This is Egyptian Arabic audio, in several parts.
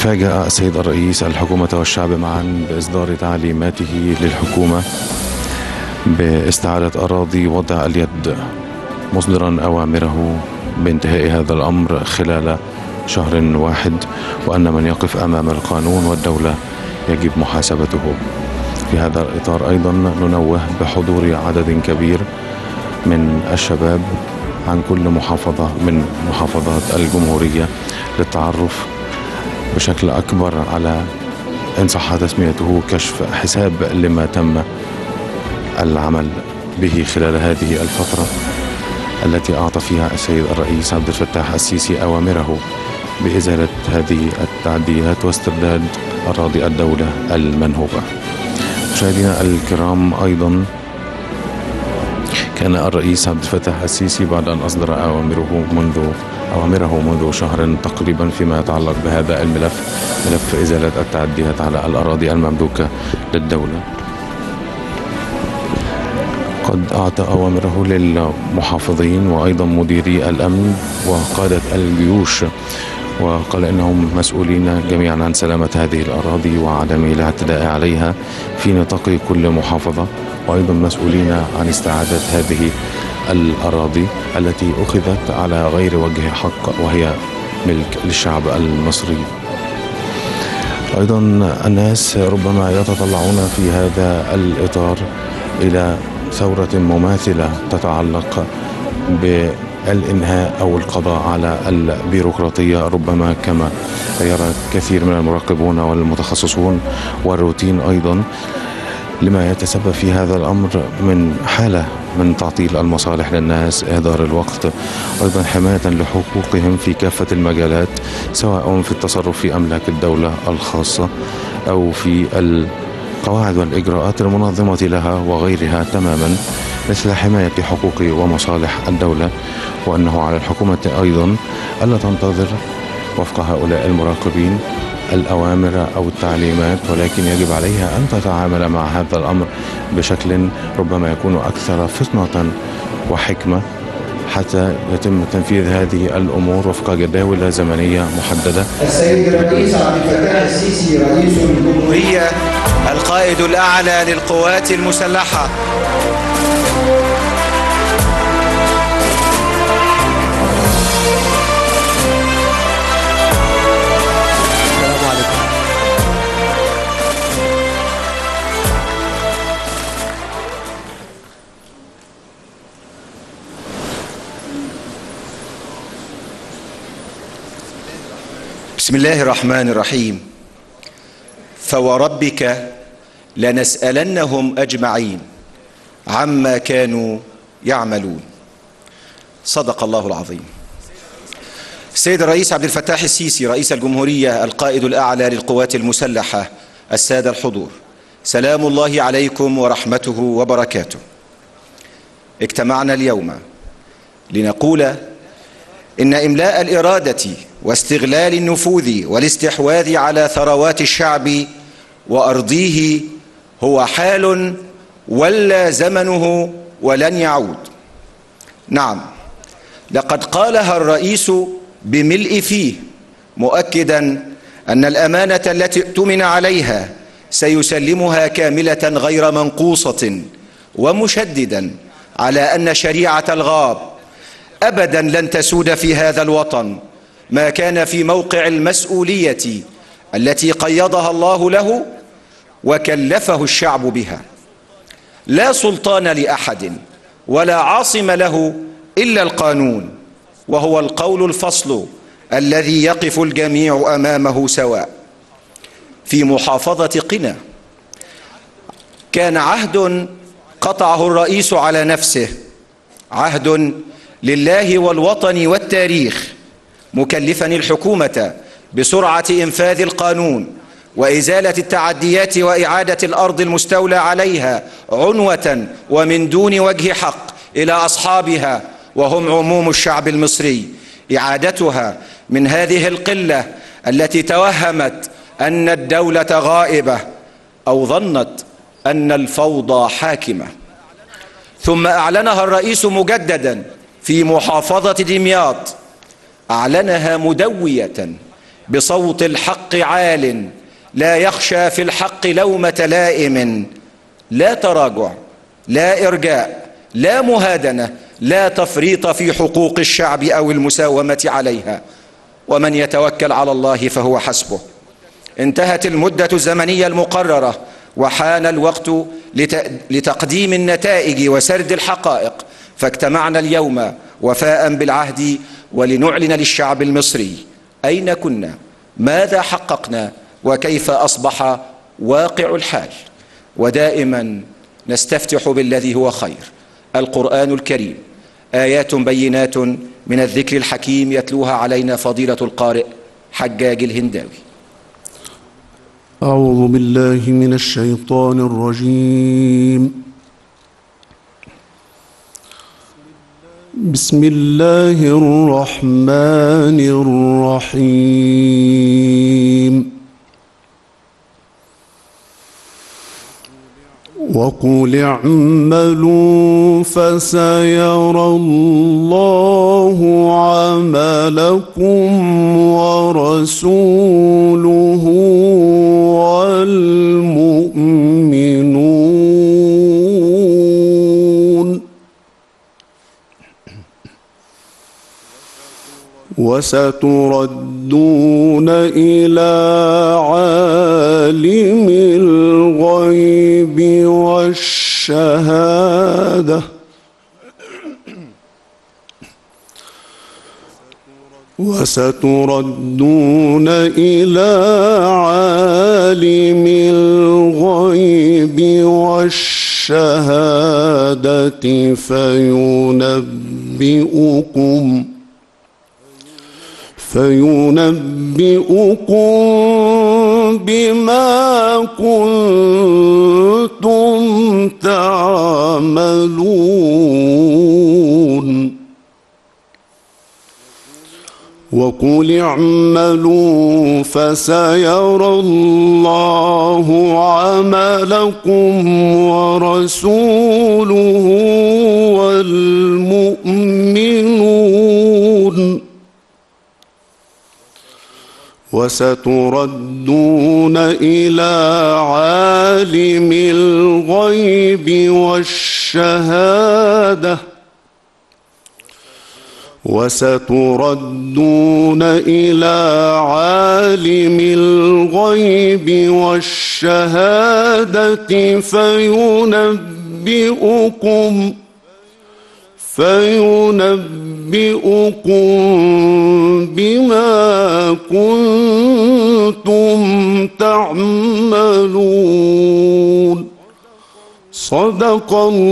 فاجأ السيد الرئيس الحكومة والشعب معا بإصدار تعليماته للحكومة باستعادة أراضي وضع اليد مصدرا أوامره بانتهاء هذا الأمر خلال شهر واحد وأن من يقف أمام القانون والدولة يجب محاسبته في هذا الإطار أيضا ننوه بحضور عدد كبير من الشباب عن كل محافظة من محافظات الجمهورية للتعرف بشكل أكبر على إن صح تسميته كشف حساب لما تم العمل به خلال هذه الفترة التي أعطى فيها السيد الرئيس عبد الفتاح السيسي أوامره بإزالة هذه التعديات واسترداد أراضي الدولة المنهوبة مشاهدينا الكرام أيضا كان الرئيس عبد الفتاح السيسي بعد أن أصدر أوامره منذ أوامره منذ شهر تقريبا فيما يتعلق بهذا الملف ملف إزالة التعديات على الأراضي المملوكة للدولة قد أعطى أوامره للمحافظين وأيضا مديري الأمن وقادة الجيوش وقال انهم مسؤولين جميعا عن سلامه هذه الاراضي وعدم الاعتداء عليها في نطاق كل محافظه وايضا مسؤولين عن استعاده هذه الاراضي التي اخذت على غير وجه حق وهي ملك للشعب المصري. ايضا الناس ربما يتطلعون في هذا الاطار الى ثوره مماثله تتعلق ب الانهاء او القضاء على البيروقراطيه ربما كما يرى كثير من المراقبون والمتخصصون والروتين ايضا لما يتسبب في هذا الامر من حاله من تعطيل المصالح للناس اهدار الوقت ايضا حمايه لحقوقهم في كافه المجالات سواء في التصرف في املاك الدوله الخاصه او في القواعد والاجراءات المنظمه لها وغيرها تماما مثل حماية حقوق ومصالح الدولة وأنه على الحكومة أيضا ألا تنتظر وفق هؤلاء المراقبين الأوامر أو التعليمات ولكن يجب عليها أن تتعامل مع هذا الأمر بشكل ربما يكون أكثر فطنة وحكمة حتى يتم تنفيذ هذه الأمور وفق جداول زمنية محددة السيد الرئيس عبد الفتاح السيسي رئيس الجمهورية القائد الأعلى للقوات المسلحة السلام عليكم بسم الله الرحمن الرحيم فوربك لنسألنهم أجمعين عما كانوا يعملون صدق الله العظيم السيد الرئيس عبد الفتاح السيسي رئيس الجمهورية القائد الأعلى للقوات المسلحة السادة الحضور سلام الله عليكم ورحمته وبركاته اجتمعنا اليوم لنقول إن إملاء الإرادة واستغلال النفوذ والاستحواذ على ثروات الشعب وأرضيه هو حال ولا زمنه ولن يعود نعم لقد قالها الرئيس بملء فيه مؤكدا أن الأمانة التي اؤتمن عليها سيسلمها كاملة غير منقوصة ومشددا على أن شريعة الغاب أبدا لن تسود في هذا الوطن ما كان في موقع المسؤولية التي قيضها الله له وكلفه الشعب بها لا سلطان لأحد ولا عاصم له إلا القانون وهو القول الفصل الذي يقف الجميع أمامه سواء في محافظة قنا كان عهد قطعه الرئيس على نفسه عهد لله والوطن والتاريخ مكلفا الحكومة بسرعة إنفاذ القانون وإزالة التعديات وإعادة الأرض المستولى عليها عنوة ومن دون وجه حق إلى أصحابها وهم عموم الشعب المصري إعادتها من هذه القلة التي توهمت أن الدولة غائبة أو ظنت أن الفوضى حاكمة ثم أعلنها الرئيس مجددا في محافظة دمياط أعلنها مدوية بصوت الحق عال لا يخشى في الحق لومة لائم لا تراجع لا إرجاء لا مهادنة لا تفريط في حقوق الشعب أو المساومة عليها ومن يتوكل على الله فهو حسبه انتهت المدة الزمنية المقررة وحان الوقت لتقديم النتائج وسرد الحقائق فاجتمعنا اليوم وفاء بالعهد ولنعلن للشعب المصري أين كنا ماذا حققنا وكيف أصبح واقع الحال ودائما نستفتح بالذي هو خير القرآن الكريم آيات بينات من الذكر الحكيم يتلوها علينا فضيلة القارئ حجاج الهنداوي أعوذ بالله من الشيطان الرجيم بسم الله الرحمن الرحيم وقل اعملوا فسيرى الله عملكم ورسوله والمؤمنون وستردون إلى عالم الغيب والشهادة وستردون إلى عالم الغيب والشهادة فينبئكم فينبئكم بما كنتم تعملون وقل اعملوا فسيرى الله عملكم ورسوله والمؤمنون وستردون إلى عالم الغيب والشهادة وستردون إلى عالم الغيب والشهادة فينبئكم فينبئكم بما كنتم تعملون صدق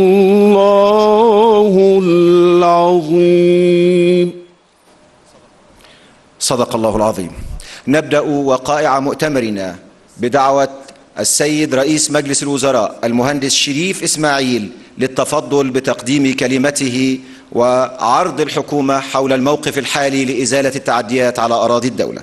الله العظيم صدق الله العظيم نبدأ وقائع مؤتمرنا بدعوة السيد رئيس مجلس الوزراء المهندس شريف إسماعيل للتفضل بتقديم كلمته وعرض الحكومة حول الموقف الحالي لإزالة التعديات على أراضي الدولة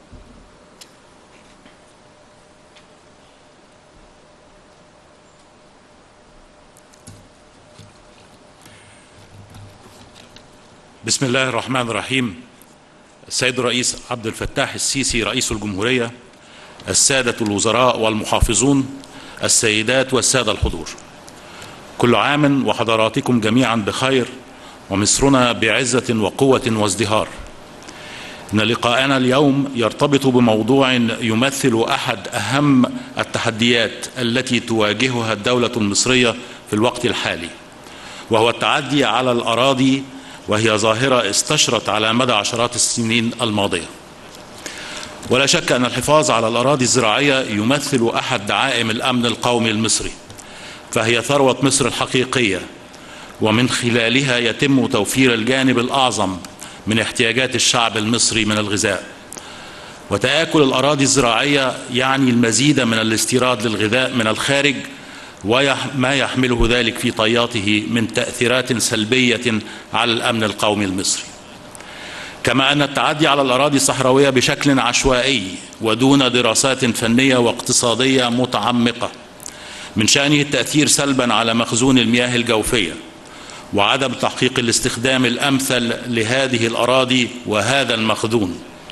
بسم الله الرحمن الرحيم السيد الرئيس عبد الفتاح السيسي رئيس الجمهورية السادة الوزراء والمحافظون السيدات والسادة الحضور كل عام وحضراتكم جميعا بخير ومصرنا بعزة وقوة وازدهار إن لقاءنا اليوم يرتبط بموضوع يمثل أحد أهم التحديات التي تواجهها الدولة المصرية في الوقت الحالي وهو التعدي على الأراضي وهي ظاهرة استشرت على مدى عشرات السنين الماضية ولا شك أن الحفاظ على الأراضي الزراعية يمثل أحد دعائم الأمن القومي المصري فهي ثروة مصر الحقيقية ومن خلالها يتم توفير الجانب الأعظم من احتياجات الشعب المصري من الغذاء وتآكل الأراضي الزراعية يعني المزيد من الاستيراد للغذاء من الخارج وما يحمله ذلك في طياته من تأثيرات سلبية على الأمن القومي المصري كما أن التعدي على الأراضي الصحراوية بشكل عشوائي ودون دراسات فنية واقتصادية متعمقة من شأنه التأثير سلبا على مخزون المياه الجوفية وعدم تحقيق الاستخدام الأمثل لهذه الأراضي وهذا المخزون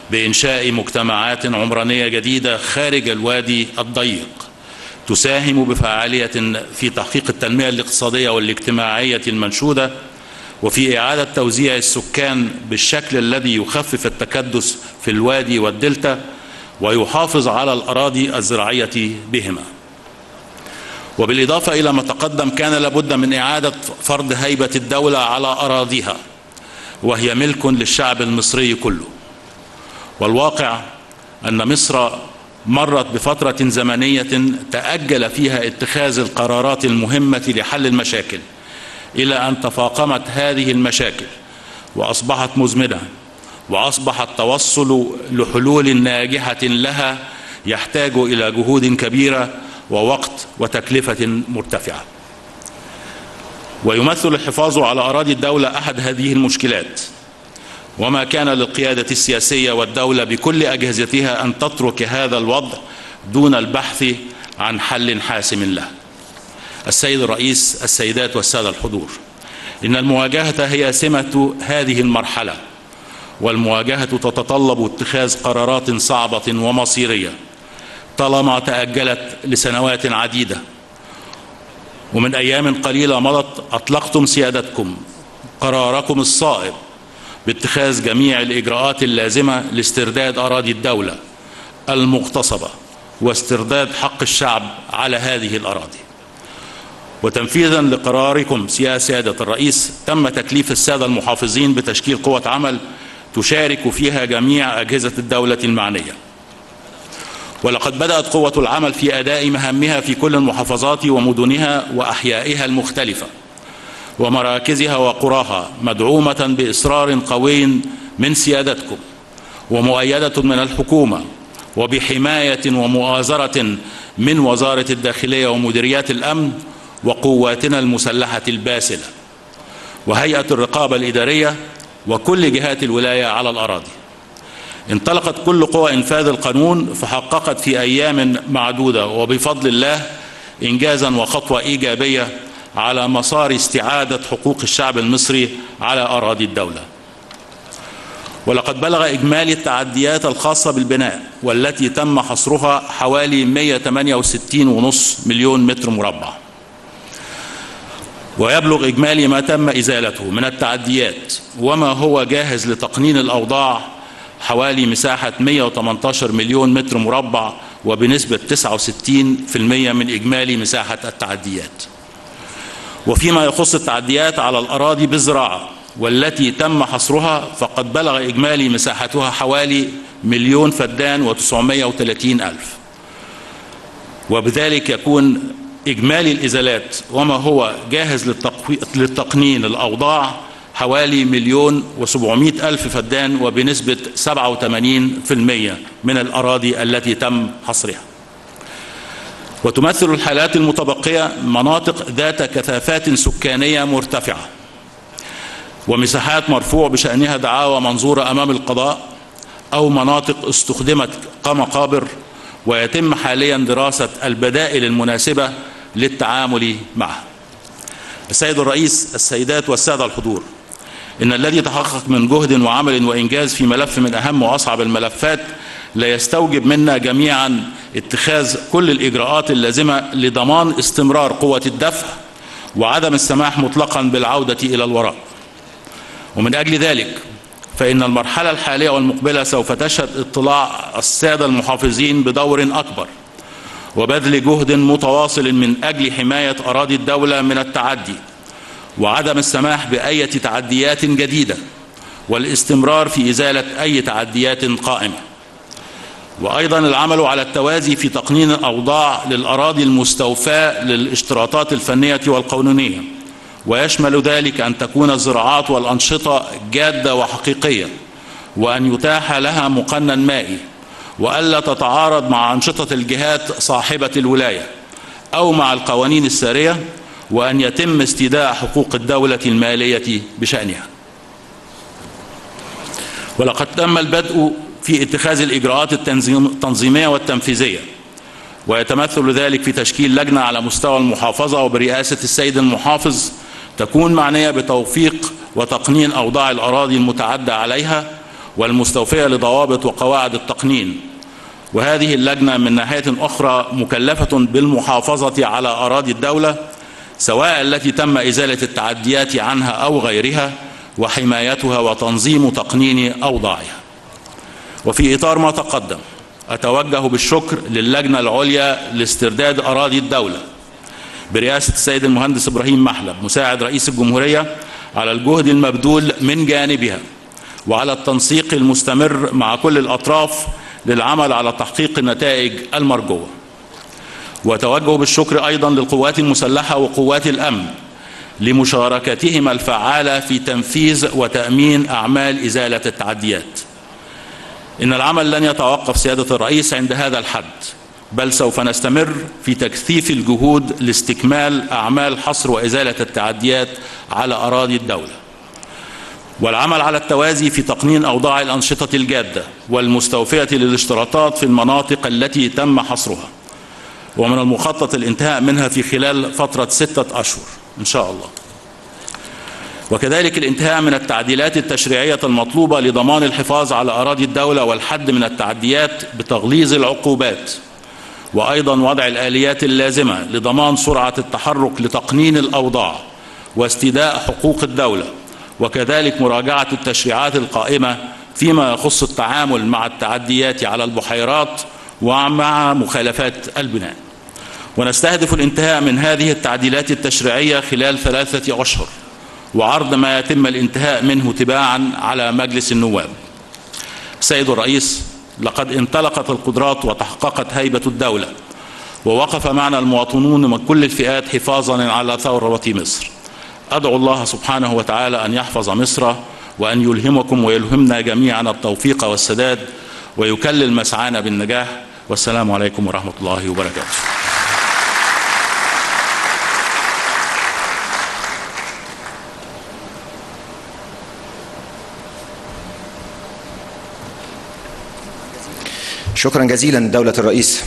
بإنشاء مجتمعات عمرانية جديدة خارج الوادي الضيق تساهم بفعالية في تحقيق التنمية الاقتصادية والاجتماعية المنشودة وفي إعادة توزيع السكان بالشكل الذي يخفف التكدس في الوادي والدلتا ويحافظ على الأراضي الزراعية بهما وبالإضافة إلى ما تقدم كان لابد من إعادة فرض هيبة الدولة على أراضيها وهي ملك للشعب المصري كله والواقع أن مصر مرت بفترة زمنية تأجل فيها اتخاذ القرارات المهمة لحل المشاكل إلى أن تفاقمت هذه المشاكل وأصبحت مزمنة وأصبح التوصل لحلول ناجحة لها يحتاج إلى جهود كبيرة ووقت وتكلفة مرتفعة ويمثل الحفاظ على أراضي الدولة أحد هذه المشكلات وما كان للقيادة السياسية والدولة بكل أجهزتها أن تترك هذا الوضع دون البحث عن حل حاسم له السيد الرئيس السيدات والسادة الحضور إن المواجهة هي سمة هذه المرحلة والمواجهة تتطلب اتخاذ قرارات صعبة ومصيرية طالما تأجلت لسنوات عديدة ومن أيام قليلة مضت أطلقتم سيادتكم قراركم الصائب باتخاذ جميع الإجراءات اللازمة لاسترداد أراضي الدولة المغتصبة واسترداد حق الشعب على هذه الأراضي وتنفيذا لقراركم يا سيادة الرئيس تم تكليف السادة المحافظين بتشكيل قوة عمل تشارك فيها جميع أجهزة الدولة المعنية ولقد بدأت قوة العمل في أداء مهامها في كل المحافظات ومدنها وأحيائها المختلفة ومراكزها وقراها مدعومة بإصرار قوي من سيادتكم ومؤيدة من الحكومة وبحماية ومؤازرة من وزارة الداخلية ومديريات الأمن وقواتنا المسلحة الباسلة وهيئة الرقابة الإدارية وكل جهات الولاية على الأراضي انطلقت كل قوى إنفاذ القانون فحققت في أيام معدودة وبفضل الله إنجازا وخطوة إيجابية على مسار استعادة حقوق الشعب المصري على أراضي الدولة ولقد بلغ إجمالي التعديات الخاصة بالبناء والتي تم حصرها حوالي 168.5 مليون متر مربع ويبلغ إجمالي ما تم إزالته من التعديات وما هو جاهز لتقنين الأوضاع حوالي مساحة 118 مليون متر مربع وبنسبة 69% من إجمالي مساحة التعديات وفيما يخص التعديات على الأراضي بالزراعة والتي تم حصرها فقد بلغ إجمالي مساحتها حوالي مليون فدان وتسعمائة وثلاثين ألف وبذلك يكون إجمالي الإزالات وما هو جاهز للتقنين الأوضاع حوالي مليون وسبعمائة ألف فدان وبنسبة سبعة وثمانين في المية من الأراضي التي تم حصرها وتمثل الحالات المتبقية مناطق ذات كثافات سكانية مرتفعة ومساحات مرفوع بشأنها دعاوى منظورة أمام القضاء أو مناطق استخدمت كمقابر ويتم حاليا دراسة البدائل المناسبة للتعامل معها السيد الرئيس السيدات والسادة الحضور إن الذي تحقق من جهد وعمل وإنجاز في ملف من أهم وأصعب الملفات لا يستوجب منا جميعا اتخاذ كل الإجراءات اللازمة لضمان استمرار قوة الدفع وعدم السماح مطلقا بالعودة إلى الوراء ومن أجل ذلك فإن المرحلة الحالية والمقبلة سوف تشهد اطلاع السادة المحافظين بدور أكبر وبذل جهد متواصل من أجل حماية أراضي الدولة من التعدي وعدم السماح بأي تعديات جديدة والاستمرار في إزالة أي تعديات قائمة وأيضا العمل على التوازي في تقنين الأوضاع للأراضي المستوفاة للاشتراطات الفنية والقانونية ويشمل ذلك أن تكون الزراعات والأنشطة جادة وحقيقية وأن يتاح لها مقنن مائي وألا تتعارض مع أنشطة الجهات صاحبة الولاية أو مع القوانين السارية وأن يتم استيداع حقوق الدولة المالية بشأنها ولقد تم البدء في اتخاذ الإجراءات التنظيمية والتنفيذية ويتمثل ذلك في تشكيل لجنة على مستوى المحافظة وبرئاسة السيد المحافظ تكون معنية بتوفيق وتقنين أوضاع الأراضي المتعدى عليها والمستوفية لضوابط وقواعد التقنين وهذه اللجنة من ناحية أخرى مكلفة بالمحافظة على أراضي الدولة سواء التي تم إزالة التعديات عنها أو غيرها وحمايتها وتنظيم تقنين أوضاعها وفي إطار ما تقدم أتوجه بالشكر للجنة العليا لاسترداد أراضي الدولة برئاسة السيد المهندس إبراهيم محلب مساعد رئيس الجمهورية على الجهد المبذول من جانبها وعلى التنسيق المستمر مع كل الأطراف للعمل على تحقيق النتائج المرجوة وتوجه بالشكر أيضا للقوات المسلحة وقوات الأمن لمشاركتهما الفعالة في تنفيذ وتأمين أعمال إزالة التعديات إن العمل لن يتوقف سيادة الرئيس عند هذا الحد بل سوف نستمر في تكثيف الجهود لاستكمال أعمال حصر وإزالة التعديات على أراضي الدولة والعمل على التوازي في تقنين أوضاع الأنشطة الجادة والمستوفية للاشتراطات في المناطق التي تم حصرها ومن المخطط الانتهاء منها في خلال فترة ستة أشهر إن شاء الله وكذلك الانتهاء من التعديلات التشريعية المطلوبة لضمان الحفاظ على أراضي الدولة والحد من التعديات بتغليظ العقوبات وأيضا وضع الآليات اللازمة لضمان سرعة التحرك لتقنين الأوضاع واستيداء حقوق الدولة وكذلك مراجعة التشريعات القائمة فيما يخص التعامل مع التعديات على البحيرات ومع مخالفات البناء ونستهدف الانتهاء من هذه التعديلات التشريعية خلال ثلاثة أشهر وعرض ما يتم الانتهاء منه تباعا على مجلس النواب سيد الرئيس لقد انطلقت القدرات وتحققت هيبة الدولة ووقف معنا المواطنون من كل الفئات حفاظا على ثورة مصر أدعو الله سبحانه وتعالى أن يحفظ مصر وأن يلهمكم ويلهمنا جميعا التوفيق والسداد ويكلل مسعانا بالنجاح والسلام عليكم ورحمة الله وبركاته شكرا جزيلا دولة الرئيس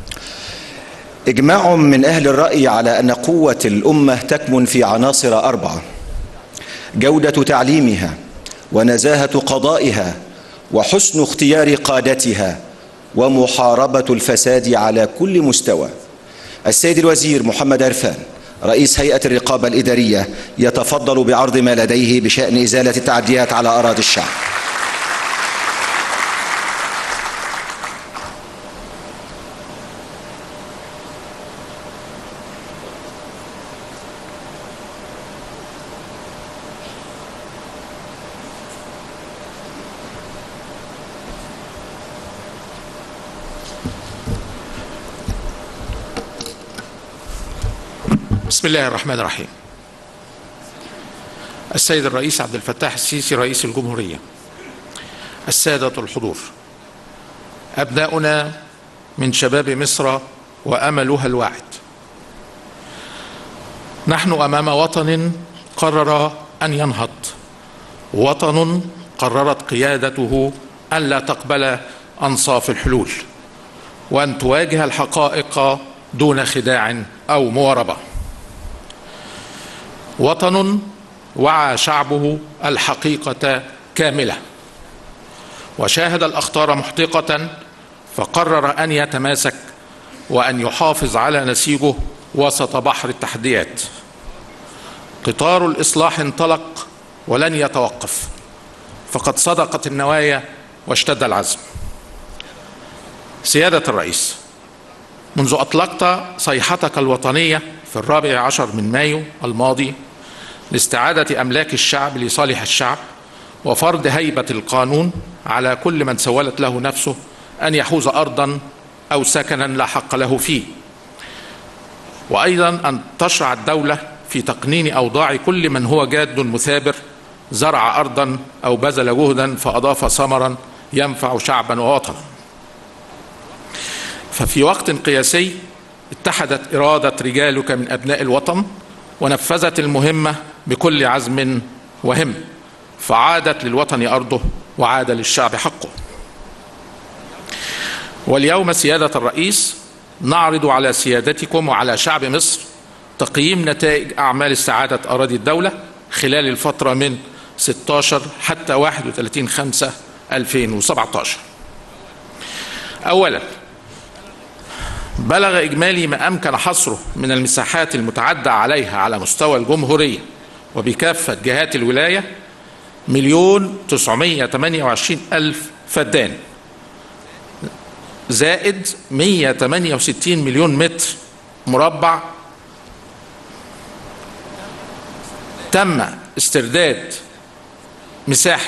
إجماع من أهل الرأي على أن قوة الأمة تكمن في عناصر أربعة جودة تعليمها ونزاهة قضائها وحسن اختيار قادتها ومحاربة الفساد على كل مستوى السيد الوزير محمد عرفان رئيس هيئة الرقابة الإدارية يتفضل بعرض ما لديه بشأن إزالة التعديات على أراضي الشعب بسم الله الرحمن الرحيم السيد الرئيس عبد الفتاح السيسي رئيس الجمهورية السادة الحضور أبناؤنا من شباب مصر وأملها الواعد نحن أمام وطن قرر أن ينهض وطن قررت قيادته أن لا تقبل أنصاف الحلول وأن تواجه الحقائق دون خداع أو مواربة وطن وعى شعبه الحقيقة كاملة وشاهد الأخطار محتقة فقرر أن يتماسك وأن يحافظ على نسيجه وسط بحر التحديات قطار الإصلاح انطلق ولن يتوقف فقد صدقت النوايا واشتد العزم سيادة الرئيس منذ أطلقت صيحتك الوطنية في الرابع عشر من مايو الماضي لاستعادة أملاك الشعب لصالح الشعب وفرض هيبة القانون على كل من سولت له نفسه أن يحوز أرضا أو سكنا لا حق له فيه وأيضا أن تشرع الدولة في تقنين أوضاع كل من هو جاد مثابر زرع أرضا أو بذل جهدا فأضاف ثمرا ينفع شعبا ووطنا ففي وقت قياسي اتحدت إرادة رجالك من أبناء الوطن ونفذت المهمة بكل عزم وهم فعادت للوطن أرضه وعاد للشعب حقه واليوم سيادة الرئيس نعرض على سيادتكم وعلى شعب مصر تقييم نتائج أعمال استعادة أراضي الدولة خلال الفترة من 16 حتى 31 5 2017 أولا بلغ إجمالي ما أمكن حصره من المساحات المتعدى عليها على مستوى الجمهورية وبكافة جهات الولاية مليون تسعمية تمانية وعشرين ألف فدان زائد 168 مليون متر مربع تم استرداد مساحة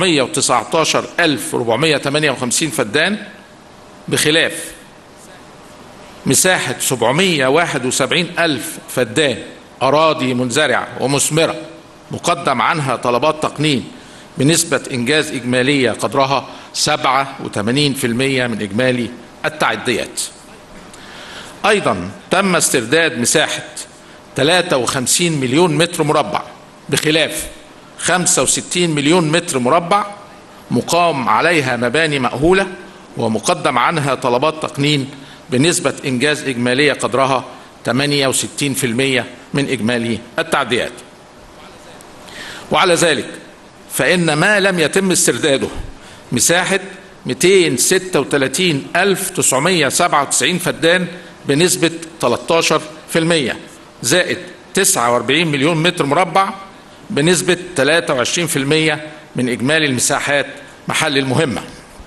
919458 فدان بخلاف مساحة 771 ألف فدان أراضي منزرعة ومثمرة مقدم عنها طلبات تقنين بنسبة إنجاز إجمالية قدرها 87% من إجمالي التعديات أيضا تم استرداد مساحة 53 مليون متر مربع بخلاف 65 مليون متر مربع مقام عليها مباني مأهولة ومقدم عنها طلبات تقنين بنسبة إنجاز إجمالية قدرها 68% من إجمالي التعديات وعلى ذلك فإن ما لم يتم استرداده مساحة 236997 فدان بنسبة 13% زائد 49 مليون متر مربع بنسبة 23% من إجمالي المساحات محل المهمة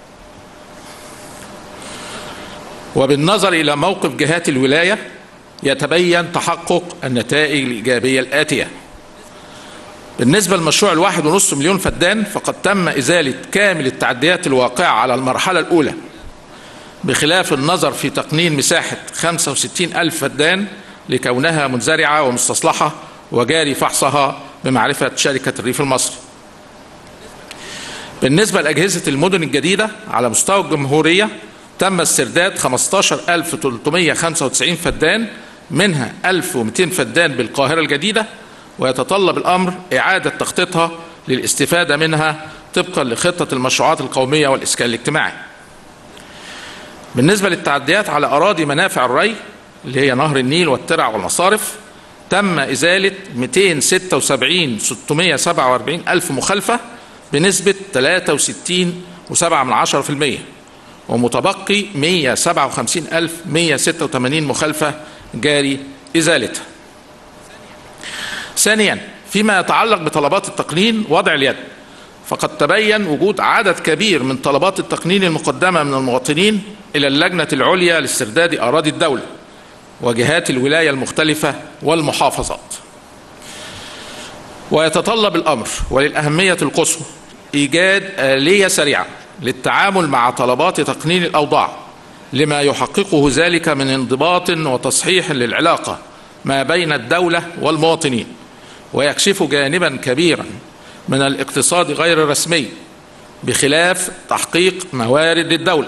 وبالنظر إلى موقف جهات الولاية يتبين تحقق النتائج الإيجابية الآتية بالنسبة لمشروع الواحد ونصف مليون فدان فقد تم إزالة كامل التعديات الواقعة على المرحلة الأولى بخلاف النظر في تقنين مساحة 65 ألف فدان لكونها منزرعة ومستصلحة وجاري فحصها بمعرفة شركة الريف المصري بالنسبة لأجهزة المدن الجديدة على مستوى الجمهورية تم استرداد 15395 فدان منها 1200 فدان بالقاهرة الجديدة ويتطلب الأمر إعادة تخطيطها للاستفادة منها طبقا لخطة المشروعات القومية والإسكان الاجتماعي بالنسبة للتعديات على أراضي منافع الري اللي هي نهر النيل والترع والمصارف تم إزالة 276 647 ألف مخالفة بنسبة 63.7% ومتبقي 157 ألف 186 مخالفة جاري إزالتها ثانيا فيما يتعلق بطلبات التقنين وضع اليد فقد تبين وجود عدد كبير من طلبات التقنين المقدمة من المواطنين إلى اللجنة العليا لاسترداد أراضي الدولة وجهات الولاية المختلفة والمحافظات ويتطلب الأمر وللأهمية القصوى إيجاد آلية سريعة للتعامل مع طلبات تقنين الأوضاع لما يحققه ذلك من انضباط وتصحيح للعلاقة ما بين الدولة والمواطنين ويكشف جانبا كبيرا من الاقتصاد غير الرسمي بخلاف تحقيق موارد للدولة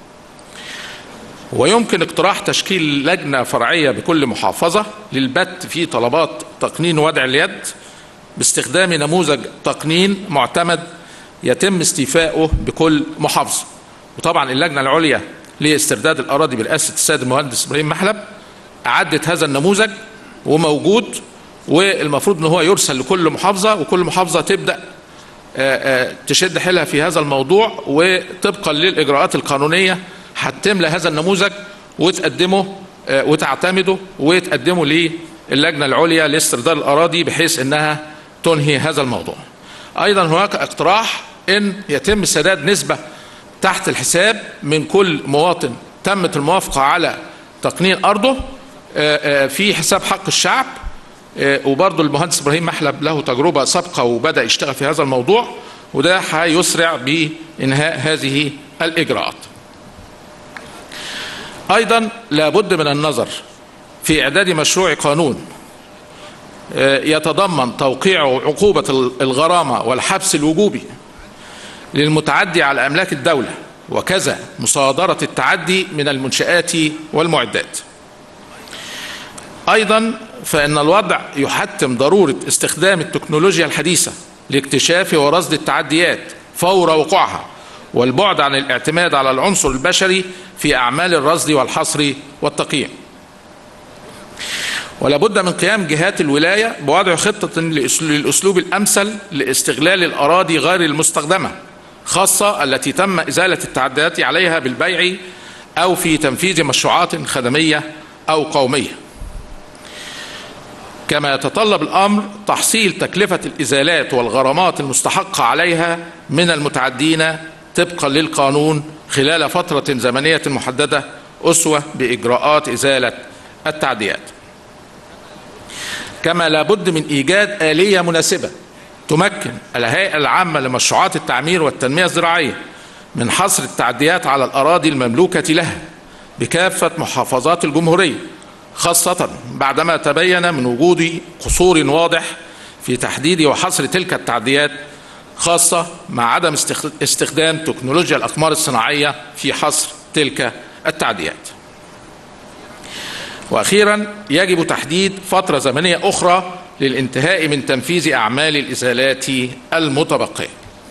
ويمكن اقتراح تشكيل لجنة فرعية بكل محافظة للبت في طلبات تقنين وضع اليد باستخدام نموذج تقنين معتمد يتم استيفائه بكل محافظة وطبعا اللجنة العليا لاسترداد الأراضي برئاسة السيد المهندس إبراهيم محلب أعدت هذا النموذج وموجود والمفروض ان هو يرسل لكل محافظه وكل محافظه تبدا تشد حيلها في هذا الموضوع وطبقا للاجراءات القانونيه هتملى هذا النموذج وتقدمه وتعتمده وتقدمه للجنه العليا لاسترداد الاراضي بحيث انها تنهي هذا الموضوع. ايضا هناك اقتراح ان يتم سداد نسبه تحت الحساب من كل مواطن تمت الموافقه على تقنين ارضه في حساب حق الشعب وبرضه المهندس ابراهيم محلب له تجربه سابقه وبدا يشتغل في هذا الموضوع وده هيسرع بانهاء هذه الاجراءات. ايضا لابد من النظر في اعداد مشروع قانون يتضمن توقيع عقوبه الغرامه والحبس الوجوبي للمتعدي على املاك الدوله وكذا مصادره التعدي من المنشات والمعدات. ايضا فان الوضع يحتم ضروره استخدام التكنولوجيا الحديثه لاكتشاف ورصد التعديات فور وقوعها والبعد عن الاعتماد على العنصر البشري في اعمال الرصد والحصر والتقييم. ولابد من قيام جهات الولايه بوضع خطه للاسلوب الامثل لاستغلال الاراضي غير المستخدمه خاصة التي تم إزالة التعديات عليها بالبيع أو في تنفيذ مشروعات خدمية أو قومية كما يتطلب الأمر تحصيل تكلفة الإزالات والغرامات المستحقة عليها من المتعدين طبقا للقانون خلال فترة زمنية محددة أسوة بإجراءات إزالة التعديات كما لابد من إيجاد آلية مناسبة تمكن الهيئة العامة لمشروعات التعمير والتنمية الزراعية من حصر التعديات على الأراضي المملوكة لها بكافة محافظات الجمهورية خاصة بعدما تبين من وجود قصور واضح في تحديد وحصر تلك التعديات خاصة مع عدم استخدام تكنولوجيا الأقمار الصناعية في حصر تلك التعديات وأخيرا يجب تحديد فترة زمنية أخرى للانتهاء من تنفيذ أعمال الإزالات المتبقية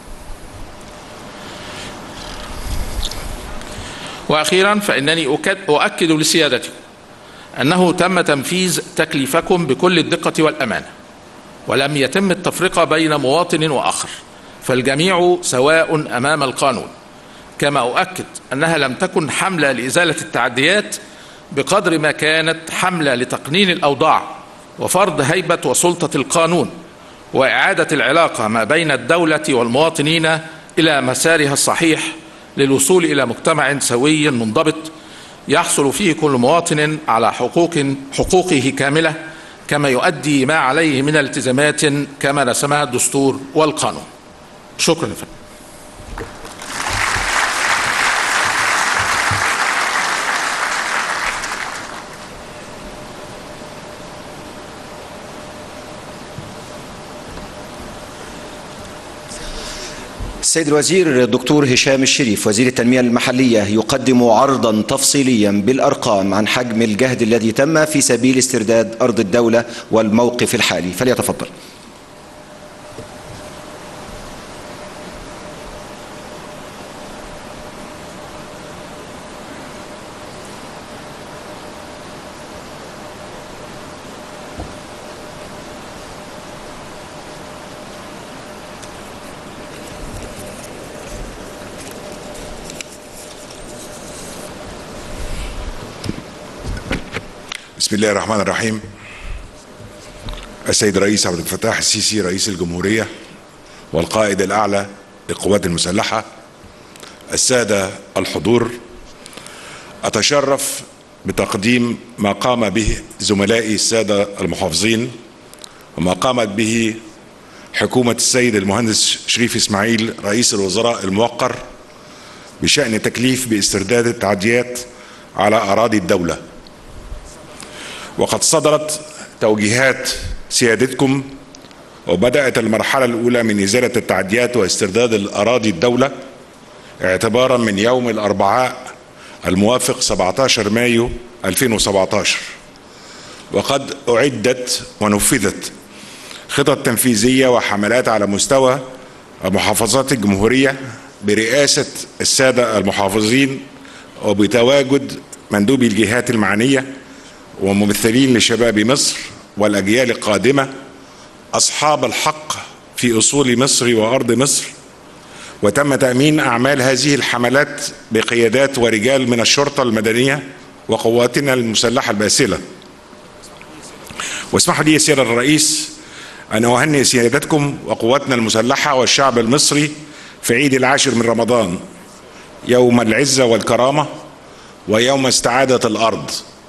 وأخيرا فإنني أؤكد لسيادتكم أنه تم تنفيذ تكليفكم بكل الدقة والأمانة ولم يتم التفرقة بين مواطن وآخر فالجميع سواء أمام القانون كما أؤكد أنها لم تكن حملة لإزالة التعديات بقدر ما كانت حملة لتقنين الأوضاع وفرض هيبة وسلطة القانون وإعادة العلاقة ما بين الدولة والمواطنين إلى مسارها الصحيح للوصول إلى مجتمع سوي منضبط يحصل فيه كل مواطن على حقوق حقوقه كاملة كما يؤدي ما عليه من التزامات كما رسمها الدستور والقانون شكرا فندم السيد الوزير الدكتور هشام الشريف وزير التنمية المحلية يقدم عرضا تفصيليا بالأرقام عن حجم الجهد الذي تم في سبيل استرداد أرض الدولة والموقف الحالي فليتفضل بسم الله الرحمن الرحيم السيد الرئيس عبد الفتاح السيسي رئيس الجمهورية والقائد الأعلى للقوات المسلحة السادة الحضور أتشرف بتقديم ما قام به زملائي السادة المحافظين وما قامت به حكومة السيد المهندس شريف إسماعيل رئيس الوزراء الموقر بشأن تكليف باسترداد التعديات على أراضي الدولة وقد صدرت توجيهات سيادتكم وبدأت المرحلة الأولى من إزالة التعديات واسترداد الأراضي الدولة اعتبارا من يوم الأربعاء الموافق 17 مايو 2017 وقد أعدت ونفذت خطط تنفيذية وحملات على مستوى محافظات الجمهورية برئاسة السادة المحافظين وبتواجد مندوبي الجهات المعنيه وممثلين لشباب مصر والاجيال القادمه اصحاب الحق في اصول مصر وارض مصر وتم تامين اعمال هذه الحملات بقيادات ورجال من الشرطه المدنيه وقواتنا المسلحه الباسله واسمحوا لي يا سياده الرئيس ان اهنئ سيادتكم وقواتنا المسلحه والشعب المصري في عيد العاشر من رمضان يوم العزه والكرامه ويوم استعاده الارض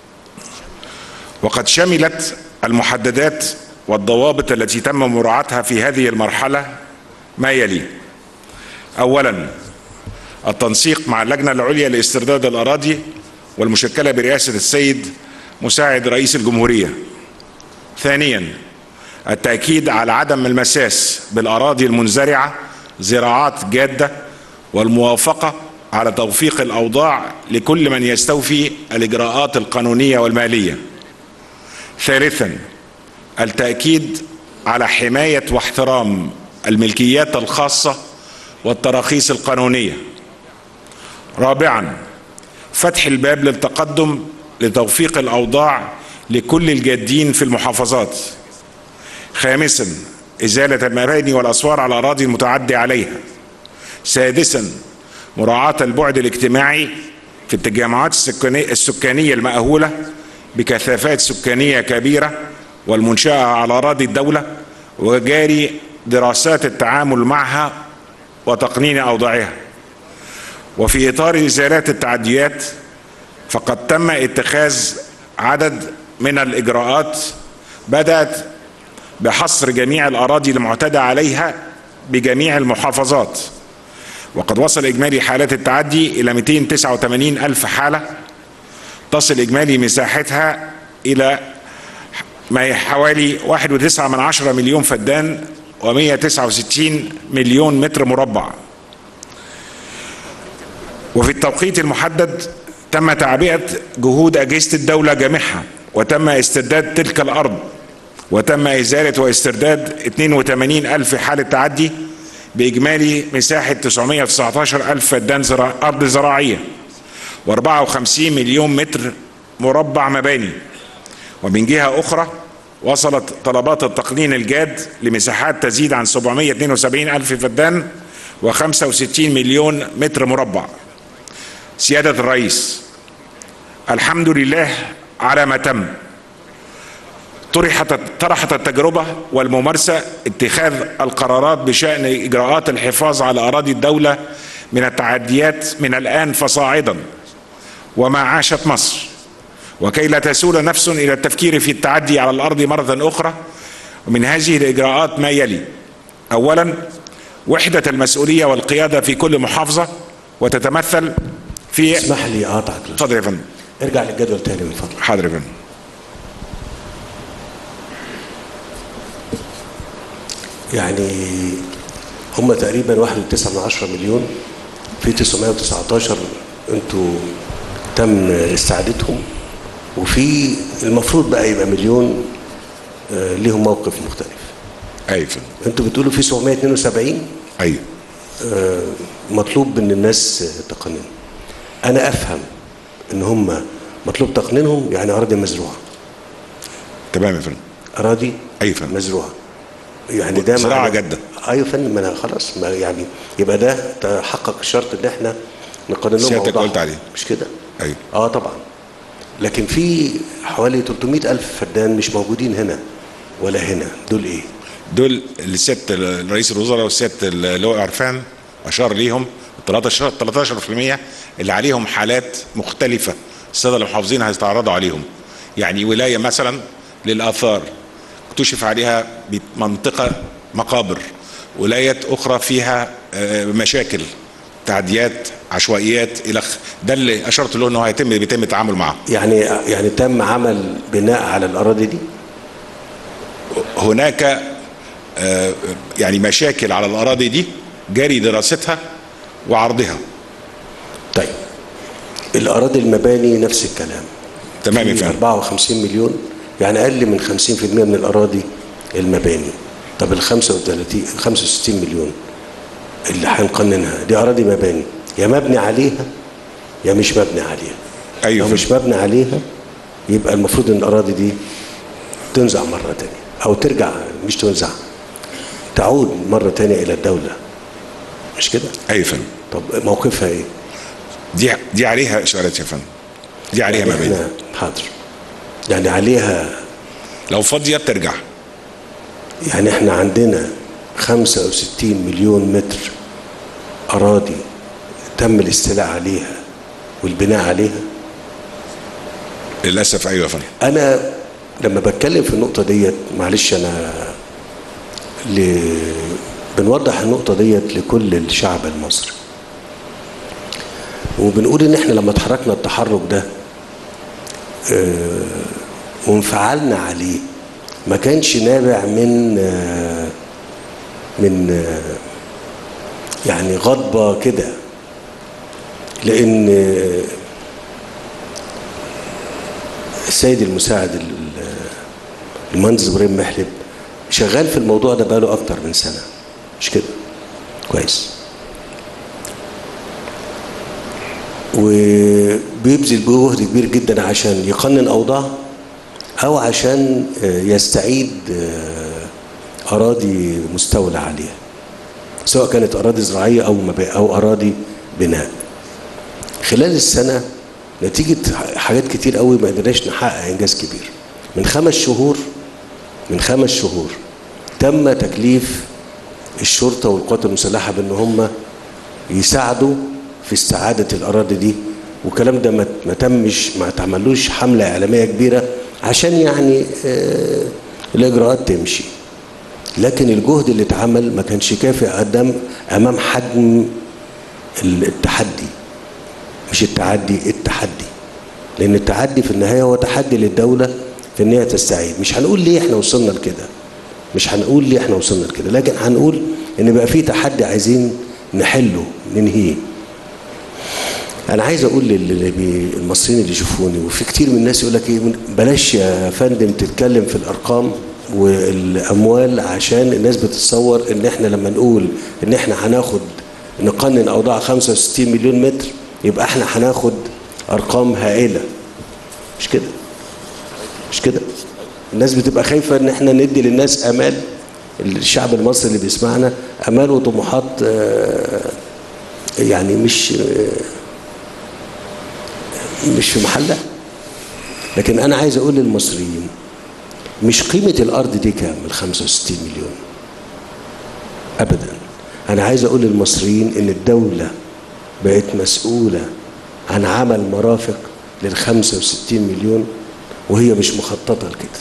وقد شملت المحددات والضوابط التي تم مراعاتها في هذه المرحله ما يلي اولا التنسيق مع اللجنه العليا لاسترداد الاراضي والمشكله برئاسه السيد مساعد رئيس الجمهوريه ثانيا التاكيد على عدم المساس بالاراضي المنزرعه زراعات جاده والموافقه على توفيق الاوضاع لكل من يستوفي الاجراءات القانونيه والماليه ثالثا التاكيد على حمايه واحترام الملكيات الخاصه والتراخيص القانونيه رابعا فتح الباب للتقدم لتوفيق الاوضاع لكل الجادين في المحافظات خامسا ازاله المباني والاسوار على الاراضي المتعدي عليها سادسا مراعاة البعد الاجتماعي في التجمعات السكانية, السكانية المأهولة بكثافات سكانية كبيرة والمنشأة على أراضي الدولة وجاري دراسات التعامل معها وتقنين أوضاعها وفي إطار إزالات التعديات فقد تم اتخاذ عدد من الإجراءات بدأت بحصر جميع الأراضي المعتدى عليها بجميع المحافظات وقد وصل إجمالي حالات التعدي إلى 289 ألف حالة تصل إجمالي مساحتها إلى ما حوالي 1.9 من عشرة مليون فدان و169 مليون متر مربع وفي التوقيت المحدد تم تعبئة جهود أجهزة الدولة جميعها وتم استرداد تلك الأرض وتم إزالة واسترداد 82 ألف حالة تعدي بإجمالي مساحة 919 ألف فدان زراع أرض زراعية و54 مليون متر مربع مباني ومن جهة أخرى وصلت طلبات التقنين الجاد لمساحات تزيد عن 772 ألف فدان و65 مليون متر مربع سيادة الرئيس الحمد لله على ما تم طرحت طرحت التجربة والممارسة اتخاذ القرارات بشأن إجراءات الحفاظ على أراضي الدولة من التعديات من الآن فصاعدا وما عاشت مصر وكي لا تسول نفس إلى التفكير في التعدي على الأرض مرة أخرى ومن هذه الإجراءات ما يلي أولا وحدة المسؤولية والقيادة في كل محافظة وتتمثل في اسمح لي اقاطعك لو اتفضل يا فندم ارجع للجدول تاني من فضلك حاضر يا فندم يعني هم تقريبا 1.9 مليون في 919 انتوا تم استعادتهم وفي المفروض بقى يبقى مليون آه، ليهم موقف مختلف ايوه يا فندم انتوا بتقولوا في 772 ايوه آه، مطلوب من الناس آه، تقنين انا افهم ان هم مطلوب تقنينهم يعني اراضي مزروعه تمام يا فندم اراضي ايوه يا فندم مزروعه يعني ده زراعة معناه- جادة. ايوه يا فندم ما انا خلاص ما يعني يبقى ده تحقق الشرط ان احنا نقارن لهم سيادتك أوضاعهم. قلت عليه. مش كده؟ ايوه اه طبعا لكن في حوالي 300 الف فدان مش موجودين هنا ولا هنا دول ايه؟ دول اللي سياده رئيس الوزراء وسياده اللواء عرفان اشار ليهم 13 13% اللي عليهم حالات مختلفه الساده المحافظين هيتعرضوا عليهم يعني ولايه مثلا للاثار اكتشف عليها منطقه مقابر ولايات اخرى فيها آه، مشاكل تعديات عشوائيات الى خ- ده اللي اشرت له انه هيتم بيتم التعامل معه يعني يعني تم عمل بناء على الاراضي دي؟ هناك آه، يعني مشاكل على الاراضي دي جاري دراستها وعرضها طيب الاراضي المباني نفس الكلام تمام يا في فندم 54 مليون يعني اقل من 50% من الاراضي المباني طب ال 35 65 مليون اللي هنقننها دي اراضي مباني يا مبني عليها يا مش مبني عليها ايوه لو مش مبني عليها يبقى المفروض ان الاراضي دي تنزع مره تانية او ترجع مش تنزع تعود مره تانية الى الدوله مش كده ايوه يا فندم طب موقفها ايه دي دي عليها اشارات يا فندم دي عليها يعني مباني احنا حاضر يعني عليها لو فاضيه بترجع يعني احنا عندنا 65 مليون متر أراضي تم الاستيلاء عليها والبناء عليها للاسف ايوه يا فندم أنا لما بتكلم في النقطة ديت معلش أنا ل... بنوضح النقطة ديت لكل الشعب المصري وبنقول إن احنا لما اتحركنا التحرك ده آه، وانفعلنا عليه ما كانش نابع من آه، من آه، يعني غضبة كده لأن آه، السيد المساعد ال- ال- المهندس إبراهيم محلب شغال في الموضوع ده بقاله أكتر من سنة مش كده كويس وبيبذل جهد كبير جدا عشان يقنن أوضاع أو عشان آه، يستعيد آه، أراضي مستولى عليها سواء كانت اراضي زراعيه او مبا- او اراضي بناء خلال السنه نتيجه حاجات كتير قوي ما قدرناش نحقق انجاز كبير من خمس شهور من خمس شهور تم تكليف الشرطه والقوات المسلحه بان هم يساعدوا في استعاده الاراضي دي والكلام ده ما ما تمش ما تعملوش حمله اعلاميه كبيره عشان يعني آه الاجراءات تمشي لكن الجهد اللي اتعمل ما كانش كافي قدام امام حجم التحدي مش التعدي التحدي لان التحدي في النهايه هو تحدي للدوله في ان هي تستعيد مش هنقول ليه احنا وصلنا لكده مش هنقول ليه احنا وصلنا لكده لكن هنقول ان بقى في تحدي عايزين نحله ننهيه انا عايز اقول للمصريين اللي يشوفوني وفي كتير من الناس يقول لك ايه بلاش يا فندم تتكلم في الارقام والاموال عشان الناس بتتصور ان احنا لما نقول ان احنا هناخد نقنن اوضاع 65 مليون متر يبقى احنا هناخد ارقام هائله مش كده مش كده الناس بتبقى خايفه ان احنا ندي للناس امال الشعب المصري اللي بيسمعنا امال وطموحات آه، يعني مش آه، مش في محلها لكن انا عايز اقول للمصريين مش قيمه الارض دي كام ال 65 مليون ابدا انا عايز اقول للمصريين ان الدوله بقت مسؤوله عن عمل مرافق لل 65 مليون وهي مش مخططه لكده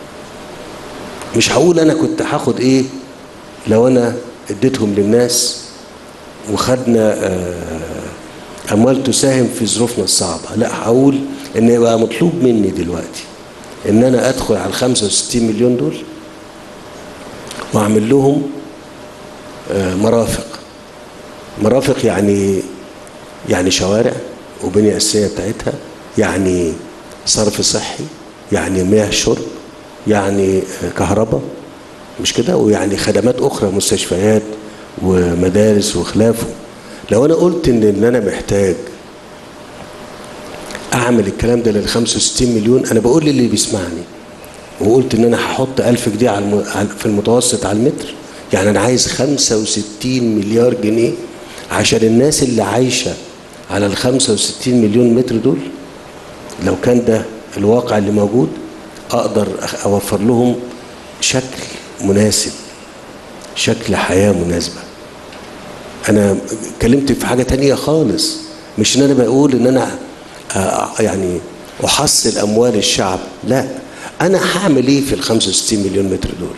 مش هقول انا كنت هاخد ايه لو انا اديتهم للناس وخدنا آه، اموال تساهم في ظروفنا الصعبه لا هقول ان يبقى مطلوب مني دلوقتي ان انا ادخل على ال 65 مليون دول واعمل لهم آه، مرافق مرافق يعني يعني شوارع وبنية أساسية بتاعتها يعني صرف صحي يعني مياه شرب يعني آه، كهرباء مش كده ويعني خدمات أخرى مستشفيات ومدارس وخلافه لو أنا قلت إن إن أنا محتاج أعمل الكلام ده لل 65 مليون أنا بقول للي بيسمعني وقلت إن أنا هحط 1000 جنيه على الم- على- في المتوسط على المتر يعني أنا عايز 65 مليار جنيه عشان الناس اللي عايشة على ال 65 مليون متر دول لو كان ده الواقع اللي موجود اقدر أخ- اوفر لهم شكل مناسب شكل حياه مناسبه انا اتكلمت في حاجه تانية خالص مش ان انا بقول ان انا آه، يعني احصل اموال الشعب لا انا هعمل ايه في ال 65 مليون متر دول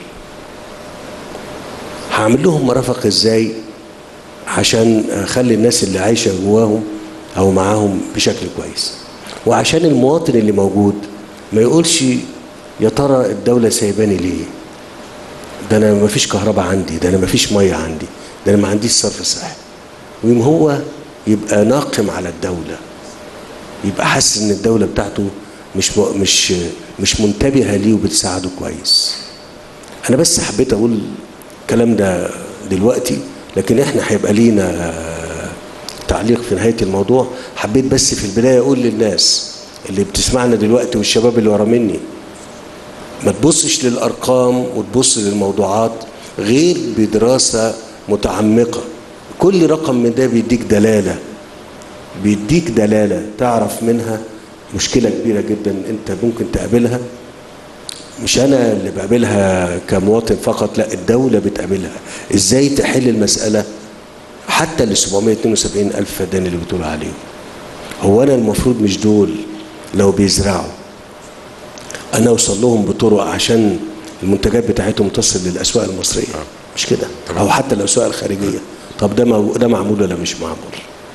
هعمل لهم مرافق ازاي عشان اخلي الناس اللي عايشه جواهم او معاهم بشكل كويس وعشان المواطن اللي موجود ما يقولش يا ترى الدوله سايباني ليه ده انا ما فيش كهرباء عندي ده انا ما فيش ميه عندي ده انا ما عنديش صرف صحي ويوم هو يبقى ناقم على الدوله يبقى حاسس ان الدوله بتاعته مش م- مش مش منتبهه ليه وبتساعده كويس انا بس حبيت اقول الكلام ده دلوقتي لكن احنا هيبقى لينا تعليق في نهايه الموضوع حبيت بس في البدايه اقول للناس اللي بتسمعنا دلوقتي والشباب اللي ورا مني ما تبصش للارقام وتبص للموضوعات غير بدراسه متعمقه كل رقم من ده بيديك دلاله بيديك دلاله تعرف منها مشكله كبيره جدا انت ممكن تقابلها مش انا اللي بقابلها كمواطن فقط لا الدوله بتقابلها ازاي تحل المساله حتى ال 772 الف فدان اللي بتقول عليهم هو انا المفروض مش دول لو بيزرعوا انا اوصل لهم بطرق عشان المنتجات بتاعتهم تصل للاسواق المصريه مش كده او حتى الاسواق الخارجيه طب ده مو- ده معمول ولا مش معمول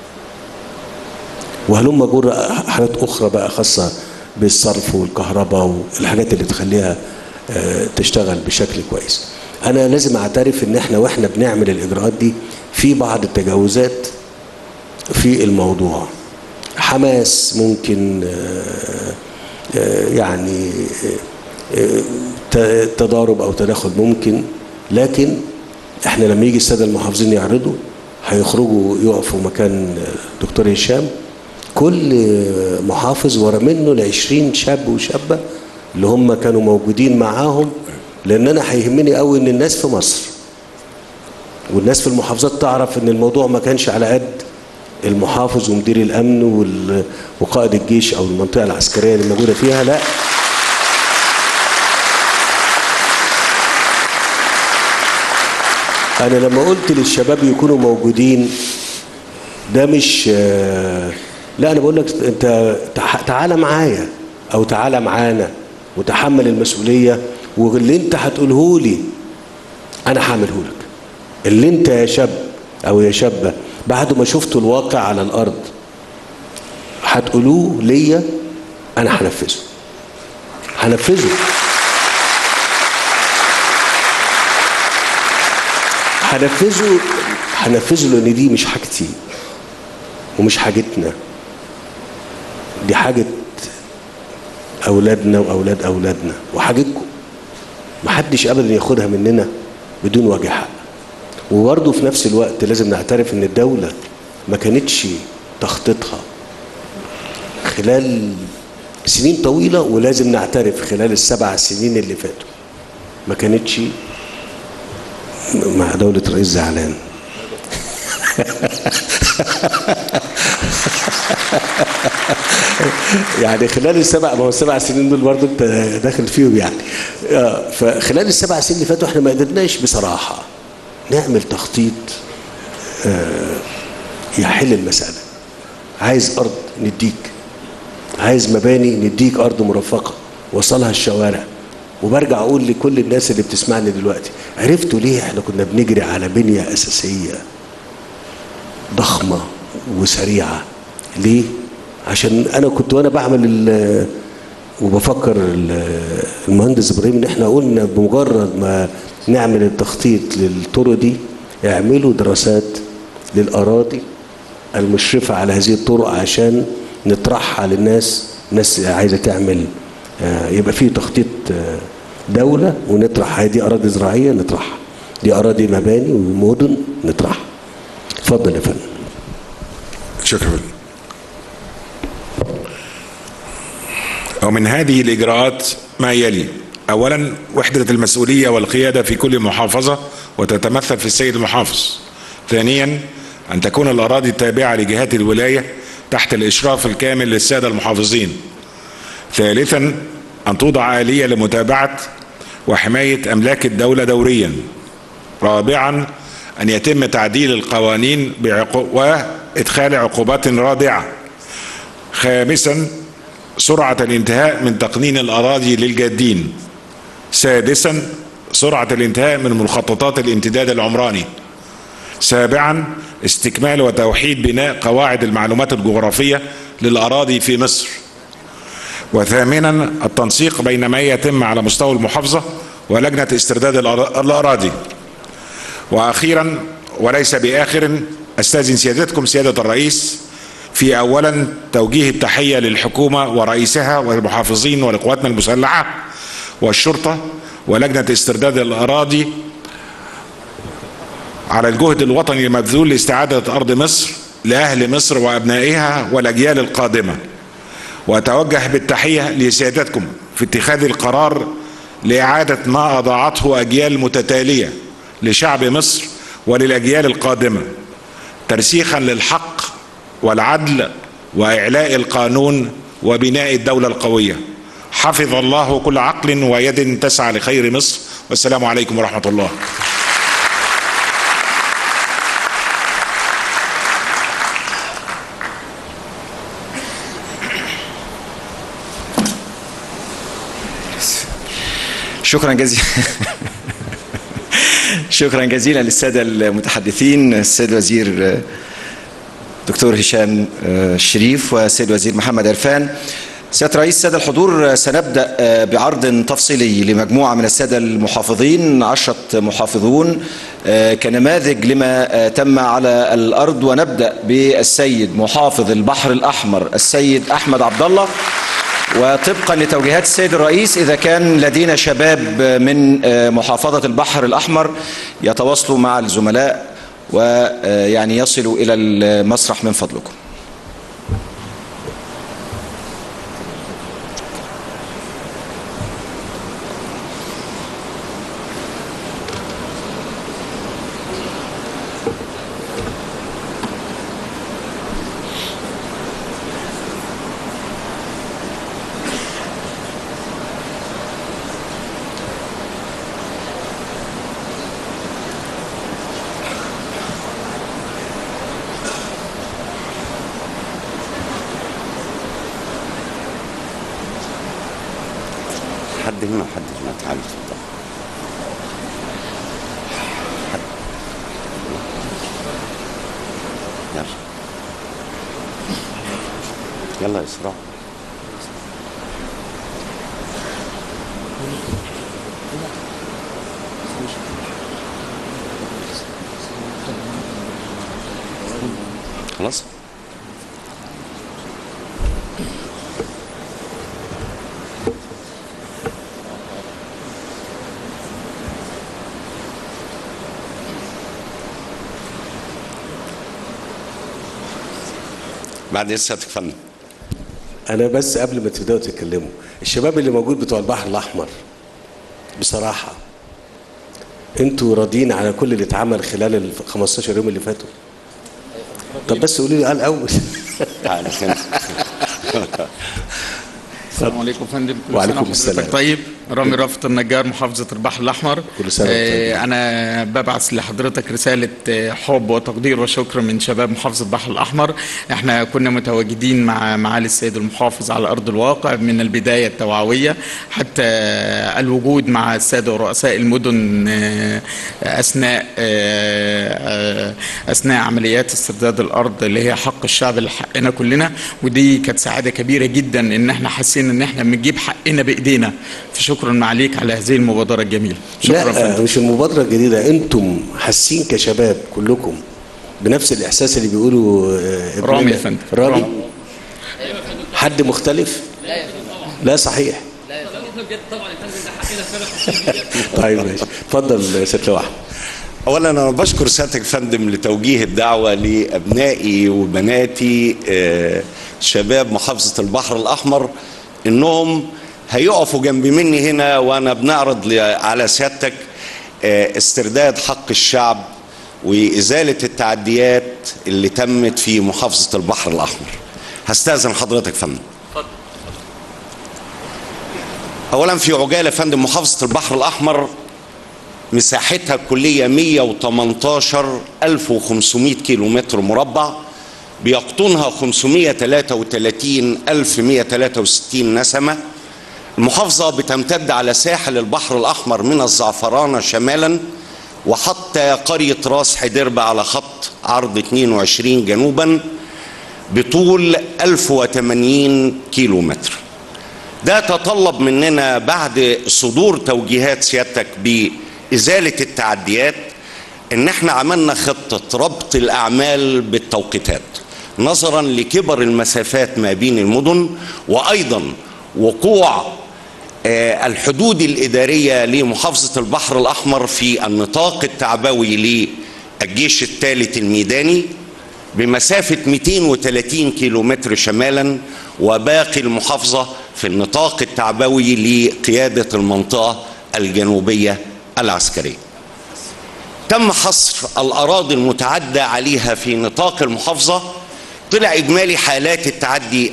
وهلم جر حاجات اخرى بقى خاصه بالصرف والكهرباء والحاجات اللي تخليها آه، تشتغل بشكل كويس انا لازم اعترف ان احنا واحنا بنعمل الاجراءات دي في بعض التجاوزات في الموضوع حماس ممكن آه، آه، يعني آه، ت- تضارب او تداخل ممكن لكن احنا لما يجي الساده المحافظين يعرضوا هيخرجوا يقفوا مكان آه، دكتور هشام كل آه، محافظ ورا منه ل 20 شاب وشابه اللي هم كانوا موجودين معاهم لان انا هيهمني قوي ان الناس في مصر والناس في المحافظات تعرف ان الموضوع ما كانش على قد المحافظ ومدير الامن وال- وقائد الجيش او المنطقه العسكريه اللي موجوده فيها لا انا لما قلت للشباب يكونوا موجودين ده مش آه، لا انا بقول لك انت تع- تعالى معايا او تعالى معانا وتحمل المسؤوليه واللي انت هتقوله لي انا هعمله لك اللي انت يا شاب او يا شابه بعد ما شفتوا الواقع على الارض هتقولوه ليا انا هنفذه هنفذه هنفذه هنفذه لان دي مش حاجتي ومش حاجتنا دي حاجة أولادنا وأولاد أولادنا وحاجتكم محدش أبدا ياخدها مننا بدون وجه حق وبرضه في نفس الوقت لازم نعترف إن الدولة ما كانتش تخطيطها خلال سنين طويلة ولازم نعترف خلال السبع سنين اللي فاتوا ما كانتش مع دولة رئيس زعلان يعني خلال السبع ما هو السبع سنين دول برضه انت داخل فيهم يعني آه، فخلال السبع سنين اللي فاتوا احنا ما قدرناش بصراحه نعمل تخطيط آه، يحل المساله عايز ارض نديك عايز مباني نديك ارض مرفقه وصلها الشوارع وبرجع اقول لكل الناس اللي بتسمعني دلوقتي عرفتوا ليه احنا كنا بنجري على بنيه اساسيه ضخمه وسريعه ليه عشان انا كنت وانا بعمل ال- وبفكر ال- المهندس ابراهيم ان احنا قلنا بمجرد ما نعمل التخطيط للطرق دي اعملوا دراسات للاراضي المشرفه على هذه الطرق عشان نطرحها للناس ناس عايزه تعمل آه، يبقى في تخطيط آه، دوله ونطرح هذه اراضي زراعيه نطرحها دي اراضي مباني ومدن نطرحها اتفضل يا فندم شكرا ومن هذه الإجراءات ما يلي أولا وحدة المسؤولية والقيادة في كل محافظة وتتمثل في السيد المحافظ ثانيا أن تكون الأراضي التابعة لجهات الولاية تحت الإشراف الكامل للسادة المحافظين ثالثا أن توضع آلية لمتابعة وحماية أملاك الدولة دوريا رابعا أن يتم تعديل القوانين بعقو... وإدخال عقوبات رادعة خامسا سرعة الانتهاء من تقنين الأراضي للجادين سادسا سرعة الانتهاء من مخططات الامتداد العمراني سابعا استكمال وتوحيد بناء قواعد المعلومات الجغرافية للأراضي في مصر وثامنا التنسيق بين ما يتم على مستوى المحافظة ولجنة استرداد الأرا- الأراضي واخيرا وليس باخر استاذن سيادتكم سياده الرئيس في اولا توجيه التحيه للحكومه ورئيسها والمحافظين ولقواتنا المسلحه والشرطه ولجنه استرداد الاراضي على الجهد الوطني المبذول لاستعاده ارض مصر لاهل مصر وابنائها والاجيال القادمه واتوجه بالتحيه لسيادتكم في اتخاذ القرار لاعاده ما اضاعته اجيال متتاليه لشعب مصر وللاجيال القادمه ترسيخا للحق والعدل واعلاء القانون وبناء الدوله القويه حفظ الله كل عقل ويد تسعى لخير مصر والسلام عليكم ورحمه الله شكرا جزيلا شكرا جزيلا للساده المتحدثين السيد وزير دكتور هشام الشريف والسيد وزير محمد عرفان سيادة رئيس السادة الحضور سنبدأ بعرض تفصيلي لمجموعة من السادة المحافظين عشرة محافظون كنماذج لما تم على الأرض ونبدأ بالسيد محافظ البحر الأحمر السيد أحمد عبد الله وطبقا لتوجيهات السيد الرئيس إذا كان لدينا شباب من محافظة البحر الأحمر يتواصلوا مع الزملاء ويعني يصلوا إلى المسرح من فضلكم حد هنا وحد هنا تعالى اتفضل حد. يلا يلا اسراء خلاص بعد سيادتك يا فندم انا بس قبل ما تبداوا تتكلموا الشباب اللي موجود بتوع البحر الاحمر بصراحه انتوا راضيين على كل اللي اتعمل خلال ال 15 يوم اللي فاتوا طب بس قولوا لي على الاول تعالى خير. السلام عليكم يا فندم كل وعليكم سنة وحضرتك السلام. طيب رامي رافت النجار محافظة البحر الأحمر كل سنة وأنت طيب. آه، أنا ببعث لحضرتك رسالة آه، حب وتقدير وشكر من شباب محافظة البحر الأحمر احنا كنا متواجدين مع معالي السيد المحافظ على أرض الواقع من البداية التوعوية حتى آه، الوجود مع السادة ورؤساء المدن آه، أثناء آه، آه، أثناء عمليات استرداد الأرض اللي هي حق الشعب اللي حقنا كلنا ودي كانت سعادة كبيرة جدا إن احنا حاسين إن احنا بنجيب حقنا بإيدينا فشكرا معاليك على هذه المبادرة الجميلة شكرا لا فندم. مش المبادره الجديده انتم حاسين كشباب كلكم بنفس الاحساس اللي بيقولوا آه، ابننا. رامي يا فندم. رامي رامي. حد مختلف لا صحيح طيب ماشي اتفضل يا ست لوحه اولا انا بشكر سيادتك يا فندم لتوجيه الدعوه لابنائي وبناتي آه، شباب محافظه البحر الاحمر انهم هيقفوا جنب مني هنا وانا بنعرض ل- على سيادتك آه، استرداد حق الشعب وازاله التعديات اللي تمت في محافظه البحر الاحمر هستاذن حضرتك يا فندم اولا في عجاله يا فندم محافظه البحر الاحمر مساحتها الكلية 118500 كيلو متر مربع بيقطنها 533163 نسمة المحافظة بتمتد على ساحل البحر الأحمر من الزعفرانة شمالا وحتى قرية راس حدربة على خط عرض 22 جنوبا بطول 1080 كيلو متر ده تطلب مننا بعد صدور توجيهات سيادتك بإزالة التعديات ان احنا عملنا خطة ربط الأعمال بالتوقيتات نظرا لكبر المسافات ما بين المدن وأيضا وقوع آه، الحدود الإدارية لمحافظة البحر الأحمر في النطاق التعبوي للجيش الثالث الميداني بمسافة 230 كيلو متر شمالا وباقي المحافظة في النطاق التعبوي لقيادة المنطقة الجنوبية العسكرية تم حصر الأراضي المتعدى عليها في نطاق المحافظة طلع إجمالي حالات التعدي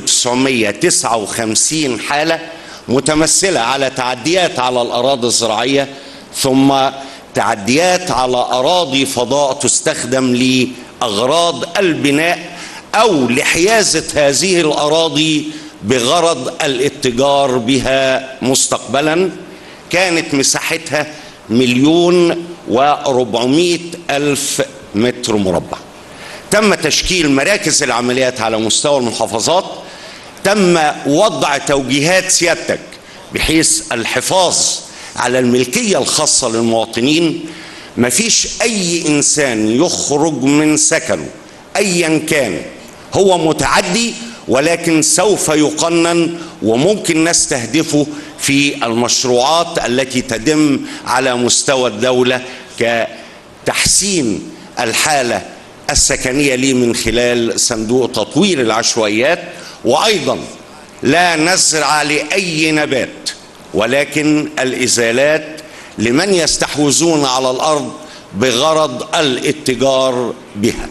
1959 حالة متمثلة على تعديات على الأراضي الزراعية ثم تعديات على أراضي فضاء تستخدم لأغراض البناء أو لحيازة هذه الأراضي بغرض الاتجار بها مستقبلا كانت مساحتها مليون وربعمائة ألف متر مربع تم تشكيل مراكز العمليات على مستوى المحافظات تم وضع توجيهات سيادتك بحيث الحفاظ على الملكية الخاصة للمواطنين مفيش أي إنسان يخرج من سكنه أيا كان هو متعدي ولكن سوف يقنن وممكن نستهدفه في المشروعات التي تتم على مستوى الدولة كتحسين الحالة السكنية لي من خلال صندوق تطوير العشوائيات وأيضا لا نزرع لأي نبات ولكن الإزالات لمن يستحوذون على الأرض بغرض الاتجار بها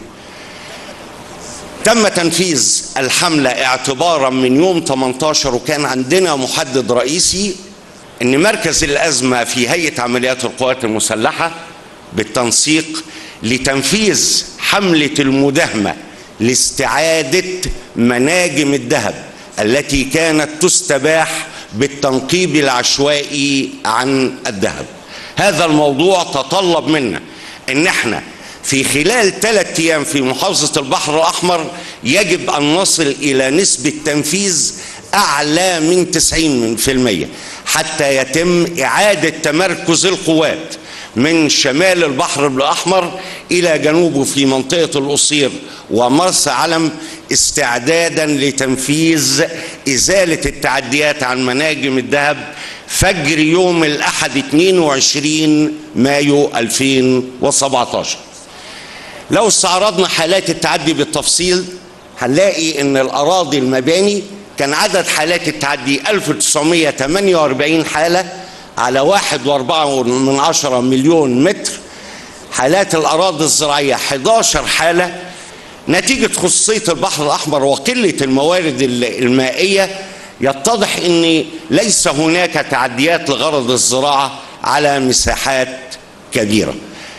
تم تنفيذ الحملة اعتبارا من يوم 18 وكان عندنا محدد رئيسي ان مركز الازمة في هيئة عمليات القوات المسلحة بالتنسيق لتنفيذ حملة المداهمة لاستعادة مناجم الذهب التي كانت تستباح بالتنقيب العشوائي عن الذهب هذا الموضوع تطلب منا ان احنا في خلال ثلاثة ايام في محافظة البحر الاحمر يجب ان نصل الى نسبة تنفيذ اعلى من 90% حتى يتم اعادة تمركز القوات من شمال البحر الأحمر إلى جنوبه في منطقة القصير ومرسى علم استعدادا لتنفيذ إزالة التعديات عن مناجم الذهب فجر يوم الأحد 22 مايو 2017 لو استعرضنا حالات التعدي بالتفصيل هنلاقي ان الأراضي المباني كان عدد حالات التعدي 1948 حالة على واحد واربعة من عشرة مليون متر حالات الأراضي الزراعية 11 حالة نتيجة خصوصية البحر الأحمر وقلة الموارد المائية يتضح أن ليس هناك تعديات لغرض الزراعة على مساحات كبيرة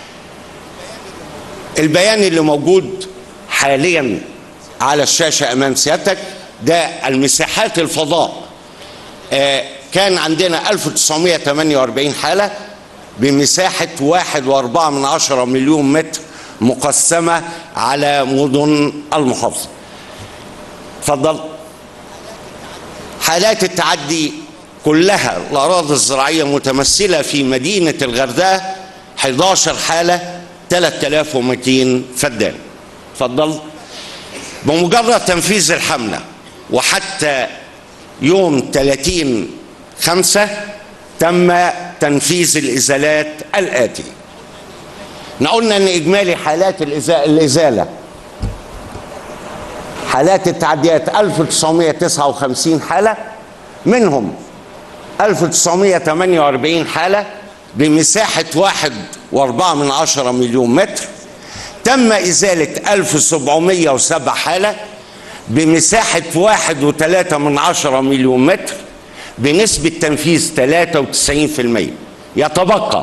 البيان اللي موجود حاليا على الشاشة أمام سيادتك ده المساحات الفضاء آه كان عندنا 1948 حالة بمساحة واحد واربعة من عشرة مليون متر مقسمة على مدن المحافظة تفضل حالات التعدي كلها الأراضي الزراعية متمثلة في مدينة الغردقة 11 حالة 3200 فدان تفضل بمجرد تنفيذ الحملة وحتى يوم 30 خمسة تم تنفيذ الإزالات الآتي قلنا أن إجمالي حالات الإزالة حالات التعديات 1959 حالة منهم 1948 حالة بمساحة واحد واربعة من عشرة مليون متر تم إزالة 1707 حالة بمساحة واحد وثلاثة من عشرة مليون متر بنسبة تنفيذ 93% يتبقى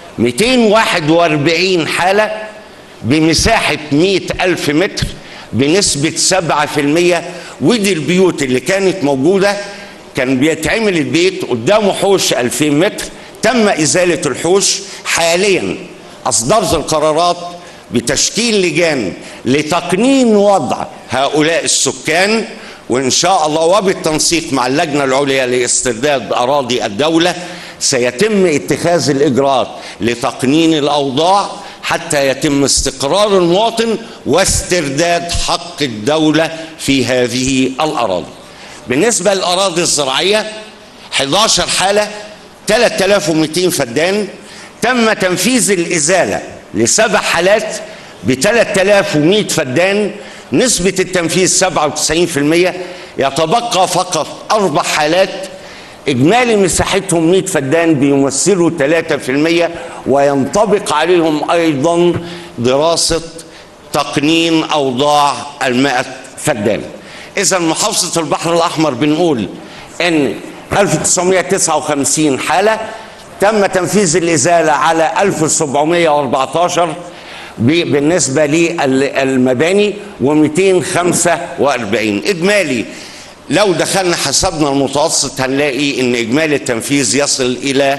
241 حالة بمساحة 100 ألف متر بنسبة 7% ودي البيوت اللي كانت موجودة كان بيتعمل البيت قدامه حوش 2000 متر تم إزالة الحوش حاليا أصدرت القرارات بتشكيل لجان لتقنين وضع هؤلاء السكان وإن شاء الله وبالتنسيق مع اللجنة العليا لاسترداد أراضي الدولة سيتم اتخاذ الإجراءات لتقنين الأوضاع حتى يتم استقرار المواطن واسترداد حق الدولة في هذه الأراضي بالنسبة للأراضي الزراعية 11 حالة 3200 فدان تم تنفيذ الإزالة لسبع حالات ب 3100 فدان نسبة التنفيذ 97% يتبقى فقط أربع حالات إجمالي مساحتهم 100 فدان بيمثلوا 3% وينطبق عليهم أيضا دراسة تقنين أوضاع المائة فدان إذا محافظة البحر الأحمر بنقول إن 1959 حالة تم تنفيذ الإزالة على 1714 بالنسبة للمباني و245 إجمالي لو دخلنا حسبنا المتوسط هنلاقي ان اجمالي التنفيذ يصل الى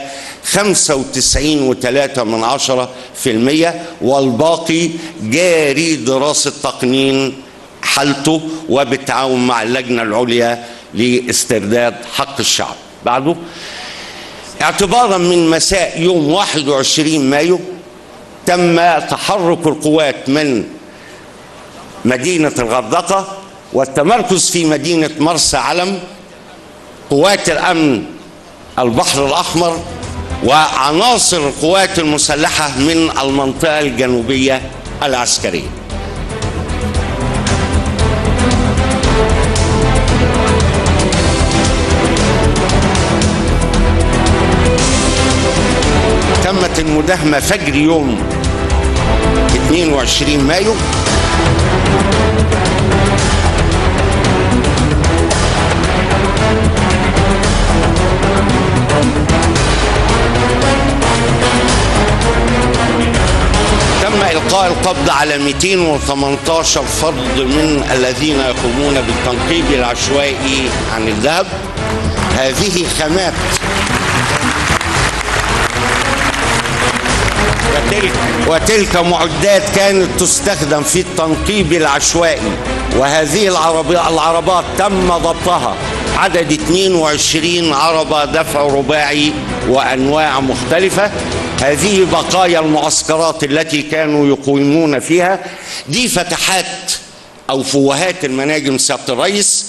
95.3 من عشرة في المية والباقي جاري دراسة تقنين حالته وبالتعاون مع اللجنة العليا لاسترداد حق الشعب بعده اعتبارا من مساء يوم 21 مايو تم تحرك القوات من مدينة الغردقة والتمركز في مدينة مرسى علم قوات الأمن البحر الأحمر وعناصر القوات المسلحة من المنطقة الجنوبية العسكرية تمت المداهمة فجر يوم 22 مايو تم إلقاء القبض على 218 فرد من الذين يقومون بالتنقيب العشوائي عن الذهب هذه خامات وتلك, وتلك معدات كانت تستخدم في التنقيب العشوائي وهذه العربي العربات تم ضبطها عدد 22 عربة دفع رباعي وأنواع مختلفة هذه بقايا المعسكرات التي كانوا يقيمون فيها دي فتحات أو فوهات المناجم سيادة الرئيس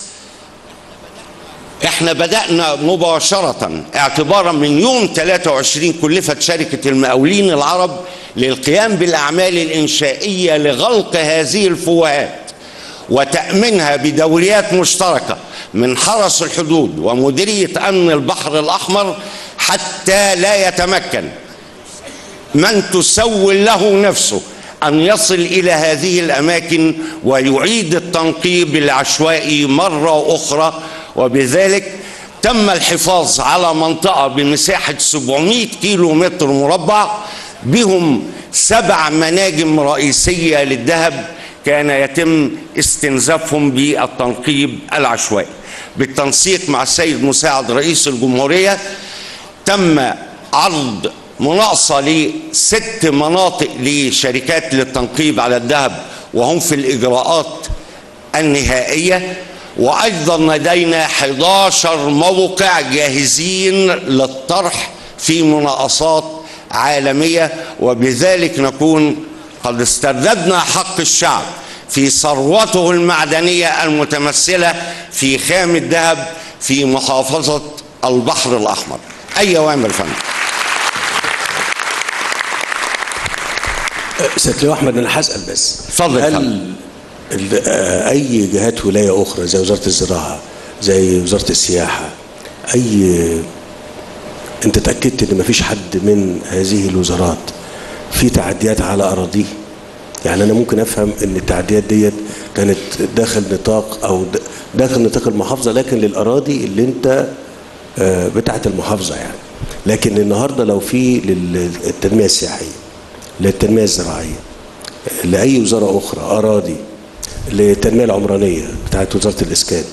احنا بدأنا مباشرة اعتبارا من يوم 23 كلفت شركة المقاولين العرب للقيام بالأعمال الإنشائية لغلق هذه الفوهات وتأمينها بدوريات مشتركة من حرس الحدود ومديرية أمن البحر الأحمر حتى لا يتمكن من تسول له نفسه أن يصل إلى هذه الأماكن ويعيد التنقيب العشوائي مرة أخرى وبذلك تم الحفاظ على منطقة بمساحة 700 كيلو متر مربع بهم سبع مناجم رئيسية للذهب كان يتم استنزافهم بالتنقيب العشوائي بالتنسيق مع السيد مساعد رئيس الجمهورية تم عرض مناقصة لست مناطق لشركات للتنقيب على الذهب وهم في الإجراءات النهائية وأيضا لدينا 11 موقع جاهزين للطرح في مناقصات عالمية وبذلك نكون قد استرددنا حق الشعب في ثروته المعدنية المتمثلة في خام الذهب في محافظة البحر الأحمر أي أوامر فندم سيد لواء احمد انا هسال بس اتفضل هل اتفضل. ال- آه، اي جهات ولايه اخرى زي وزاره الزراعه زي وزاره السياحه اي انت اتاكدت ان مفيش حد من هذه الوزارات في تعديات على اراضيه يعني انا ممكن افهم ان التعديات ديت كانت داخل نطاق او د- داخل نطاق المحافظه لكن للاراضي اللي انت آه، بتاعه المحافظه يعني لكن النهارده لو في للتنميه السياحيه للتنميه الزراعيه لاي وزاره اخرى اراضي للتنميه العمرانيه بتاعت وزاره الاسكان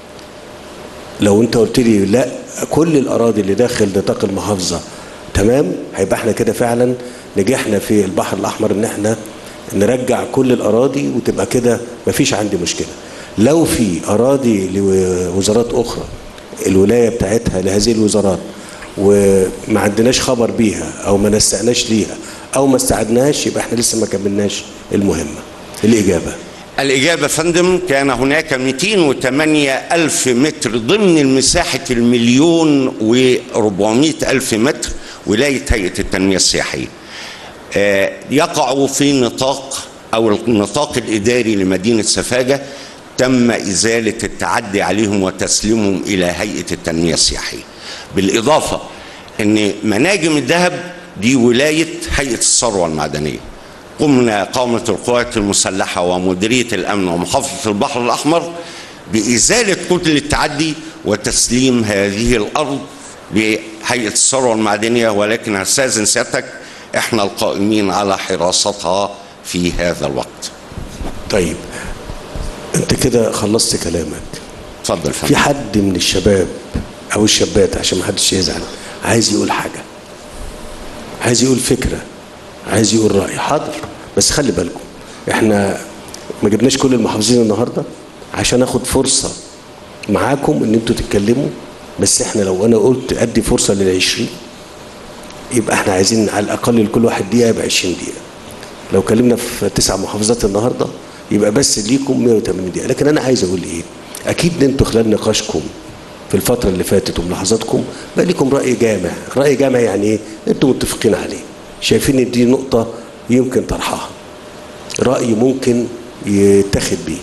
لو انت قلت لي لا كل الاراضي اللي داخل نطاق المحافظه تمام هيبقى احنا كده فعلا نجحنا في البحر الاحمر ان احنا نرجع كل الاراضي وتبقى كده مفيش عندي مشكله لو في اراضي لوزارات اخرى الولايه بتاعتها لهذه الوزارات وما عندناش خبر بيها او ما نسقناش ليها او ما استعدناش يبقى احنا لسه ما كملناش المهمه الاجابه الإجابة فندم كان هناك 208 ألف متر ضمن المساحة المليون و400 ألف متر ولاية هيئة التنمية السياحية آه، يقع في نطاق أو النطاق الإداري لمدينة سفاجة تم إزالة التعدي عليهم وتسليمهم إلى هيئة التنمية السياحية بالإضافة أن مناجم الذهب دي ولاية هيئة الثروة المعدنية قمنا قامت القوات المسلحة ومديرية الأمن ومحافظة البحر الأحمر بإزالة كتل التعدي وتسليم هذه الأرض بهيئة الثروة المعدنية ولكن هستأذن سيادتك احنا القائمين على حراستها في هذا الوقت طيب انت كده خلصت كلامك اتفضل في حد من الشباب او الشابات عشان ما حدش يزعل عايز يقول حاجه عايز يقول فكره عايز يقول راي حاضر بس خلي بالكم احنا ما جبناش كل المحافظين النهارده عشان اخد فرصه معاكم ان انتوا تتكلموا بس احنا لو انا قلت ادي فرصه للعشرين يبقى احنا عايزين على الاقل لكل واحد دقيقه يبقى 20 دقيقه لو كلمنا في تسع محافظات النهارده يبقى بس ليكم 180 دقيقه لكن انا عايز اقول ايه اكيد انتوا خلال نقاشكم في الفتره اللي فاتت وملاحظاتكم بقى لكم راي جامع راي جامع يعني ايه انتوا متفقين عليه شايفين ان دي نقطه يمكن طرحها راي ممكن يتاخد بيه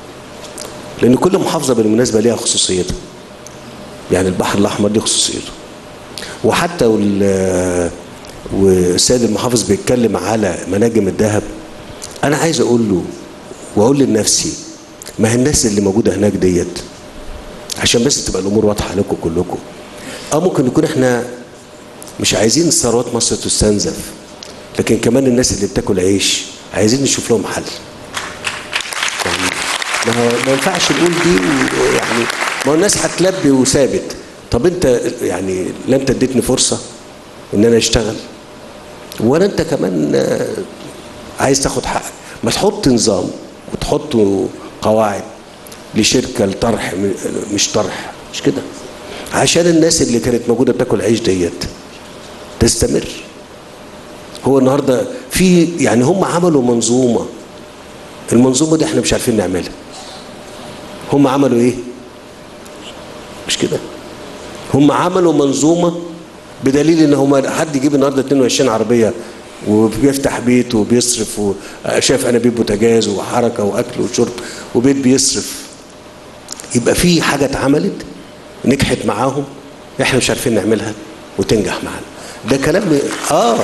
لان كل محافظه بالمناسبه ليها خصوصيتها يعني البحر الاحمر ليه خصوصيته وحتى وال والسيد المحافظ بيتكلم على مناجم الذهب انا عايز اقول له واقول لنفسي ما هي الناس اللي موجوده هناك ديت عشان بس تبقى الامور واضحه لكم كلكم اه ممكن نكون احنا مش عايزين ثروات مصر تستنزف لكن كمان الناس اللي بتاكل عيش عايزين نشوف لهم حل يعني ما هو ما ينفعش نقول دي و- يعني ما هو الناس هتلبي وثابت طب انت يعني لا انت اديتني فرصه ان انا اشتغل ولا انت كمان آه، عايز تاخد حقك ما تحط نظام وتحط قواعد لشركه لطرح م- مش طرح مش كده عشان الناس اللي كانت موجوده بتاكل عيش ديت تستمر هو النهارده في يعني هم عملوا منظومه المنظومه دي احنا مش عارفين نعملها هم عملوا ايه مش كده هم عملوا منظومه بدليل ان هم حد يجيب النهارده 22 عربيه وبيفتح بيت وبيصرف وشاف انابيب بوتاجاز وحركه واكل وشرب وبيت بيصرف يبقى في حاجه اتعملت نجحت معاهم احنا مش عارفين نعملها وتنجح معانا ده كلام اه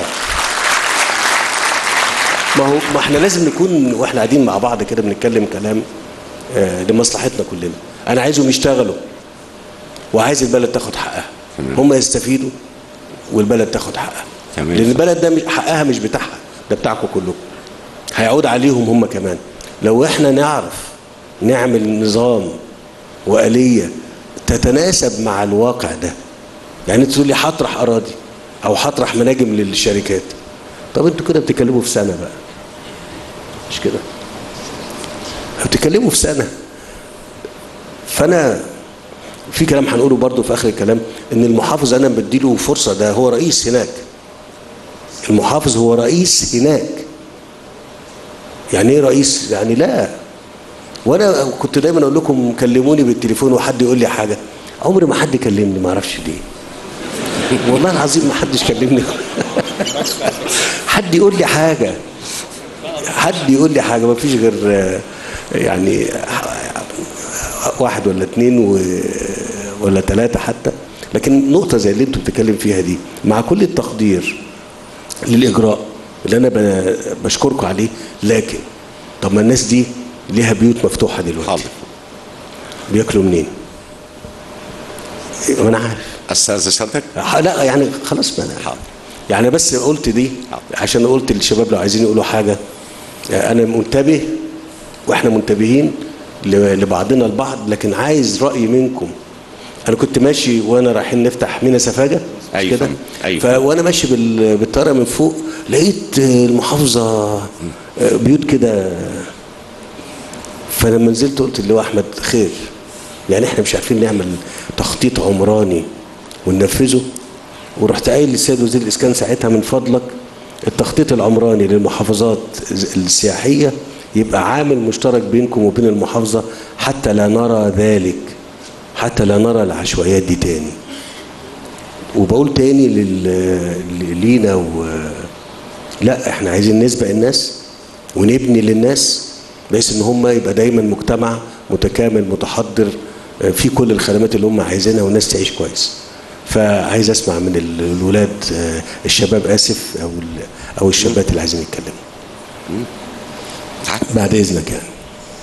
ما هو ما احنا لازم نكون واحنا قاعدين مع بعض كده بنتكلم كلام آه لمصلحتنا كلنا انا عايزهم يشتغلوا وعايز البلد تاخد حقها هم يستفيدوا والبلد تاخد حقها تمام. لان البلد ده مش- حقها مش بتاعها ده بتاعكم كلكم هيعود عليهم هم كمان لو احنا نعرف نعمل نظام وآلية تتناسب مع الواقع ده يعني انت تقول لي هطرح اراضي او هطرح مناجم للشركات طب انتوا كده بتتكلموا في سنه بقى مش كده بتتكلموا في سنه فانا في كلام هنقوله برضو في اخر الكلام ان المحافظ انا بديله فرصه ده هو رئيس هناك المحافظ هو رئيس هناك يعني ايه رئيس يعني لا وانا كنت دايما اقول لكم كلموني بالتليفون وحد يقول لي حاجه عمري ما حد كلمني ما اعرفش ليه والله العظيم ما حدش كلمني حد يقول لي حاجه حد يقول لي حاجه ما فيش غير آه، يعني واحد ولا اتنين و... ولا ثلاثة حتى لكن نقطة زي اللي انتوا بتتكلم فيها دي مع كل التقدير للإجراء اللي أنا ب... بشكركم عليه لكن طب ما الناس دي ليها بيوت مفتوحة دلوقتي حاضر بياكلوا منين؟ ما أنا عارف استاذ سيادتك ح- لا يعني خلاص ما أنا يعني بس قلت دي عشان قلت للشباب لو عايزين يقولوا حاجة أنا منتبه وإحنا منتبهين ل- لبعضنا البعض لكن عايز رأي منكم أنا كنت ماشي وأنا رايحين نفتح مينا سفاجة مش أيوة كده فندم، أيوة. ف... وأنا ماشي بال... بالطيارة من فوق لقيت المحافظة بيوت كده فلما نزلت قلت اللي هو احمد خير يعني احنا مش عارفين نعمل تخطيط عمراني وننفذه ورحت قايل للسيد وزير الاسكان ساعتها من فضلك التخطيط العمراني للمحافظات السياحيه يبقى عامل مشترك بينكم وبين المحافظه حتى لا نرى ذلك حتى لا نرى العشوائيات دي تاني وبقول تاني لل... لينا و... لا احنا عايزين نسبق الناس ونبني للناس بحيث ان هم يبقى دايما مجتمع متكامل متحضر آه، في كل الخدمات اللي هم عايزينها والناس تعيش كويس فعايز اسمع من ال- الولاد آه، الشباب اسف او ال- او الشابات اللي عايزين يتكلموا بعد اذنك يعني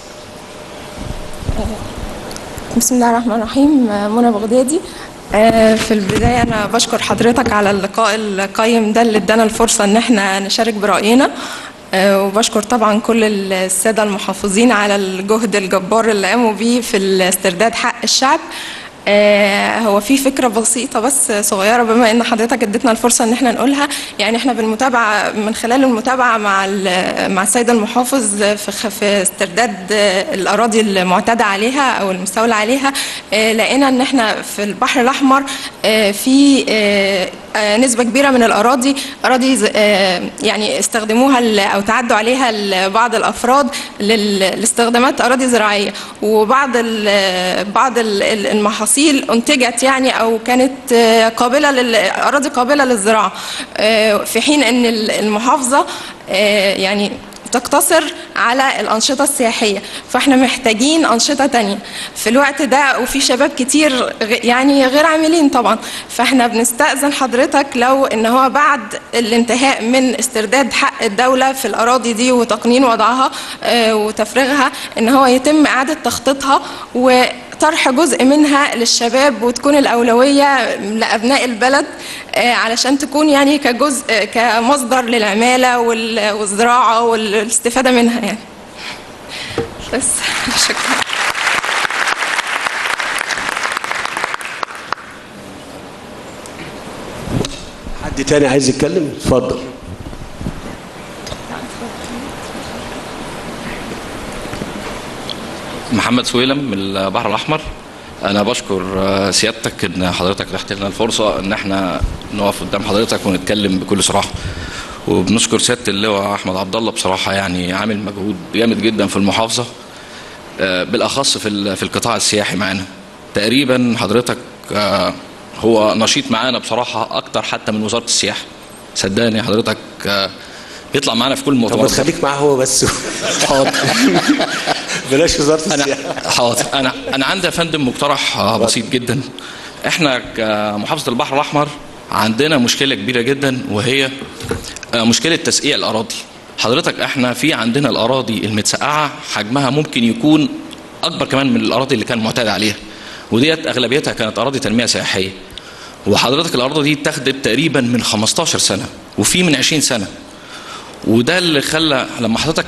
بسم الله الرحمن الرحيم منى بغدادي آه، في البداية أنا بشكر حضرتك على اللقاء القيم ده اللي ادانا الفرصة إن احنا نشارك برأينا آه، وبشكر طبعا كل السادة المحافظين على الجهد الجبار اللي قاموا بيه في استرداد حق الشعب آه، هو في فكرة بسيطة بس صغيرة بما ان حضرتك اديتنا الفرصة ان احنا نقولها يعني احنا بالمتابعة من خلال المتابعة مع ال- مع السيد المحافظ في خ- في استرداد آه، الاراضي المعتدى عليها او المستولى عليها آه، لقينا ان احنا في البحر الاحمر آه، في آه، آه، نسبة كبيرة من الأراضي أراضي ز- آه، يعني استخدموها ال- أو تعدوا عليها ال- بعض الأفراد لل- لاستخدامات أراضي زراعية وبعض ال- بعض ال- ال- المحاصيل أنتجت يعني أو كانت آه، قابلة لل- أراضي قابلة للزراعة آه، في حين أن ال- المحافظة آه، يعني تقتصر على الأنشطة السياحية فاحنا محتاجين أنشطة تانية في الوقت ده وفي شباب كتير غ- يعني غير عاملين طبعا فاحنا بنستأذن حضرتك لو ان هو بعد الانتهاء من استرداد حق الدولة في الأراضي دي وتقنين وضعها آه، وتفريغها ان هو يتم إعادة تخطيطها و طرح جزء منها للشباب وتكون الأولوية لأبناء البلد آه، علشان تكون يعني كجزء آه، كمصدر للعمالة وال- والزراعة والاستفادة منها يعني بس شكرا حد تاني عايز يتكلم اتفضل محمد سويلم من البحر الاحمر انا بشكر آه، سيادتك ان حضرتك رحت لنا الفرصه ان احنا نقف قدام حضرتك ونتكلم بكل صراحه وبنشكر سياده اللواء احمد عبد الله بصراحه يعني عامل مجهود جامد جدا في المحافظه آه، بالاخص في ال- في القطاع السياحي معانا تقريبا حضرتك آه، هو نشيط معانا بصراحه اكتر حتى من وزاره السياحه صدقني حضرتك آه، بيطلع معانا في كل طب ما المؤتمرات تخليك معاه هو بس حاضر بلاش وزاره انا السياحه حاضر انا انا عندي يا فندم مقترح آه، بسيط جدا احنا كمحافظه البحر الاحمر عندنا مشكله كبيره جدا وهي آه، مشكله تسقيع الاراضي حضرتك احنا في عندنا الاراضي المتسقعه حجمها ممكن يكون اكبر كمان من الاراضي اللي كان معتاد عليها وديت اغلبيتها كانت اراضي تنميه سياحيه وحضرتك الارض دي اتخذت تقريبا من 15 سنه وفي من 20 سنه وده اللي خلى لما حضرتك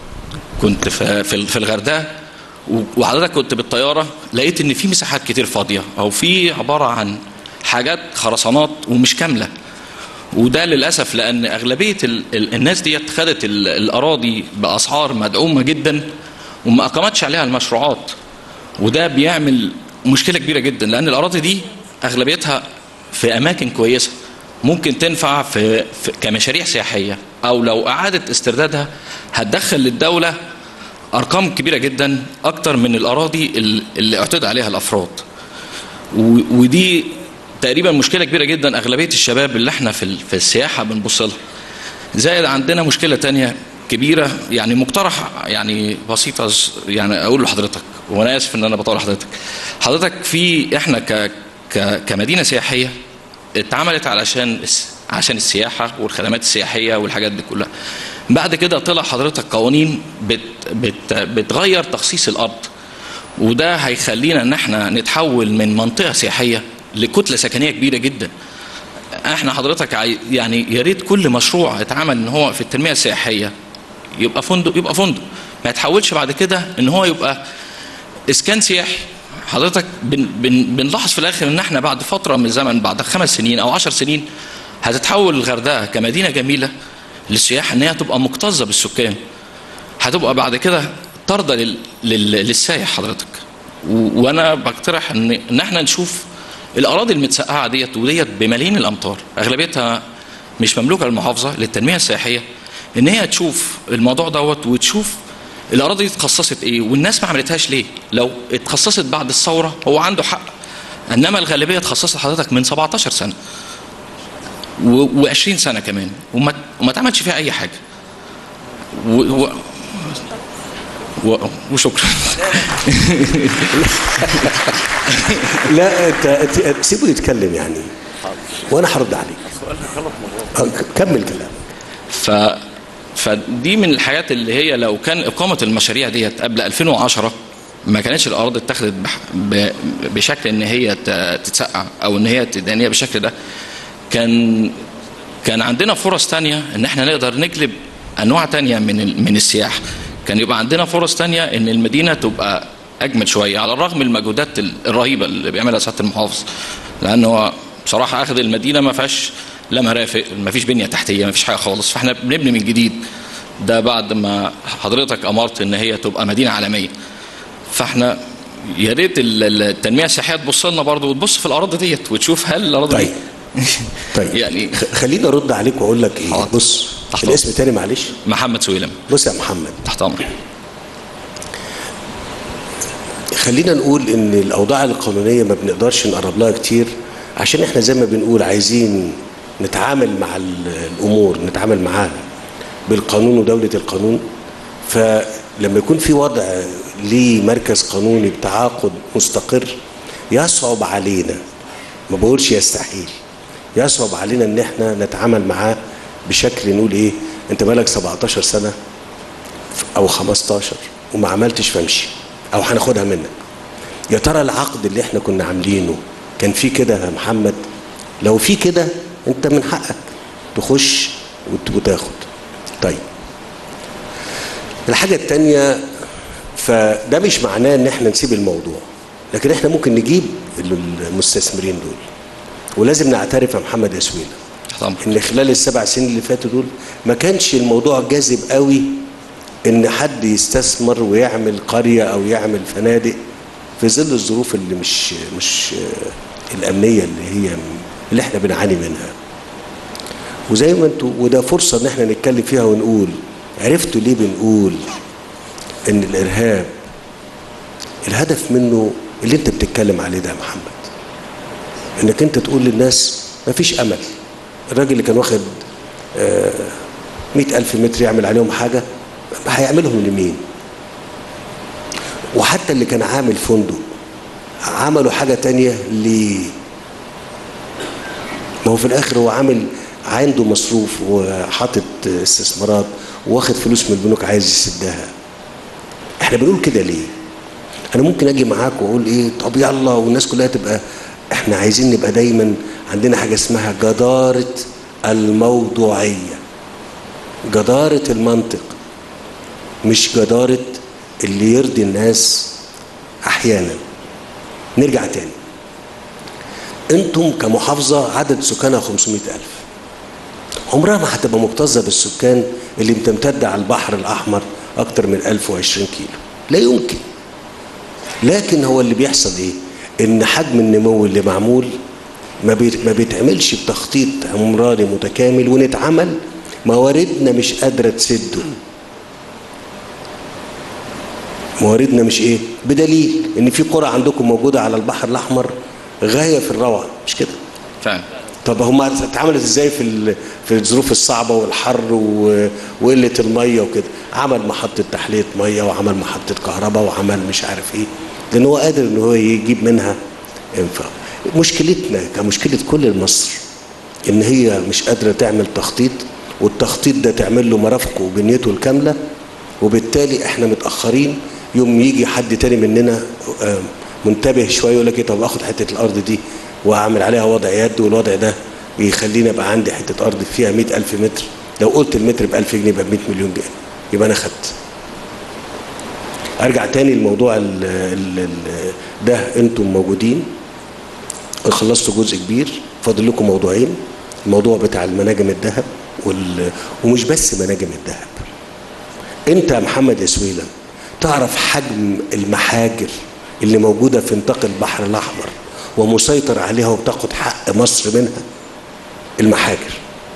كنت في في في الغردقه و- وحضرتك كنت بالطياره لقيت ان في مساحات كتير فاضيه او في عباره عن حاجات خرسانات ومش كامله وده للاسف لان اغلبيه ال ال الناس ديت خدت ال الاراضي باسعار مدعومه جدا وما اقامتش عليها المشروعات وده بيعمل مشكله كبيره جدا لان الاراضي دي اغلبيتها في اماكن كويسه ممكن تنفع في, في كمشاريع سياحيه او لو اعاده استردادها هتدخل للدوله ارقام كبيره جدا اكتر من الاراضي ال- اللي اعتدى عليها الافراد و- ودي تقريبا مشكله كبيره جدا اغلبيه الشباب اللي احنا في ال- في السياحه بنبص لها زائد عندنا مشكله تانية كبيره يعني مقترح يعني بسيطه ز- يعني اقول لحضرتك وانا اسف ان انا بطول حضرتك حضرتك في احنا ك ك كمدينه سياحيه اتعملت علشان الس- عشان السياحه والخدمات السياحيه والحاجات دي كلها بعد كده طلع حضرتك قوانين بت بت بتغير تخصيص الارض وده هيخلينا ان احنا نتحول من منطقه سياحيه لكتله سكنيه كبيره جدا احنا حضرتك عاي- يعني يا ريت كل مشروع اتعمل ان هو في التنميه السياحيه يبقى فندق يبقى فندق ما يتحولش بعد كده ان هو يبقى اسكان سياحي حضرتك بن بن بنلاحظ في الاخر ان احنا بعد فتره من الزمن بعد خمس سنين او عشر سنين هتتحول الغردقه كمدينه جميله للسياحه ان هي تبقى مكتظه بالسكان هتبقى بعد كده طارده لل... لل... للسايح حضرتك و... وانا بقترح ان ان احنا نشوف الاراضي المتسقعه ديت وديت بملايين الامتار اغلبيتها مش مملوكه للمحافظه للتنميه السياحيه ان هي تشوف الموضوع دوت وتشوف الاراضي دي اتخصصت ايه والناس ما عملتهاش ليه لو اتخصصت بعد الثوره هو عنده حق انما الغالبيه اتخصصت حضرتك من 17 سنه و20 سنه كمان وما وما اتعملش فيها اي حاجه و... و... و... وشكرا لا انت انت- سيبه يتكلم يعني وانا هرد عليك آه، كمل كلام ف فدي من الحاجات اللي هي لو كان اقامه المشاريع ديت قبل 2010 ما كانتش الارض اتخذت بح- ب- بشكل ان هي ت- تتسقع او ان هي تدانيه بالشكل ده كان كان عندنا فرص تانية ان احنا نقدر نجلب انواع تانية من ال- من السياحه كان يبقى عندنا فرص تانية ان المدينه تبقى اجمل شويه على الرغم من المجهودات ال- الرهيبه اللي بيعملها سياده المحافظ لان هو بصراحه اخذ المدينه ما فيهاش لا مرافق ما فيش بنيه تحتيه ما فيش حاجه خالص فاحنا بنبني من جديد ده بعد ما حضرتك امرت ان هي تبقى مدينه عالميه فاحنا يا ريت ال- ال- التنميه السياحيه تبص لنا برضه وتبص في الاراضي ديت وتشوف هل الاراضي طيب. دي طيب يعني خليني ارد عليك واقول لك ايه بص تحت الاسم تاني معلش محمد سويلم بص يا محمد تحت امرك خلينا نقول ان الاوضاع القانونيه ما بنقدرش نقرب لها كتير عشان احنا زي ما بنقول عايزين نتعامل مع ال- الامور نتعامل معاها بالقانون ودوله القانون فلما يكون في وضع ليه مركز قانوني بتعاقد مستقر يصعب علينا ما بقولش يستحيل يصعب علينا ان احنا نتعامل معاه بشكل نقول ايه انت بقالك 17 سنه او 15 وما عملتش فامشي او هناخدها منك يا ترى العقد اللي احنا كنا عاملينه كان فيه كده يا محمد لو في كده انت من حقك تخش وت- وتاخد طيب الحاجة التانية فده مش معناه ان احنا نسيب الموضوع لكن احنا ممكن نجيب ال- المستثمرين دول ولازم نعترف يا محمد يا سويلة ان خلال السبع سنين اللي فاتوا دول ما كانش الموضوع جاذب قوي ان حد يستثمر ويعمل قريه او يعمل فنادق في ظل الظروف اللي مش مش آه، الامنيه اللي هي اللي احنا بنعاني منها وزي ما انتوا وده فرصه ان احنا نتكلم فيها ونقول عرفتوا ليه بنقول ان الارهاب الهدف منه اللي انت بتتكلم عليه ده يا محمد انك انت تقول للناس مفيش امل الراجل اللي كان واخد آه، مئة ألف متر يعمل عليهم حاجة هيعملهم لمين وحتى اللي كان عامل فندق عملوا حاجة تانية ليه ما هو في الآخر هو عامل عنده مصروف وحاطط استثمارات واخد فلوس من البنوك عايز يسدها احنا بنقول كده ليه انا ممكن اجي معاك واقول ايه طب يلا والناس كلها تبقى احنا عايزين نبقى دايما عندنا حاجه اسمها جداره الموضوعيه جداره المنطق مش جداره اللي يرضي الناس احيانا نرجع تاني انتم كمحافظه عدد سكانها 500 الف عمرها ما هتبقى مكتظه بالسكان اللي بتمتد على البحر الاحمر اكتر من 1020 كيلو لا يمكن لكن هو اللي بيحصل ايه ان حجم النمو اللي معمول ما بي- ما بيتعملش بتخطيط عمراني متكامل ونتعمل مواردنا مش قادره تسده مواردنا مش ايه بدليل ان في قرى عندكم موجوده على البحر الاحمر غايه في الروعه مش كده فعلا طب هم اتعملت ازاي في ال- في الظروف الصعبه والحر و- وقله الميه وكده عمل محطه تحليه ميه وعمل محطه كهرباء وعمل مش عارف ايه لان هو قادر ان هو يجيب منها انفاق مشكلتنا كمشكله كل مصر ان هي مش قادره تعمل تخطيط والتخطيط ده تعمل له مرافقه وبنيته الكامله وبالتالي احنا متاخرين يوم يجي حد تاني مننا آه، منتبه شويه يقول لك ايه طب اخد حته الارض دي واعمل عليها وضع يد والوضع ده يخليني ابقى عندي حته ارض فيها مئة ألف متر لو قلت المتر ب 1000 جنيه يبقى ب 100 مليون جنيه يبقى انا خدت ارجع تاني لموضوع ال ال ال ده انتم موجودين خلصتوا جزء كبير فاضل لكم موضوعين الموضوع بتاع المناجم الذهب وال... ومش بس مناجم الذهب انت يا محمد يا سويلم تعرف حجم المحاجر اللي موجوده في نطاق البحر الاحمر ومسيطر عليها وبتاخد حق مصر منها المحاجر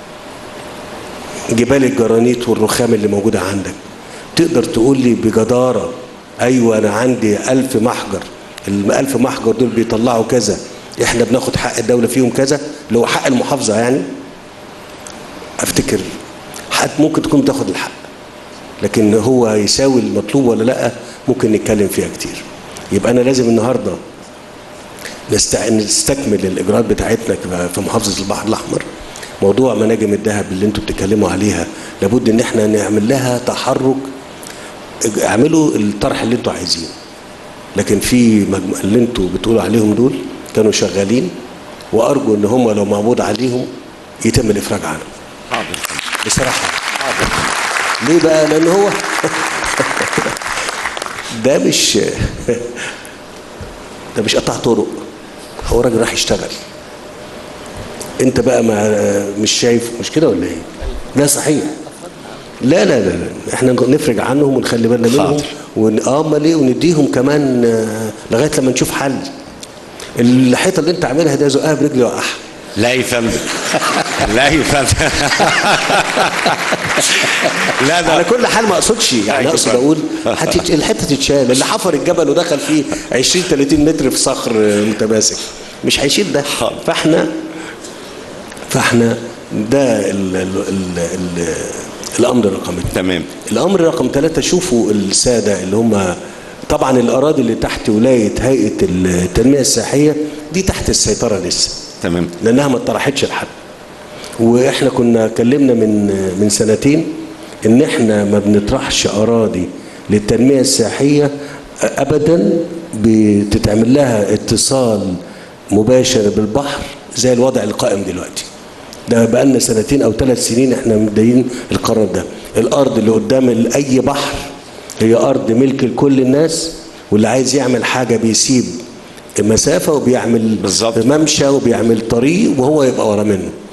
جبال الجرانيت والرخام اللي موجوده عندك تقدر تقول لي بجداره ايوه انا عندي ألف محجر الألف محجر دول بيطلعوا كذا احنا بناخد حق الدوله فيهم كذا اللي هو حق المحافظه يعني افتكر حد ممكن تكون تاخد الحق لكن هو يساوي المطلوب ولا لا ممكن نتكلم فيها كتير يبقى انا لازم النهارده نستع... نستكمل الاجراءات بتاعتنا في محافظه البحر الاحمر موضوع مناجم الذهب اللي انتوا بتتكلموا عليها لابد ان احنا نعمل لها تحرك اعملوا الطرح اللي انتوا عايزينه لكن في مجمو... اللي انتوا بتقولوا عليهم دول كانوا شغالين وارجو ان هم لو معبود عليهم يتم الافراج عنهم حاضر بصراحه ليه بقى لان هو ده مش ده مش قطاع طرق هو راجل راح يشتغل انت بقى ما مش شايف مش كده ولا ايه لا صحيح لا لا لا, لا. احنا نفرج عنهم ونخلي بالنا منهم ون... اه امال ايه ونديهم كمان آه، لغايه لما نشوف حل الحيطه اللي انت عاملها ده زقها برجلي وقعها لا يا فندم لا يا فندم لا ده على كل حال ما اقصدش يعني أيوة اقصد فاهم. اقول هتت- الحته تتشال اللي حفر الجبل ودخل فيه 20 30 متر في صخر متماسك مش هيشيل ده فاحنا فاحنا ده ال ال ال ال الامر رقم اتنين تمام الامر رقم ثلاثة شوفوا الساده اللي هم طبعا الاراضي اللي تحت ولايه هيئه التنميه السياحيه دي تحت السيطره لسه تمام لانها ما اتطرحتش لحد واحنا كنا اتكلمنا من من سنتين ان احنا ما بنطرحش اراضي للتنميه السياحيه ابدا بتتعمل لها اتصال مباشر بالبحر زي الوضع القائم دلوقتي ده بقالنا سنتين او ثلاث سنين احنا مبدئين القرار ده الارض اللي قدام اي بحر هي ارض ملك لكل الناس واللي عايز يعمل حاجه بيسيب مسافه وبيعمل بالظبط. ممشى وبيعمل طريق وهو يبقى ورا منه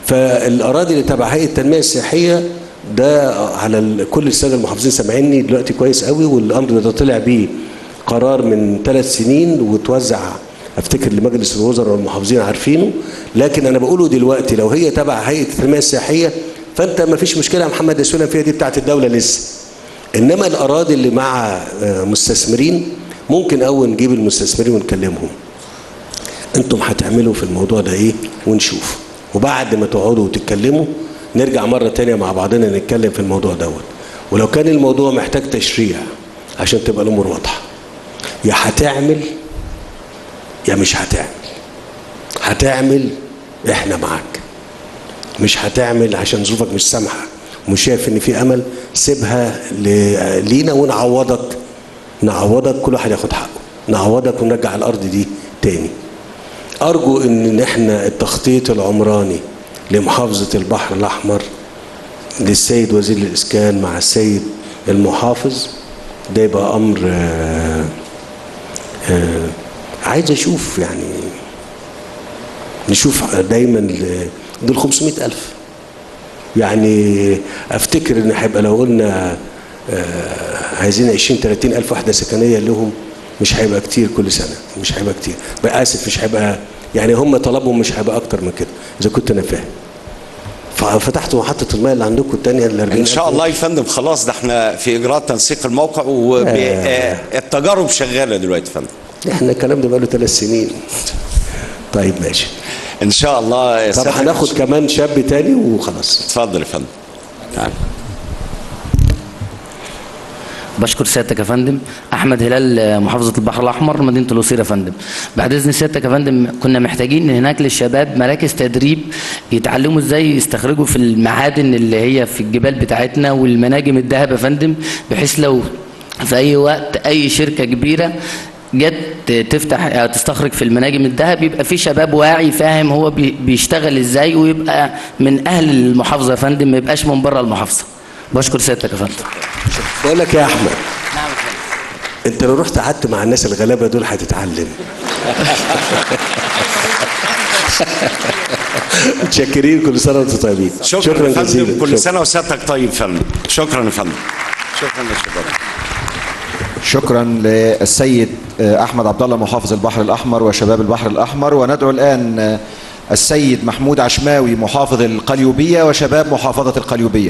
فالاراضي اللي تبع هيئه التنميه السياحيه ده على ال- كل الساده المحافظين سامعيني دلوقتي كويس قوي والامر ده طلع بيه قرار من ثلاث سنين وتوزع افتكر لمجلس الوزراء والمحافظين عارفينه لكن انا بقوله دلوقتي لو هي تبع هيئه التنميه السياحيه فانت ما فيش مشكله يا محمد يا فيها دي بتاعت الدوله لسه انما الاراضي اللي مع آه، مستثمرين ممكن اول نجيب المستثمرين ونكلمهم انتم هتعملوا في الموضوع ده ايه ونشوف وبعد ما تقعدوا وتتكلموا نرجع مرة تانية مع بعضنا نتكلم في الموضوع دوت ولو كان الموضوع محتاج تشريع عشان تبقى الامور واضحة يا هتعمل يا مش هتعمل هتعمل احنا معاك مش هتعمل عشان ظروفك مش سامحة ومش شايف ان في امل سيبها ل- لينا ونعوضك نعوضك كل واحد ياخد حقه نعوضك ونرجع الارض دي تاني ارجو ان إن احنا التخطيط العمراني لمحافظه البحر الاحمر للسيد وزير الاسكان مع السيد المحافظ ده يبقى امر آه، آه، عايز اشوف يعني نشوف دايما ال- دول 500 ألف يعني افتكر ان هيبقى لو قلنا آه، عايزين 20 30 ألف وحدة سكنية لهم مش هيبقى كتير كل سنة مش هيبقى كتير بقى آسف مش هيبقى يعني هم طلبهم مش هيبقى أكتر من كده إذا كنت أنا فاهم ففتحتوا محطة الماء اللي عندكم الثانية ال 40 ان شاء الله يا فندم خلاص ده احنا في اجراء تنسيق الموقع والتجارب شغاله دلوقتي يا فندم احنا الكلام ده بقاله ثلاث سنين طيب ماشي ان شاء الله يا طب سيادة هناخد كمان شاب تاني وخلاص اتفضل يا فندم تعال بشكر سيادتك يا فندم احمد هلال محافظه البحر الاحمر مدينه القصير يا فندم بعد اذن سيادتك يا فندم كنا محتاجين هناك للشباب مراكز تدريب يتعلموا ازاي يستخرجوا في المعادن اللي هي في الجبال بتاعتنا والمناجم الذهب يا فندم بحيث لو في اي وقت اي شركه كبيره جت تفتح أو تستخرج في المناجم الذهب يبقى في شباب واعي فاهم هو بي- بيشتغل ازاي ويبقى من اهل المحافظه يا فندم ما يبقاش من بره المحافظه بشكر سيادتك يا فندم بقول لك يا احمد انت لو رحت قعدت مع الناس الغلابه دول هتتعلم متشكرين كل سنه وانتم طيبين شكرا, شكرا يا فندم جزيلا كل شكرا. سنه وسيادتك طيب يا فندم شكرا يا فندم شكرا يا شباب شكرا للسيد احمد عبد الله محافظ البحر الاحمر وشباب البحر الاحمر وندعو الان السيد محمود عشماوي محافظ القليوبيه وشباب محافظه القليوبيه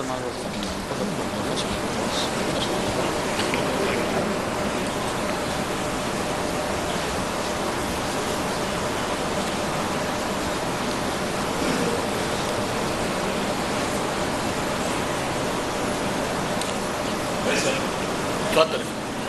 اتفضل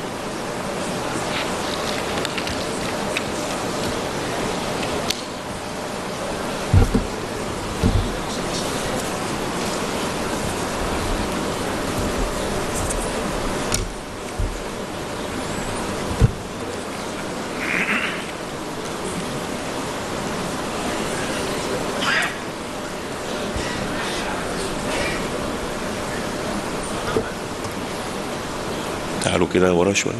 تعالوا كده ورا شويه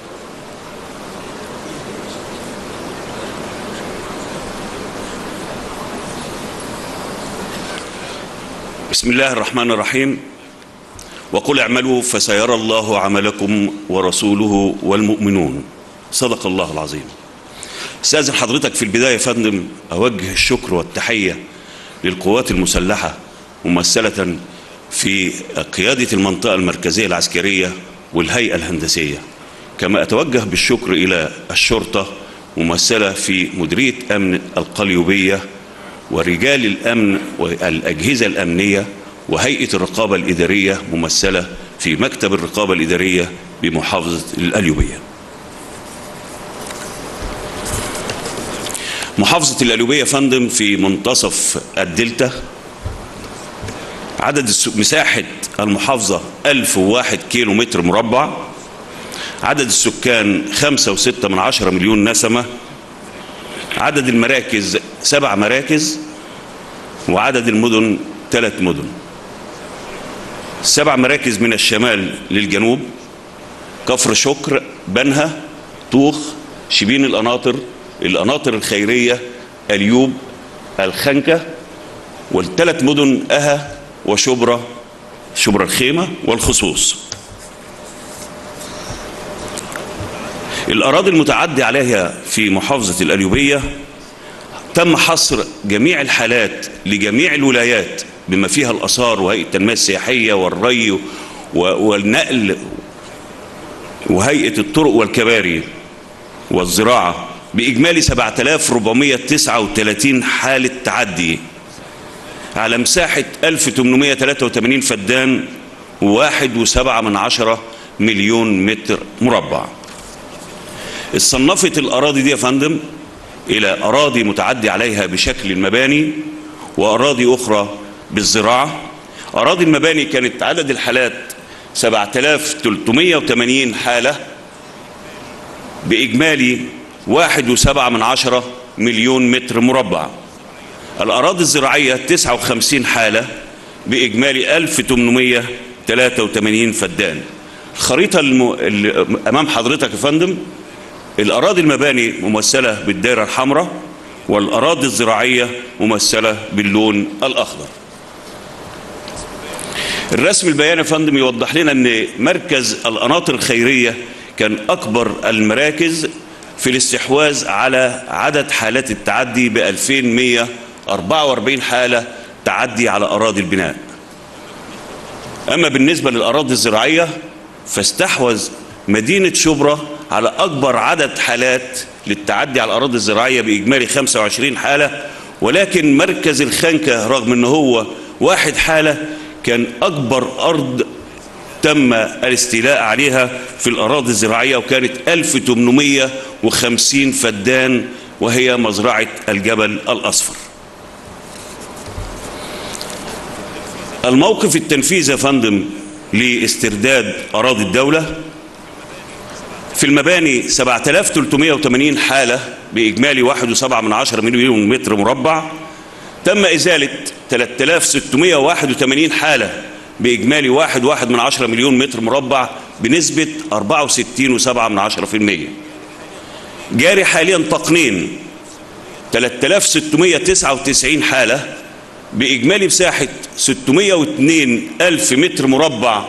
بسم الله الرحمن الرحيم وقل اعملوا فسيرى الله عملكم ورسوله والمؤمنون صدق الله العظيم استاذن حضرتك في البدايه يا فندم اوجه الشكر والتحيه للقوات المسلحه ممثله في قياده المنطقه المركزيه العسكريه والهيئه الهندسيه كما اتوجه بالشكر الى الشرطه ممثله في مديريه امن القليوبيه ورجال الامن والاجهزه الامنيه وهيئه الرقابه الاداريه ممثله في مكتب الرقابه الاداريه بمحافظه القليوبيه محافظة القليوبية يا فندم في منتصف الدلتا عدد الس- مساحة المحافظة 1001 كيلو متر مربع عدد السكان 5.6 من عشرة مليون نسمة عدد المراكز سبع مراكز وعدد المدن ثلاث مدن سبع مراكز من الشمال للجنوب كفر شكر بنها طوخ شبين القناطر القناطر الخيرية اليوب الخنكة والثلاث مدن أها وشبرا شبرا الخيمة والخصوص الأراضي المتعدي عليها في محافظة القليوبية تم حصر جميع الحالات لجميع الولايات بما فيها الآثار وهيئة التنمية السياحية والري و- والنقل وهيئة الطرق والكباري والزراعة بإجمالي 7439 حالة تعدي على مساحة 1883 فدان وواحد وسبعة من عشرة مليون متر مربع اتصنفت الأراضي دي يا فندم إلى أراضي متعدي عليها بشكل المباني وأراضي أخرى بالزراعة أراضي المباني كانت عدد الحالات 7380 حالة بإجمالي واحد وسبعة من عشرة مليون متر مربع الأراضي الزراعية 59 حالة بإجمالي 1883 فدان الخريطة الم... اللي أمام حضرتك يا فندم الأراضي المباني ممثلة بالدائرة الحمراء والأراضي الزراعية ممثلة باللون الأخضر الرسم البياني يا فندم يوضح لنا أن مركز القناطر الخيرية كان أكبر المراكز في الاستحواذ على عدد حالات التعدي ب 2144 حالة تعدي على أراضي البناء أما بالنسبة للأراضي الزراعية فاستحوذ مدينة شبرا على أكبر عدد حالات للتعدي على الأراضي الزراعية بإجمالي 25 حالة ولكن مركز الخنكة رغم أنه هو واحد حالة كان أكبر أرض تم الاستيلاء عليها في الأراضي الزراعية وكانت 1850 فدان وهي مزرعة الجبل الأصفر الموقف التنفيذي يا فندم لاسترداد أراضي الدولة في المباني 7380 حالة بإجمالي 1.7 من عشرة مليون متر مربع تم إزالة 3681 حالة بإجمالي 1.1 من عشرة مليون متر مربع بنسبة 64.7 من عشرة في المية جاري حاليا تقنين 3699 حالة بإجمالي مساحة 602 ألف متر مربع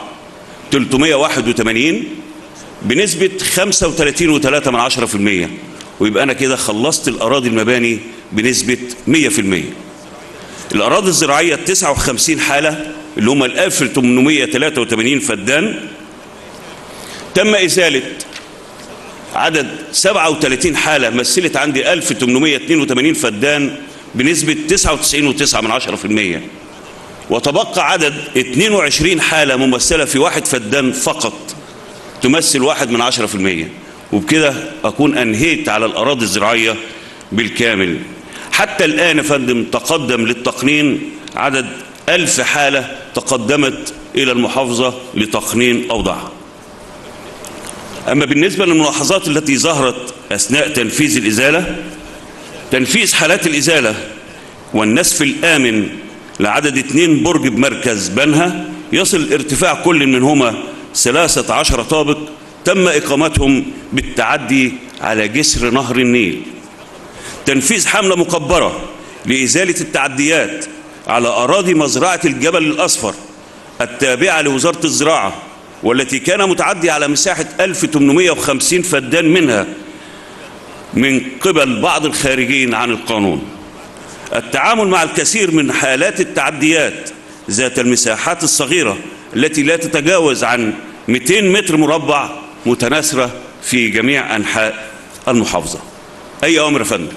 381 بنسبة 35.3 من عشرة في المية ويبقى أنا كده خلصت الأراضي المباني بنسبة 100 في المية الأراضي الزراعية 59 حالة اللي هم ال 1883 فدان تم إزالة عدد 37 حالة مثلت عندي 1882 فدان بنسبة 99.9 من عشرة في المية وتبقى عدد 22 حالة ممثلة في واحد فدان فقط تمثل واحد من عشرة في المية وبكده أكون أنهيت على الأراضي الزراعية بالكامل حتى الآن يا فندم تقدم للتقنين عدد ألف حالة تقدمت إلى المحافظة لتقنين أوضاعها أما بالنسبة للملاحظات التي ظهرت أثناء تنفيذ الإزالة تنفيذ حالات الإزالة والنسف الآمن لعدد اثنين برج بمركز بنها يصل ارتفاع كل منهما ثلاثة عشر طابق تم إقامتهم بالتعدي على جسر نهر النيل تنفيذ حملة مكبرة لإزالة التعديات على أراضي مزرعة الجبل الأصفر التابعة لوزارة الزراعة والتي كان متعدي على مساحة 1850 فدان منها من قبل بعض الخارجين عن القانون التعامل مع الكثير من حالات التعديات ذات المساحات الصغيرة التي لا تتجاوز عن 200 متر مربع متناثرة في جميع أنحاء المحافظة أي أمر يا فندم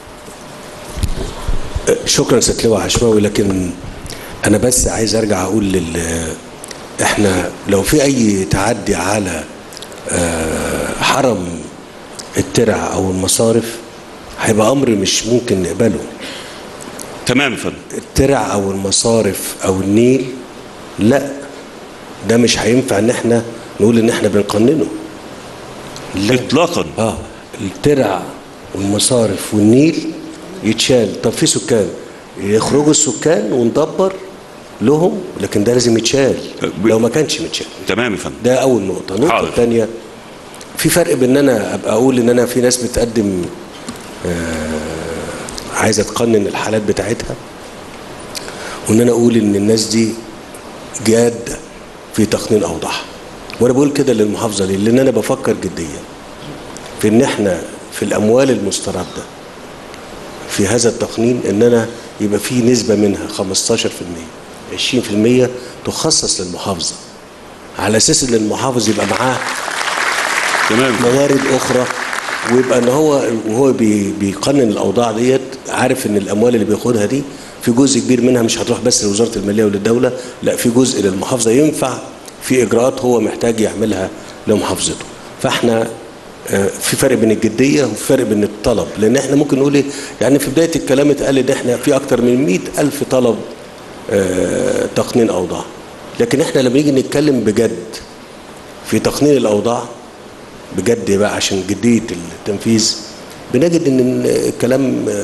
شكرا ست لواء عشماوي لكن انا بس عايز ارجع اقول لل احنا لو في اي تعدي على آه، حرم الترع او المصارف هيبقى امر مش ممكن نقبله تمام يا فندم الترع او المصارف او النيل لا ده مش هينفع ان احنا نقول ان احنا بنقننه لا اطلاقا اه الترع والمصارف والنيل يتشال طب في سكان يخرجوا السكان وندبر لهم لكن ده لازم يتشال لو ما كانش متشال تمام يا فندم ده اول نقطه النقطه حاضر. الثانيه في فرق بين ان انا ابقى اقول ان انا في ناس بتقدم آه عايزه تقنن الحالات بتاعتها وان انا اقول ان الناس دي جاده في تقنين اوضاعها وانا بقول كده للمحافظه ليه لان انا بفكر جديا في ان احنا في الاموال المسترده في هذا التقنين ان انا يبقى في نسبه منها 15% 20% تخصص للمحافظه على اساس ان المحافظ يبقى معاه تمام موارد اخرى ويبقى ان هو وهو بي- بيقنن الاوضاع ديت عارف ان الاموال اللي بياخدها دي في جزء كبير منها مش هتروح بس لوزاره الماليه وللدوله لا في جزء للمحافظه ينفع في اجراءات هو محتاج يعملها لمحافظته فاحنا آه، في فرق بين الجديه وفي فرق بين الطلب لان احنا ممكن نقول ايه يعني في بدايه الكلام اتقال ان احنا في اكتر من 100 الف طلب آه، تقنين اوضاع لكن احنا لما نيجي نتكلم بجد في تقنين الاوضاع بجد بقى عشان جديه التنفيذ بنجد ان الكلام آه،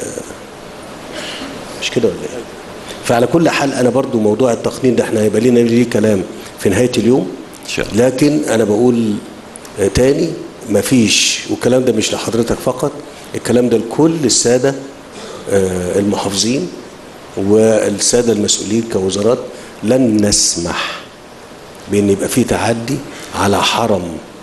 مش كده ولا ايه؟ فعلى كل حال انا برضو موضوع التقنين ده احنا هيبقى لنا ليه كلام في نهايه اليوم لكن انا بقول آه، تاني مفيش والكلام ده مش لحضرتك فقط الكلام ده لكل الساده آه، المحافظين والساده المسؤولين كوزارات لن نسمح بان يبقى في تعدي على حرم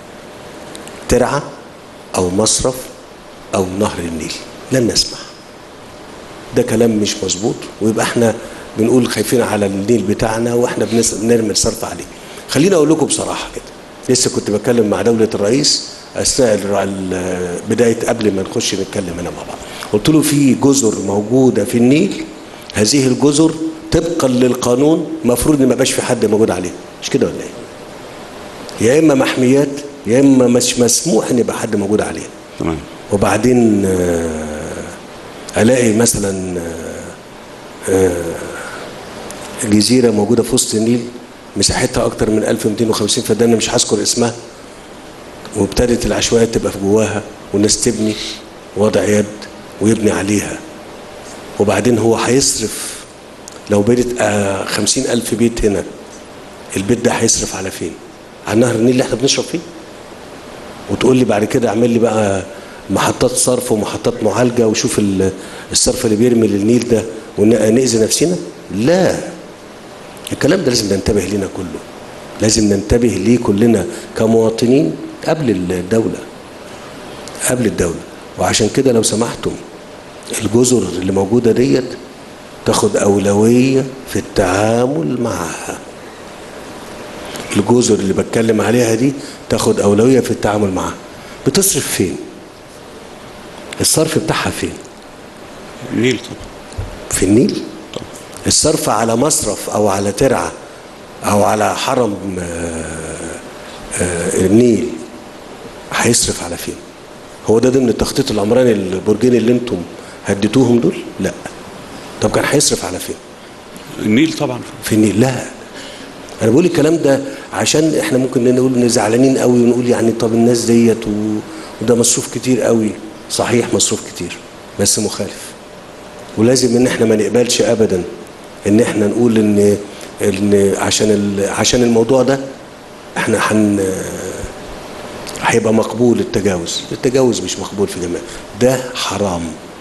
ترعه او مصرف او نهر النيل لن نسمح ده كلام مش مظبوط ويبقى احنا بنقول خايفين على النيل بتاعنا واحنا بنس- بنرمي الصرف عليه خليني اقول لكم بصراحه كده لسه كنت بتكلم مع دوله الرئيس اثناء الر- ال- بدايه قبل ما نخش نتكلم هنا مع بعض قلت له في جزر موجوده في النيل هذه الجزر طبقا للقانون المفروض ان ما يبقاش في حد موجود عليها مش كده ولا ايه يا اما محميات يا اما مش مسموح ان يبقى حد موجود عليها تمام وبعدين آه، الاقي مثلا آه، آه، جزيره موجوده في وسط النيل مساحتها اكتر من 1250 فدان أنا مش هذكر اسمها وابتدت العشوائيات تبقى في جواها والناس تبني وضع يد ويبني عليها وبعدين هو هيصرف لو بنت آه، خمسين ألف بيت هنا البيت ده هيصرف على فين؟ على نهر النيل اللي احنا بنشرب فيه وتقول لي بعد كده اعمل لي بقى محطات صرف ومحطات معالجه وشوف ال- الصرف اللي بيرمي للنيل ده ونأذي نفسنا لا الكلام ده لازم ننتبه لينا كله لازم ننتبه ليه كلنا كمواطنين قبل الدوله قبل الدوله وعشان كده لو سمحتم الجزر اللي موجوده ديت تاخد اولويه في التعامل معها الجزر اللي بتكلم عليها دي تاخد اولويه في التعامل معها بتصرف فين الصرف بتاعها فين النيل طبعا في النيل الصرف على مصرف او على ترعه او على حرم آه، آه، النيل هيصرف على فين هو ده ضمن التخطيط العمراني البرجين اللي انتم هديتوهم دول لا طب كان هيصرف على فين النيل طبعا في النيل لا انا بقول الكلام ده عشان احنا ممكن نقول ان زعلانين قوي ونقول يعني طب الناس ديت و- وده مصروف كتير قوي صحيح مصروف كتير بس مخالف ولازم ان احنا ما نقبلش ابدا ان احنا نقول ان ان عشان ال- عشان الموضوع ده احنا هن هيبقى مقبول التجاوز التجاوز مش مقبول في جميع ده حرام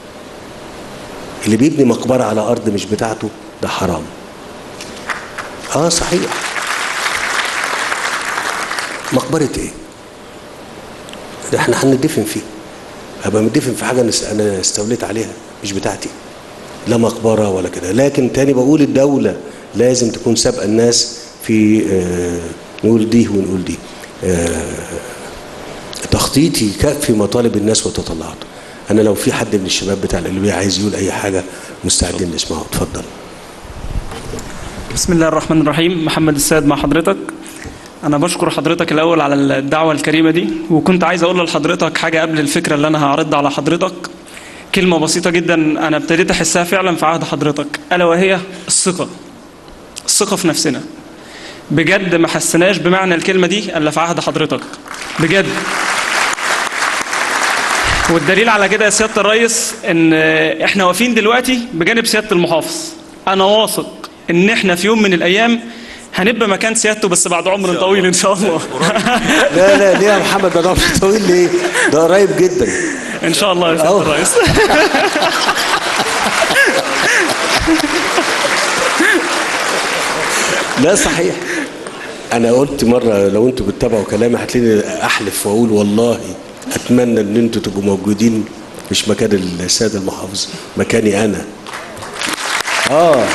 اللي بيبني مقبرة على أرض مش بتاعته ده حرام اه صحيح مقبرة ايه ده احنا هندفن فيه هبقى مدفن في حاجة نس- انا استوليت عليها مش بتاعتي لا مقبرة ولا كده لكن تاني بقول الدولة لازم تكون سابقة الناس في آه نقول دي ونقول دي آه تخطيطي يكفي مطالب الناس وتطلعاتهم انا لو في حد من الشباب بتاع القلبية عايز يقول اي حاجة مستعدين نسمعه اتفضل بسم الله الرحمن الرحيم محمد السيد مع حضرتك أنا بشكر حضرتك الأول على الدعوة الكريمة دي وكنت عايز أقول لحضرتك حاجة قبل الفكرة اللي أنا هعرضها على حضرتك كلمة بسيطة جدا أنا ابتديت أحسها فعلا في عهد حضرتك ألا وهي الثقة الثقة في نفسنا بجد ما حسناش بمعنى الكلمة دي إلا في عهد حضرتك بجد والدليل على كده يا سيادة الرئيس إن إحنا واقفين دلوقتي بجانب سيادة المحافظ أنا واثق إن إحنا في يوم من الأيام هنبقى مكان سيادته بس بعد عمر طويل إن شاء الله لا لا ليه يا محمد ده مش طويل ليه؟ ده قريب جدا إن شاء الله يا سيادة الرئيس لا صحيح انا قلت مره لو انتوا بتتابعوا كلامي هتلاقيني احلف واقول والله اتمنى ان انتوا تبقوا موجودين مش مكان الساده المحافظ مكاني انا اه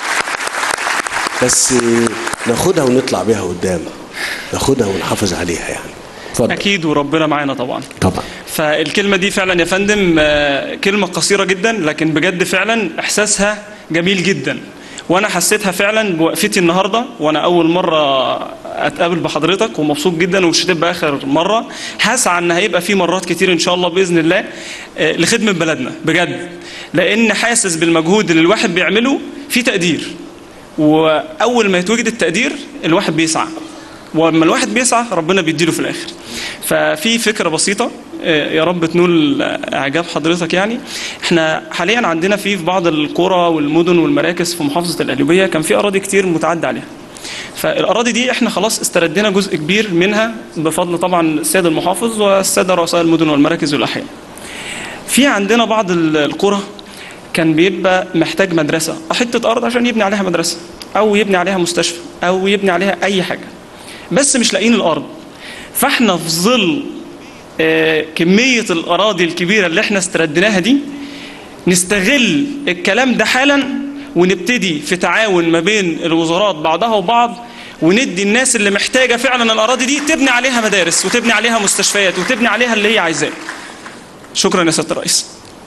بس ناخدها ونطلع بيها قدام ناخدها ونحافظ عليها يعني اتفضل اكيد وربنا معانا طبعا طبعا فالكلمه دي فعلا يا فندم آه، كلمه قصيره جدا لكن بجد فعلا احساسها جميل جدا وانا حسيتها فعلا بوقفتي النهارده وانا اول مره اتقابل بحضرتك ومبسوط جدا ومش هتبقى اخر مره هسعى ان هيبقى في مرات كتير ان شاء الله باذن الله آه، لخدمه بلدنا بجد لان حاسس بالمجهود اللي الواحد بيعمله في تقدير واول ما يتوجد التقدير الواحد بيسعى ولما الواحد بيسعى ربنا بيديله في الاخر ففي فكره بسيطه آه، يا رب تنول اعجاب حضرتك يعني احنا حاليا عندنا في في بعض القرى والمدن والمراكز في محافظه القليوبيه كان في اراضي كتير متعدى عليها فالاراضي دي احنا خلاص استردينا جزء كبير منها بفضل طبعا السيد المحافظ والساده رؤساء المدن والمراكز والاحياء في عندنا بعض ال- القرى كان بيبقى محتاج مدرسه حته ارض عشان يبني عليها مدرسه او يبني عليها مستشفى او يبني عليها اي حاجه بس مش لاقيين الارض فاحنا في ظل آه، كميه الاراضي الكبيره اللي احنا استرديناها دي نستغل الكلام ده حالا ونبتدي في تعاون ما بين الوزارات بعضها وبعض وندي الناس اللي محتاجه فعلا الاراضي دي تبني عليها مدارس وتبني عليها مستشفيات وتبني عليها اللي هي عايزاه شكرا يا سياده الرئيس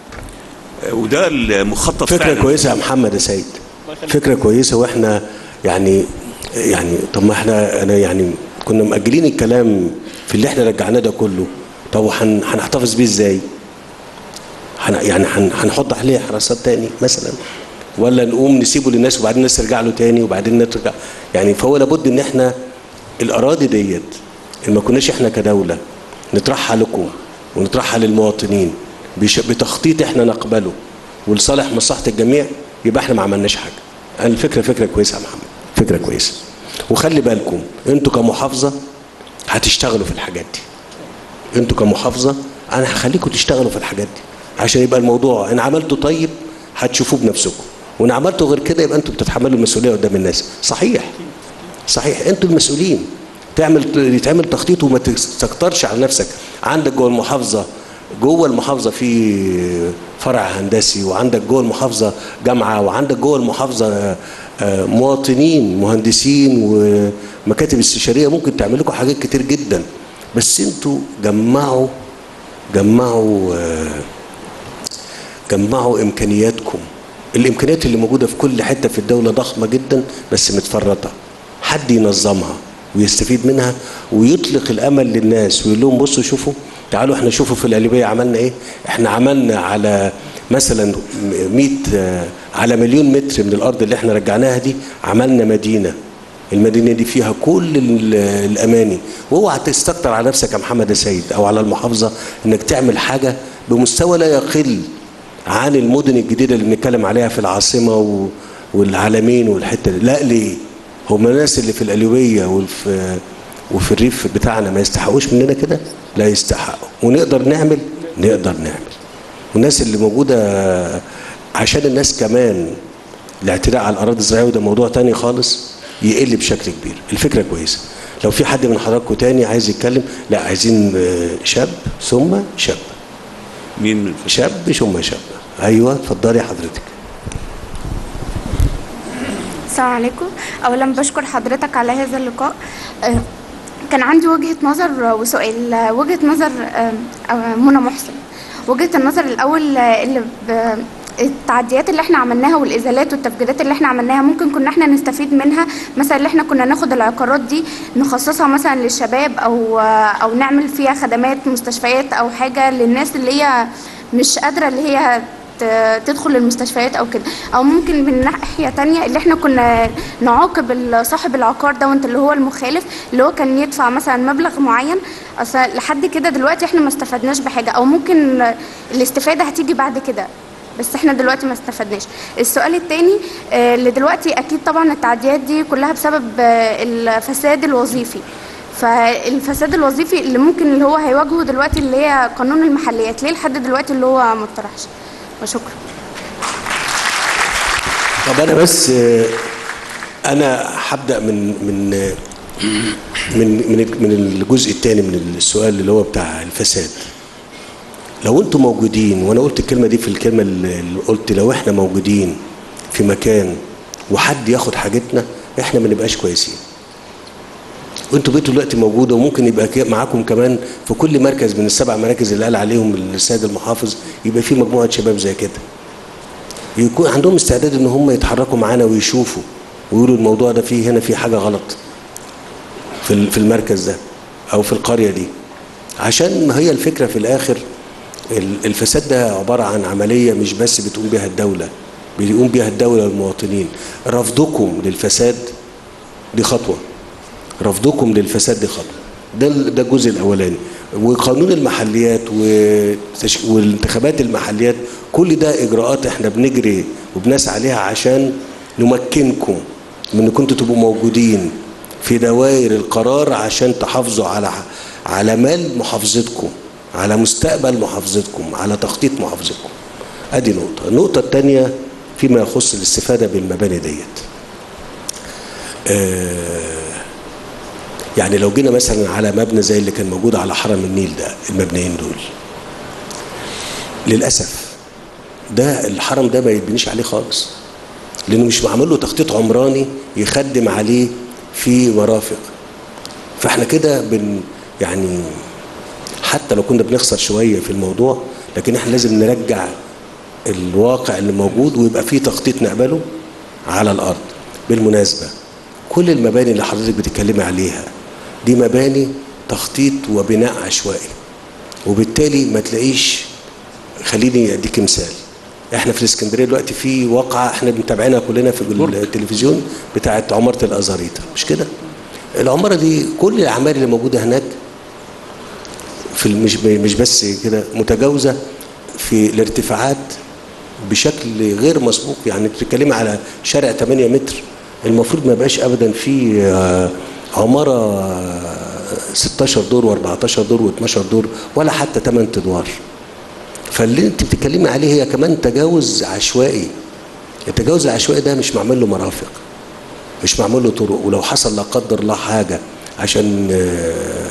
وده المخطط فكره فعلا كويسه يا محمد يا سيد فكره كويسه واحنا يعني يعني طب ما احنا انا يعني كنا مأجلين الكلام في اللي احنا رجعناه ده كله طب وهن- هنحتفظ بيه ازاي؟ هن يعني هن- هنحط عليه حراسات تاني مثلا ولا نقوم نسيبه للناس وبعدين الناس ترجع له تاني وبعدين نرجع يعني فهو لابد ان احنا الاراضي ديت إن ما كناش احنا كدوله نطرحها لكم ونطرحها للمواطنين بش- بتخطيط احنا نقبله ولصالح مصلحه الجميع يبقى احنا ما عملناش حاجه أنا الفكره فكره كويسه يا محمد فكره كويسه وخلي بالكم انتوا كمحافظه هتشتغلوا في الحاجات دي انتوا كمحافظه انا هخليكم تشتغلوا في الحاجات دي عشان يبقى الموضوع ان عملتوا طيب هتشوفوه بنفسكم وان عملتوا غير كده يبقى انتوا بتتحملوا المسؤوليه قدام الناس صحيح صحيح انتوا المسؤولين تعمل يتعمل تخطيط وما تستكترش على نفسك عندك جوه المحافظه جوه المحافظه في فرع هندسي وعندك جوه المحافظه جامعه وعندك جوه المحافظه آه، مواطنين مهندسين ومكاتب استشاريه ممكن تعمل لكم حاجات كتير جدا بس انتوا جمعوا جمعوا آه، جمعوا امكانياتكم الامكانيات اللي موجوده في كل حته في الدوله ضخمه جدا بس متفرطه حد ينظمها ويستفيد منها ويطلق الامل للناس ويقول لهم بصوا شوفوا تعالوا احنا شوفوا في القليوبيه عملنا ايه احنا عملنا على مثلا 100 آه، على مليون متر من الارض اللي احنا رجعناها دي عملنا مدينه المدينه دي فيها كل ال- الاماني واوعى تستكتر على نفسك يا محمد يا سيد او على المحافظه انك تعمل حاجه بمستوى لا يقل عن المدن الجديده اللي بنتكلم عليها في العاصمه و... والعالمين والحته دي لا ليه؟ هم الناس اللي في القليوبيه وفي وفي الريف بتاعنا ما يستحقوش مننا كده؟ لا يستحقوا ونقدر نعمل نقدر نعمل والناس اللي موجوده عشان الناس كمان الاعتداء على الاراضي الزراعيه وده موضوع تاني خالص يقل بشكل كبير الفكره كويسه لو في حد من حضراتكم تاني عايز يتكلم لا عايزين آه، شاب ثم شاب مين شاب ثم شاب ايوه اتفضلي حضرتك السلام عليكم اولا بشكر حضرتك على هذا اللقاء آه، كان عندي وجهة نظر وسؤال آه، وجهة نظر آه، آه، منى محسن وجهة النظر الاول آه، اللي ب- التعديات اللي احنا عملناها والازالات والتفجيرات اللي احنا عملناها ممكن كنا احنا نستفيد منها مثلا اللي احنا كنا ناخد العقارات دي نخصصها مثلا للشباب او او نعمل فيها خدمات مستشفيات او حاجه للناس اللي هي مش قادره اللي هي ت- تدخل المستشفيات او كده او ممكن من ناحيه تانية اللي احنا كنا نعاقب ال- صاحب العقار دوت اللي هو المخالف اللي هو كان يدفع مثلا مبلغ معين اصل لحد كده دلوقتي احنا ما استفدناش بحاجه او ممكن الاستفاده هتيجي بعد كده بس احنا دلوقتي ما استفدناش السؤال التاني آه، اللي دلوقتي اكيد طبعا التعديات دي كلها بسبب آه، الفساد الوظيفي فالفساد الوظيفي اللي ممكن اللي هو هيواجهه دلوقتي اللي هي قانون المحليات ليه لحد دلوقتي اللي هو ما اتطرحش وشكرا طب انا بس آه، انا هبدا من من من من من الجزء الثاني من السؤال اللي هو بتاع الفساد لو انتم موجودين وانا قلت الكلمه دي في الكلمه اللي قلت لو احنا موجودين في مكان وحد ياخد حاجتنا احنا ما نبقاش كويسين وانتوا بقيتوا دلوقتي موجوده وممكن يبقى كي- معاكم كمان في كل مركز من السبع مراكز اللي قال عليهم السيد المحافظ يبقى في مجموعه شباب زي كده يكون عندهم استعداد ان هم يتحركوا معانا ويشوفوا ويقولوا الموضوع ده فيه هنا في حاجه غلط في ال- في المركز ده او في القريه دي عشان ما هي الفكره في الاخر ال- الفساد ده عباره عن عمليه مش بس بتقوم بها الدوله بيقوم بها الدوله والمواطنين رفضكم للفساد دي خطوه رفضكم للفساد دي خطوه ده ال- ده الجزء الاولاني وقانون المحليات وتش- والانتخابات المحليات كل ده اجراءات احنا بنجري وبنسعى عليها عشان نمكنكم من ان كنتوا تبقوا موجودين في دوائر القرار عشان تحافظوا على على مال محافظتكم على مستقبل محافظتكم على تخطيط محافظتكم ادي نقطه النقطه الثانيه فيما يخص الاستفاده بالمباني ديت آه يعني لو جينا مثلا على مبنى زي اللي كان موجود على حرم النيل ده المبنيين دول للاسف ده الحرم ده ما يتبنيش عليه خالص لانه مش معمول له تخطيط عمراني يخدم عليه في مرافق فاحنا كده بن يعني حتى لو كنا بنخسر شويه في الموضوع لكن احنا لازم نرجع الواقع اللي موجود ويبقى فيه تخطيط نقبله على الارض بالمناسبه كل المباني اللي حضرتك بتتكلمي عليها دي مباني تخطيط وبناء عشوائي وبالتالي ما تلاقيش خليني اديك مثال احنا في الاسكندريه دلوقتي في واقعه احنا متابعينها كلنا في التلفزيون بتاعه عماره الازاريطه مش كده العماره دي كل الاعمال اللي موجوده هناك في مش مش بس كده متجاوزه في الارتفاعات بشكل غير مسبوق يعني بتتكلمي على شارع 8 متر المفروض ما يبقاش ابدا في آه، عماره آه، 16 دور و14 دور و12 دور ولا حتى 8 ادوار فاللي انت بتتكلمي عليه هي كمان تجاوز عشوائي التجاوز العشوائي ده مش معمول له مرافق مش معمول له طرق ولو حصل لا قدر الله حاجه عشان آه،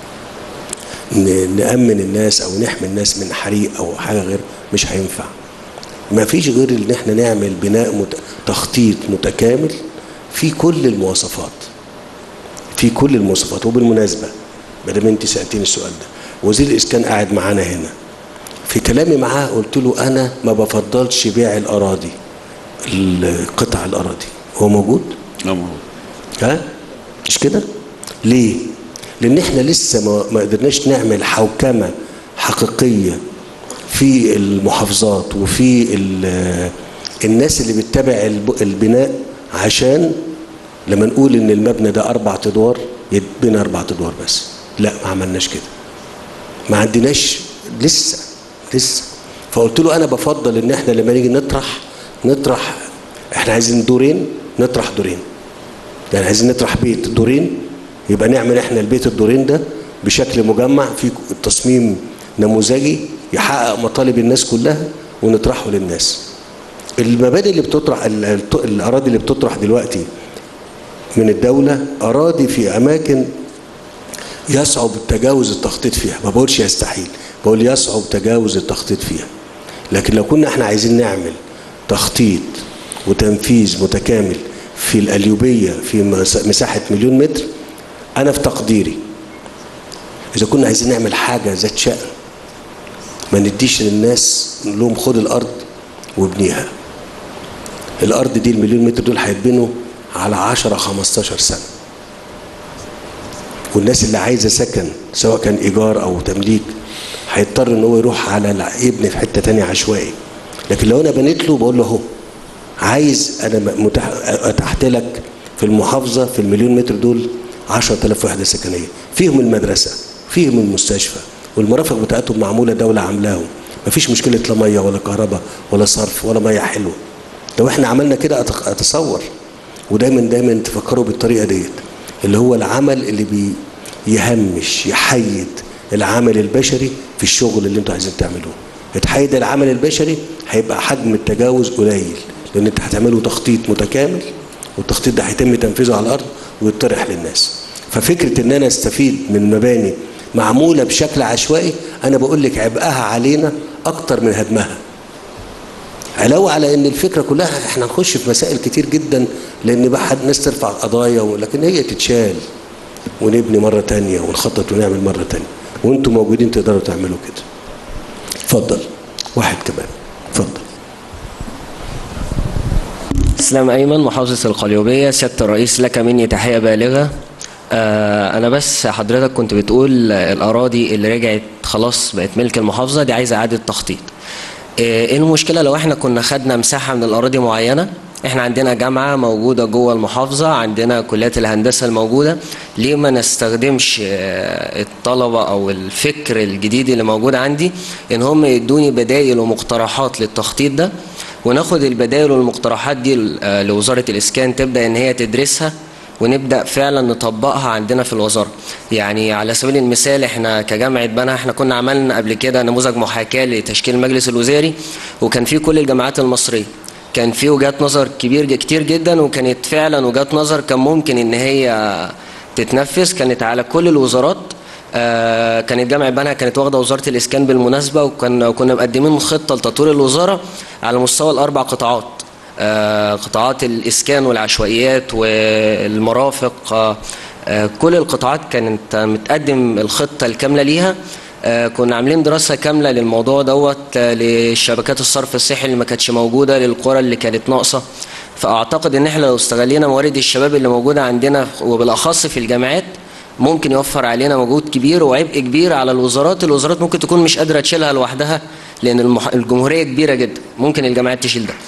ن- نأمن الناس او نحمي الناس من حريق او حاجه غير مش هينفع ما فيش غير ان احنا نعمل بناء مت... تخطيط متكامل في كل المواصفات في كل المواصفات وبالمناسبه ما دام انت سالتني السؤال ده وزير الاسكان قاعد معانا هنا في كلامي معاه قلت له انا ما بفضلش بيع الاراضي القطع الاراضي هو موجود لا موجود ها مش كده ليه لان احنا لسه ما, ما قدرناش نعمل حوكمه حقيقيه في المحافظات وفي ال- الناس اللي بتتابع الب- البناء عشان لما نقول ان المبنى ده اربع ادوار يتبنى اربع ادوار بس لا ما عملناش كده ما عندناش لسه لسه فقلت له انا بفضل ان احنا لما نيجي نطرح نطرح احنا عايزين دورين نطرح دورين يعني عايزين نطرح بيت دورين يبقى نعمل احنا البيت الدورين ده بشكل مجمع في تصميم نموذجي يحقق مطالب الناس كلها ونطرحه للناس المباني اللي بتطرح ال- ال- الاراضي اللي بتطرح دلوقتي من الدوله اراضي في اماكن يصعب تجاوز التخطيط فيها ما بقولش يستحيل بقول يصعب تجاوز التخطيط فيها لكن لو كنا احنا عايزين نعمل تخطيط وتنفيذ متكامل في القليوبية في مس- مساحة مليون متر أنا في تقديري إذا كنا عايزين نعمل حاجة ذات شأن ما نديش للناس نقول لهم خد الأرض وابنيها الأرض دي المليون متر دول هيتبنوا على 10 15 سنة والناس اللي عايزة سكن سواء كان إيجار أو تمليك هيضطر إن هو يروح على الع- يبني في حتة تانية عشوائي لكن لو أنا بنيت له بقول له أهو عايز أنا م- متاح أتحت لك في المحافظة في المليون متر دول 10000 وحدة سكنية فيهم المدرسة فيهم المستشفى والمرافق بتاعتهم معمولة دولة عاملاهم مفيش مشكلة لا مية ولا كهرباء ولا صرف ولا مية حلوة لو احنا عملنا كده أتق- أتصور ودايما دايما تفكروا بالطريقة ديت اللي هو العمل اللي بي يهمش يحيد العمل البشري في الشغل اللي انتوا عايزين تعملوه اتحيد العمل البشري هيبقى حجم التجاوز قليل لان انت هتعملوا تخطيط متكامل والتخطيط ده هيتم تنفيذه على الارض ويطرح للناس ففكره ان انا استفيد من مباني معموله بشكل عشوائي انا بقول لك عبئها علينا اكتر من هدمها علاوه على ان الفكره كلها احنا نخش في مسائل كتير جدا لان بقى حد ناس ترفع قضايا لكن هي تتشال ونبني مره تانية ونخطط ونعمل مره تانية وانتم موجودين تقدروا تعملوا كده اتفضل واحد كمان اتفضل اسلام ايمن محافظه القليوبيه سياده الرئيس لك مني تحيه بالغه آه انا بس حضرتك كنت بتقول الاراضي اللي رجعت خلاص بقت ملك المحافظه دي عايزه اعاده تخطيط آه، ايه المشكله لو احنا كنا خدنا مساحه من الاراضي معينه احنا عندنا جامعه موجوده جوه المحافظه عندنا كليات الهندسه الموجوده ليه ما نستخدمش آه، الطلبه او الفكر الجديد اللي موجود عندي ان هم يدوني بدائل ومقترحات للتخطيط ده وناخد البدائل والمقترحات دي آه، لوزاره الاسكان تبدا ان هي تدرسها ونبدا فعلا نطبقها عندنا في الوزاره يعني على سبيل المثال احنا كجامعه بنها احنا كنا عملنا قبل كده نموذج محاكاه لتشكيل المجلس الوزاري وكان فيه كل الجامعات المصريه كان فيه وجهات نظر كبير كتير جدا وكانت فعلا وجهات نظر كان ممكن ان هي تتنفذ كانت على كل الوزارات آه، كانت جامعة بنها كانت واخدة وزارة الإسكان بالمناسبة وكان وكنا مقدمين خطة لتطوير الوزارة على مستوى الأربع قطاعات آه، قطاعات الإسكان والعشوائيات والمرافق آه، آه، كل القطاعات كانت متقدم الخطة الكاملة ليها آه، كنا عاملين دراسة كاملة للموضوع دوت آه، لشبكات الصرف الصحي اللي ما كانتش موجودة للقرى اللي كانت ناقصة فأعتقد إن إحنا لو استغلينا موارد الشباب اللي موجودة عندنا وبالأخص في الجامعات ممكن يوفر علينا مجهود كبير وعبء كبير على الوزارات الوزارات ممكن تكون مش قادرة تشيلها لوحدها لأن المح... الجمهورية كبيرة جدا ممكن الجامعات تشيل ده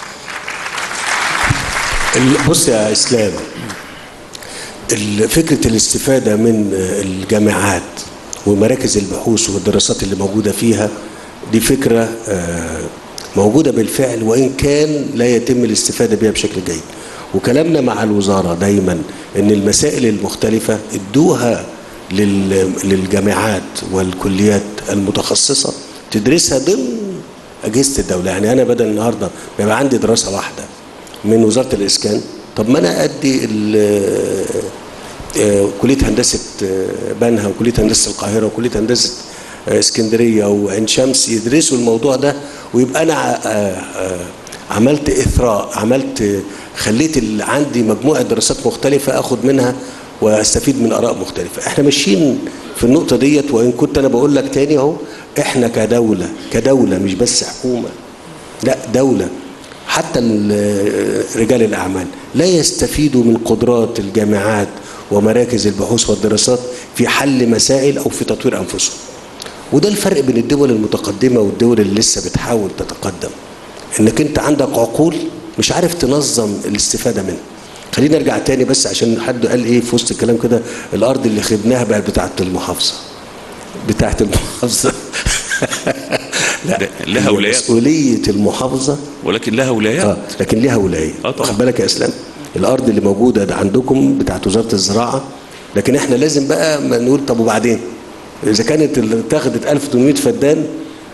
ال- بص يا اسلام ال- فكره الاستفاده من الجامعات ومراكز البحوث والدراسات اللي موجوده فيها دي فكره آه، موجوده بالفعل وان كان لا يتم الاستفاده بها بشكل جيد وكلامنا مع الوزاره دايما ان المسائل المختلفه ادوها لل- للجامعات والكليات المتخصصه تدرسها ضمن اجهزه الدوله يعني انا بدل النهارده ما يبقى عندي دراسه واحده من وزاره الاسكان طب ما انا ادي ال- آه، كليه هندسه آه، بنها وكليه هندسه القاهره وكليه هندسه آه، اسكندريه وعين شمس يدرسوا الموضوع ده ويبقى انا آه، آه، عملت اثراء عملت آه، خليت ال- عندي مجموعه دراسات مختلفه اخد منها واستفيد من اراء مختلفه احنا ماشيين في النقطه ديت وان كنت انا بقول لك تاني اهو احنا كدوله كدوله مش بس حكومه لا دوله حتى ال- رجال الاعمال لا يستفيدوا من قدرات الجامعات ومراكز البحوث والدراسات في حل مسائل او في تطوير انفسهم وده الفرق بين الدول المتقدمه والدول اللي لسه بتحاول تتقدم انك انت عندك عقول مش عارف تنظم الاستفاده منها خلينا نرجع تاني بس عشان حد قال ايه في وسط الكلام كده الارض اللي خدناها بقت بتاعه المحافظه بتاعه المحافظه لا لها هي ولايات. مسؤوليه المحافظه ولكن لها ولايات اه لكن ليها ولايه اه طبعا خد بالك يا اسلام الارض اللي موجوده ده عندكم بتاعت وزاره الزراعه لكن احنا لازم بقى ما نقول طب وبعدين اذا كانت اللي اتاخدت 1800 فدان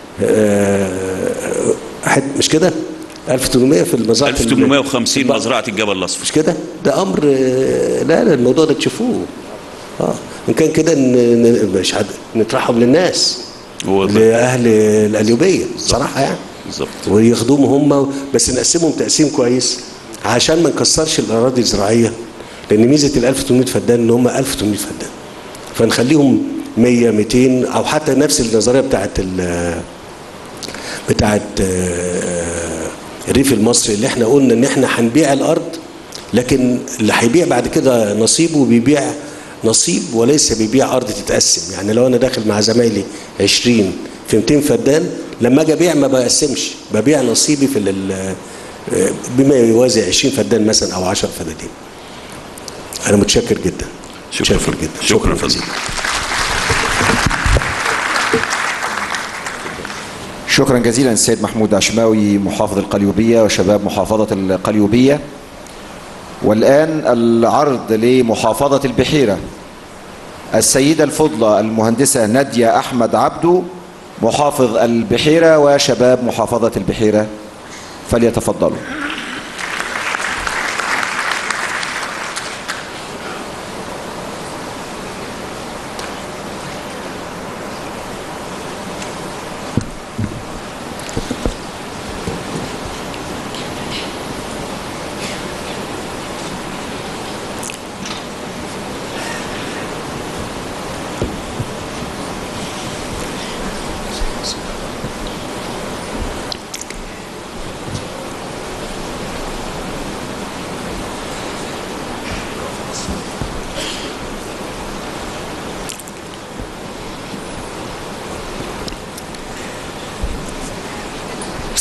آه، حت مش كده 1800 في المزرعه 1850 مزرعه الجبل الاصفر مش كده ده امر آه، لا لا الموضوع ده تشوفوه اه ان كان كده ن- ن- مش عاد- نطرحهم للناس لاهل القليوبيه بصراحه يعني بالظبط ويخدموا هم بس نقسمهم تقسيم كويس عشان ما نكسرش الاراضي الزراعيه لان ميزه ال 1800 فدان ان هم 1800 فدان فنخليهم 100 200 او حتى نفس النظريه بتاعت ال- بتاعت آه، الريف المصري اللي احنا قلنا ان احنا هنبيع الارض لكن اللي هيبيع بعد كده نصيبه بيبيع نصيب وليس بيبيع ارض تتقسم يعني لو انا داخل مع زمايلي 20 في 200 فدان لما اجي ابيع ما بقسمش ببيع نصيبي في ال- بما يوازي 20 فدان مثلا او 10 فدادين انا متشكر جدا شكرا متشكر جدا شكرا فندم شكرا جزيلا السيد محمود عشماوي محافظ القليوبية وشباب محافظة القليوبية والآن العرض لمحافظة البحيرة السيدة الفضلة المهندسة نادية أحمد عبدو محافظ البحيرة وشباب محافظة البحيرة فليتفضلوا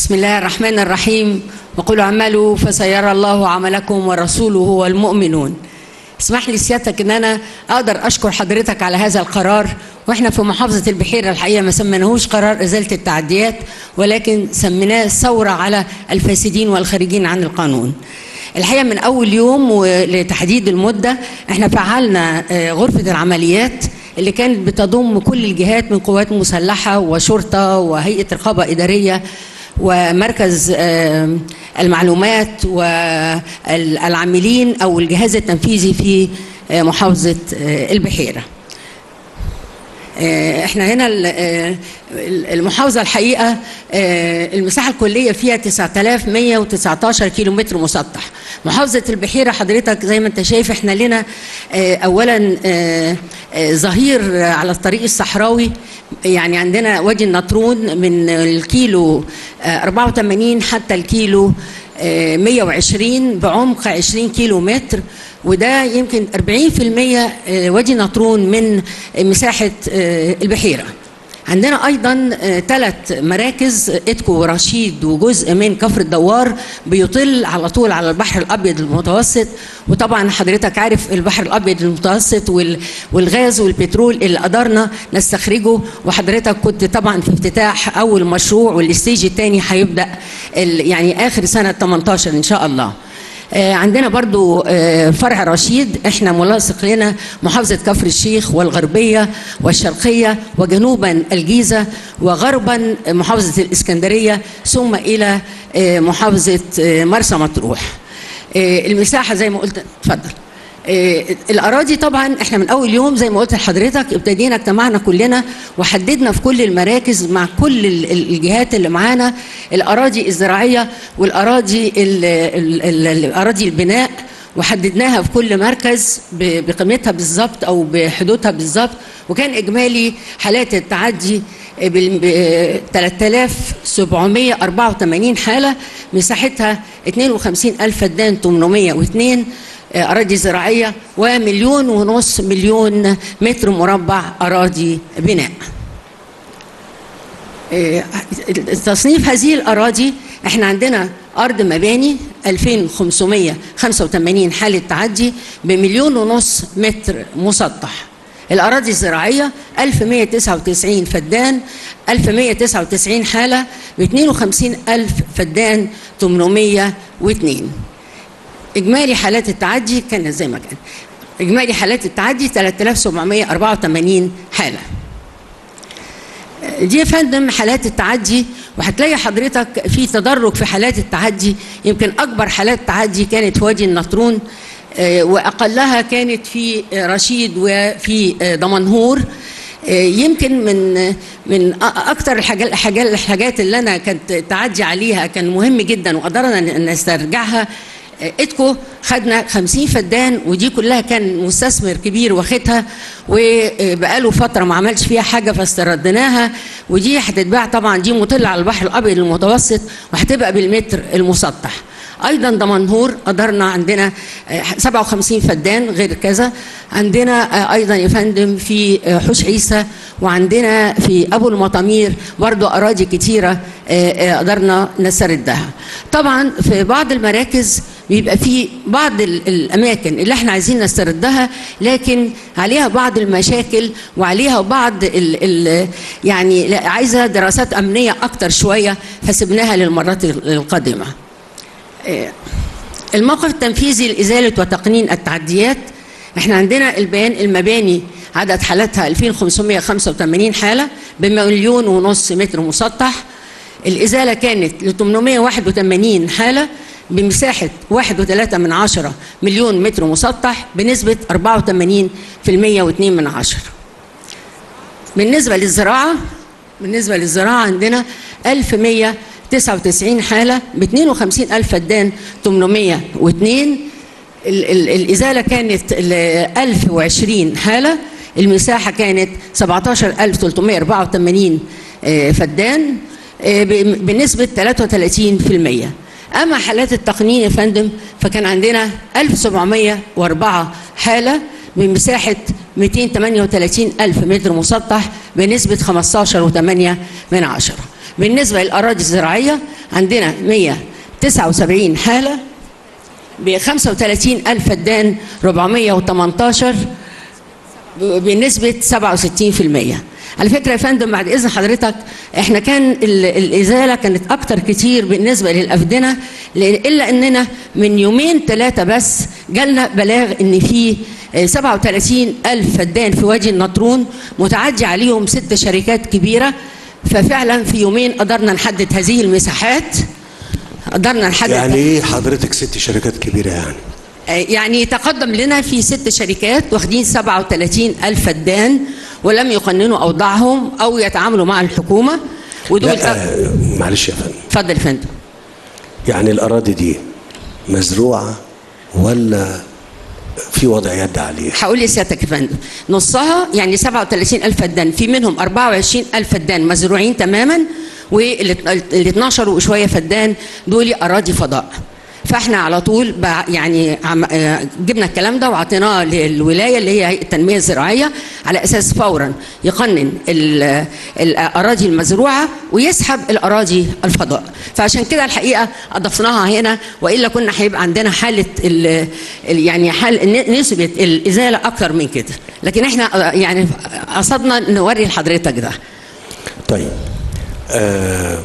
بسم الله الرحمن الرحيم وقل اعملوا فسيرى الله عملكم ورسوله والمؤمنون اسمح لي سيادتك ان انا اقدر اشكر حضرتك على هذا القرار واحنا في محافظه البحيره الحقيقه ما سميناهوش قرار ازاله التعديات ولكن سميناه ثوره على الفاسدين والخارجين عن القانون الحقيقه من اول يوم ولتحديد المده احنا فعلنا آه، غرفه العمليات اللي كانت بتضم كل الجهات من قوات مسلحه وشرطه وهيئه رقابه اداريه ومركز آه، المعلومات والعاملين او الجهاز التنفيذي في آه، محافظه آه، البحيره. آه، احنا هنا ال- آه، المحافظه الحقيقه آه، المساحه الكليه فيها 9119 كيلو متر مسطح محافظه البحيره حضرتك زي ما انت شايف احنا لنا آه، اولا آه، آه، ظهير على الطريق الصحراوي يعني عندنا وادي النطرون من الكيلو آه، 84 حتى الكيلو آه، 120 بعمق 20 كيلو متر وده يمكن 40% آه، وادي نطرون من مساحة آه، البحيرة عندنا ايضا ثلاث مراكز اتكو ورشيد وجزء من كفر الدوار بيطل على طول على البحر الابيض المتوسط وطبعا حضرتك عارف البحر الابيض المتوسط وال- والغاز والبترول اللي قدرنا نستخرجه وحضرتك كنت طبعا في افتتاح اول مشروع والستيج الثاني هيبدا ال- يعني اخر سنه 18 ان شاء الله آه، عندنا برضو آه، فرع رشيد احنا ملاصق لنا محافظة كفر الشيخ والغربية والشرقية وجنوبا الجيزة وغربا محافظة الإسكندرية ثم إلى آه، محافظة آه، مرسى مطروح آه، المساحة زي ما قلت اتفضل آه، الأراضي طبعا احنا من أول يوم زي ما قلت لحضرتك ابتدينا اجتمعنا كلنا وحددنا في كل المراكز مع كل ال- ال- الجهات اللي معانا الأراضي الزراعية والأراضي ال- ال- ال- الأراضي البناء وحددناها في كل مركز ب- بقيمتها بالظبط او بحدودها بالظبط وكان اجمالي حالات التعدي بال- ب 3784 حاله مساحتها 52000 فدان 802 آه، اراضي زراعيه ومليون ونص مليون متر مربع اراضي بناء. آه، تصنيف هذه الاراضي احنا عندنا ارض مباني 2585 حاله تعدي بمليون ونص متر مسطح الاراضي الزراعيه 1199 فدان 1199 حاله ب 52000 فدان 802 اجمالي حالات التعدي كانت زي ما كان اجمالي حالات التعدي 3784 حاله دي يا فندم حالات التعدي وهتلاقي حضرتك في تدرج في حالات التعدي يمكن اكبر حالات تعدي كانت في وادي النطرون آه، واقلها كانت في آه، رشيد وفي آه، دمنهور آه، يمكن من من أ- اكتر الحاجات الحاجات الحاجات اللي انا كانت تعدي عليها كان مهم جدا وقدرنا ن- نسترجعها آه، اتكو خدنا 50 فدان ودي كلها كان مستثمر كبير واخدها وبقاله فتره ما عملش فيها حاجه فاستردناها ودي هتتباع طبعا دي مطله على البحر الابيض المتوسط وهتبقى بالمتر المسطح ايضا دمنهور قدرنا عندنا آه، 57 فدان غير كذا عندنا آه، ايضا يا فندم في آه، حوش عيسى وعندنا في ابو المطامير برضو اراضي كتيره آه، آه، قدرنا نستردها طبعا في بعض المراكز بيبقى في بعض ال- الاماكن اللي احنا عايزين نستردها لكن عليها بعض المشاكل وعليها بعض ال ال يعني لا- عايزه دراسات امنيه اكتر شويه فسبناها للمرات ال- القادمه آه، الموقف التنفيذي لإزالة وتقنين التعديات احنا عندنا البيان المباني عدد حالاتها 2585 حالة بمليون ونص متر مسطح الإزالة كانت ل 881 حالة بمساحة 1.3 من عشرة مليون متر مسطح بنسبة 84 في المية واتنين من عشرة بالنسبة للزراعة بالنسبة للزراعة عندنا 1199 حالة ب 52 ألف فدان 802 ال- ال- الإزالة كانت ل 1020 حالة المساحة كانت 17384 آه، فدان آه، ب- بنسبة 33% أما حالات التقنين يا فندم فكان عندنا 1704 حالة بمساحة 238 ألف متر مسطح بنسبة 15.8 من عشرة بالنسبة للأراضي الزراعية عندنا 179 حالة ب 35 ألف فدان 418 بنسبة 67% على فكرة يا فندم بعد إذن حضرتك إحنا كان ال- الإزالة كانت أكتر كتير بالنسبة للأفدنة لأن- إلا إننا من يومين ثلاثة بس جالنا بلاغ إن في آه، 37 ألف فدان في وادي النطرون متعدي عليهم ست شركات كبيرة ففعلا في يومين قدرنا نحدد هذه المساحات قدرنا نحدد يعني ايه حضرتك ست شركات كبيره يعني يعني تقدم لنا في ست شركات واخدين 37 ألف فدان ولم يقننوا أوضاعهم أو يتعاملوا مع الحكومة ودول لا آه، معلش يا فندم اتفضل يا فندم يعني الاراضي دي مزروعه ولا في وضع يد عليها هقول لسيادتك يا فندم نصها يعني 37 ألف فدان في منهم 24 ألف فدان مزروعين تماما وال 12 وشوية فدان دول أراضي فضاء فاحنا على طول بع- يعني عم- آه، جبنا الكلام ده وعطيناه للولايه اللي هي هيئه التنميه الزراعيه على اساس فورا يقنن ال- الاراضي المزروعه ويسحب الاراضي الفضاء فعشان كده الحقيقه اضفناها هنا والا كنا هيبقى عندنا حاله ال ال- يعني حال ن- نسبه الازاله اكتر من كده لكن احنا آه، يعني قصدنا نوري لحضرتك ده طيب آه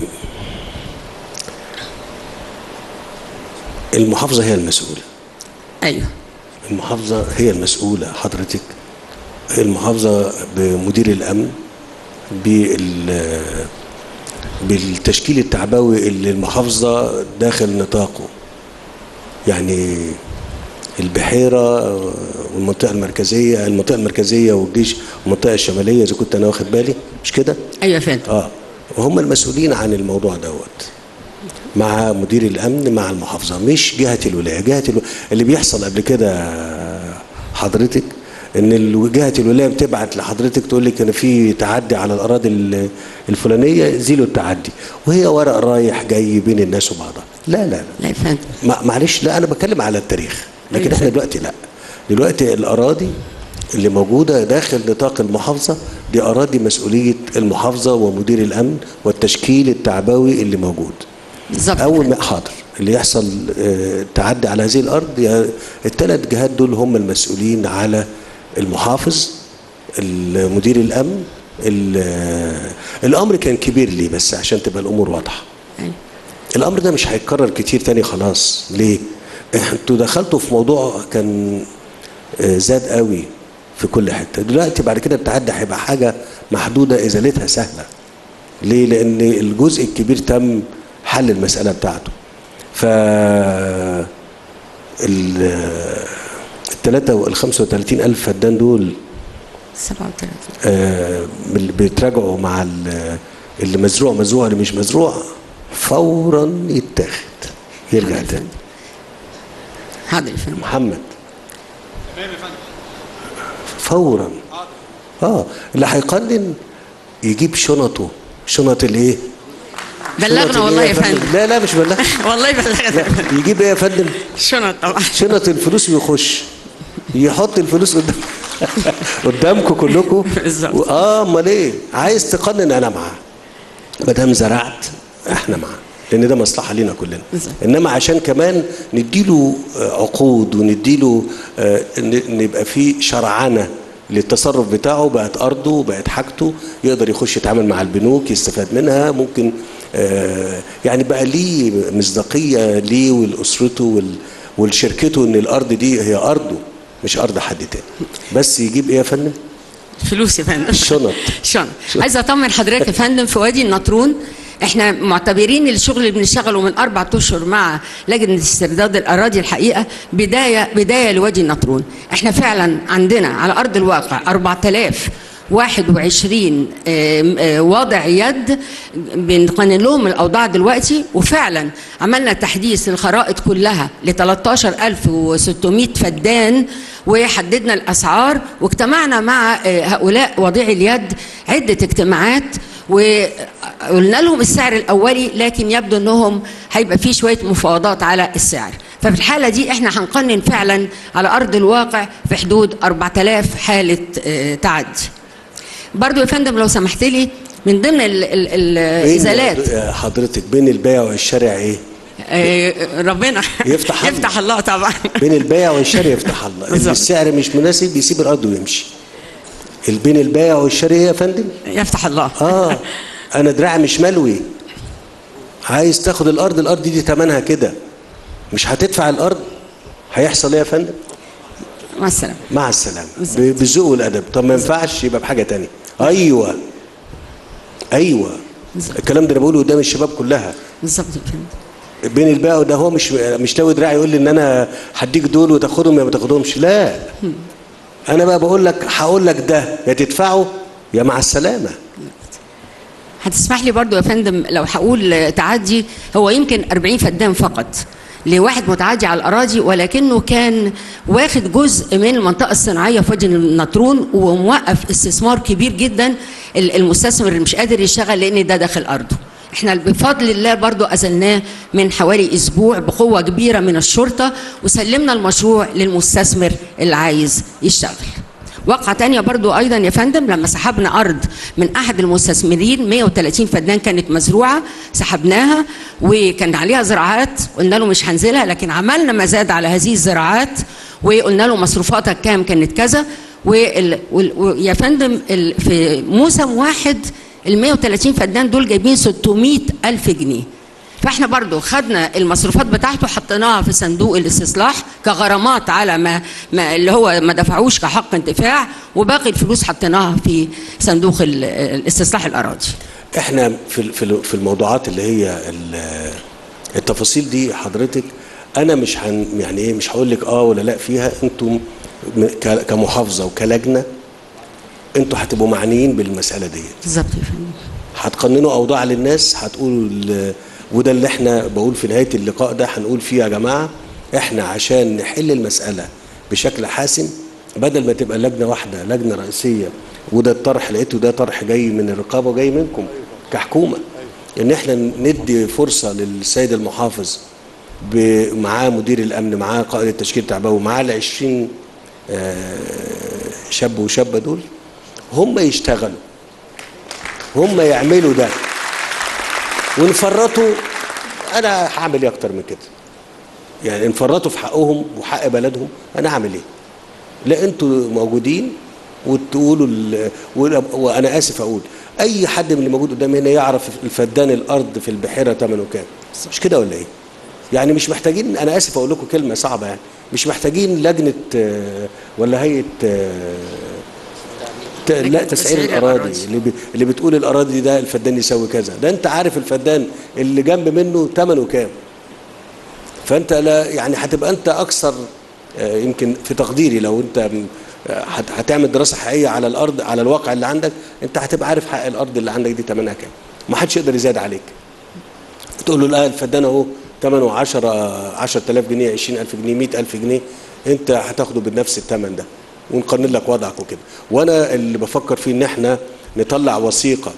المحافظه هي المسؤوله ايوه المحافظه هي المسؤوله حضرتك المحافظه بمدير الامن بال بالتشكيل التعبوي اللي المحافظه داخل نطاقه يعني البحيره والمنطقه المركزيه المنطقه المركزيه والجيش والمنطقه الشماليه اذا كنت انا واخد بالي مش كده؟ ايوه يا فندم اه وهم المسؤولين عن الموضوع دوت مع مدير الامن مع المحافظه مش جهه الولايه جهه الو... اللي بيحصل قبل كده حضرتك ان ال- جهه الولايه بتبعت لحضرتك تقول لك انا في تعدي على الاراضي ال- الفلانيه زيلوا التعدي وهي ورق رايح جاي بين الناس وبعضها لا لا لا لا يا فندم ما- معلش لا انا بتكلم على التاريخ لكن أيوة. احنا دلوقتي لا دلوقتي الاراضي اللي موجوده داخل نطاق المحافظه دي اراضي مسؤوليه المحافظه ومدير الامن والتشكيل التعبوي اللي موجود بالظبط اول ما حاضر اللي يحصل آه، تعدي على هذه الارض يا- الثلاث جهات دول هم المسؤولين على المحافظ مدير الامن ال- آه، الامر كان كبير ليه بس عشان تبقى الامور واضحه أيوة. الامر ده مش هيتكرر كتير تاني خلاص ليه انتوا دخلتوا في موضوع كان آه، زاد قوي في كل حته دلوقتي بعد كده التعدي هيبقى حاجه محدوده ازالتها سهله ليه لان الجزء الكبير تم حل المساله بتاعته ف ال الثلاثة وال 35 ألف فدان دول 37 آه، اللي بيتراجعوا مع ال- اللي مزروع مزروع اللي مش مزروع فورا يتاخد يرجع تاني حاضر يا فندم محمد فورا اه اللي هيقنن يجيب شنطه شنط الايه بلغنا شنط الإيه والله يا فندم لا لا مش بلغ والله بلغنا يجيب ايه يا فندم شنط طبعا شنط الفلوس ويخش يحط الفلوس قدام قدامكم كلكم بالظبط. اه امال ايه عايز تقنن انا معاه ما دام زرعت احنا معاه لان ده مصلحه لينا كلنا بالظبط. انما عشان كمان نديله آه، عقود ونديله آه، ن- نبقى في شرعنه للتصرف بتاعه بقت ارضه بقت حاجته يقدر يخش يتعامل مع البنوك يستفاد منها ممكن آه، يعني بقى ليه مصداقيه ليه ولاسرته وال- ولشركته ان الارض دي هي ارضه مش ارض حد تاني بس يجيب ايه يا فندم فلوس يا فندم شنط شنط عايزه اطمن حضرتك يا فندم في وادي النطرون احنا معتبرين الشغل اللي بنشتغله من اربع اشهر مع لجنه استرداد الاراضي الحقيقه بدايه بدايه لوادي النطرون احنا فعلا عندنا على ارض الواقع 4000 21 آم، آه، وضع يد بنقنن لهم الاوضاع دلوقتي وفعلا عملنا تحديث للخرائط كلها ل 13600 فدان وحددنا الاسعار واجتمعنا مع آه، هؤلاء وضيعي اليد عده اجتماعات وقلنا لهم السعر الاولي لكن يبدو انهم هيبقى في شويه مفاوضات على السعر ففي الحاله دي احنا هنقنن فعلا على ارض الواقع في حدود 4000 حاله آه، تعدي برضو يا فندم لو سمحت لي من ضمن ال- ال- الازالات بين حضرتك بين البائع والشارع ايه آه، ربنا يفتح الله. يفتح الله طبعا بين البائع والشارع يفتح الله اللي السعر مش مناسب يسيب الارض ويمشي بين البائع والشارع ايه يا فندم يفتح الله اه انا دراعي مش ملوي عايز تاخد الارض الارض دي تمنها كده مش هتدفع الارض هيحصل ايه يا فندم مع السلامه مع السلامه ب- بالذوق والادب طب ما ينفعش يبقى بحاجه تانية ايوه ايوه الكلام ده انا بقوله قدام الشباب كلها بالظبط يا فندم بين البائع وده هو مش مش لاوي دراعي يقول لي ان انا هديك دول وتاخدهم يا ما تاخدهمش لا انا بقى بقول لك هقول لك ده يا تدفعه يا مع السلامه هتسمح لي برضو يا فندم لو هقول تعدي هو يمكن 40 فدان فقط لواحد متعدي على الاراضي ولكنه كان واخد جزء من المنطقه الصناعيه في وادي النطرون وموقف استثمار كبير جدا ال- المستثمر مش قادر يشتغل لان ده داخل ارضه احنا بفضل الله برضو ازلناه من حوالي اسبوع بقوه كبيره من الشرطه وسلمنا المشروع للمستثمر اللي عايز يشتغل واقعة تانية برضو أيضا يا فندم لما سحبنا أرض من أحد المستثمرين 130 فدان كانت مزروعة سحبناها وكان عليها زراعات قلنا له مش هنزلها لكن عملنا مزاد على هذه الزراعات وقلنا له مصروفاتك كام كانت كذا وال... وال... ويا فندم ال... في موسم واحد ال 130 فدان دول جايبين 600 ألف جنيه فاحنا برضو خدنا المصروفات بتاعته حطيناها في صندوق الاستصلاح كغرامات على ما, ما اللي هو ما دفعوش كحق انتفاع وباقي الفلوس حطيناها في صندوق ال- الاستصلاح الاراضي احنا في ال- في ال- في الموضوعات اللي هي ال- التفاصيل دي حضرتك انا مش هن يعني ايه مش هقول لك اه ولا لا فيها انتم م- ك- كمحافظه وكلجنه انتوا هتبقوا معنيين بالمساله دي بالظبط يا فندم هتقننوا اوضاع للناس هتقولوا ال- وده اللي احنا بقول في نهايه اللقاء ده هنقول فيه يا جماعه احنا عشان نحل المساله بشكل حاسم بدل ما تبقى لجنه واحده لجنه رئيسيه وده الطرح لقيته ده طرح جاي من الرقابه وجاي منكم كحكومه ان احنا ندي فرصه للسيد المحافظ ب- معاه مدير الامن معاه قائد التشكيل التعبوي معاه ال 20 آه، شاب وشابه دول هم يشتغلوا هم يعملوا ده ونفرطوا انا هعمل ايه اكتر من كده يعني ان فرطوا في حقهم وحق بلدهم انا هعمل ايه لا انتوا موجودين وتقولوا ال- وأنا- وانا اسف اقول اي حد من اللي موجود قدامي هنا يعرف الفدان الارض في البحيره ثمنه كام مش كده ولا ايه يعني مش محتاجين انا اسف اقول لكم كلمه صعبه يعني مش محتاجين لجنه آه، ولا هيئه آه، ت- لا تسعير تسعير الاراضي الأراضي. اللي, بي اللي بتقول الاراضي ده الفدان يساوي كذا ده انت عارف الفدان اللي جنب منه ثمنه كام فانت لا يعني هتبقى انت اكثر آه، يمكن في تقديري لو انت م- آه، هت- هتعمل دراسه حقيقيه على الارض على الواقع اللي عندك انت هتبقى عارف حق الارض اللي عندك دي ثمنها كام ما حدش يقدر يزاد عليك تقول له لا الفدان اهو ثمنه 10 10000 جنيه 20000 جنيه 100000 جنيه انت هتاخده بنفس الثمن ده ونقنن لك وضعك وكده وانا اللي بفكر فيه ان احنا نطلع وثيقه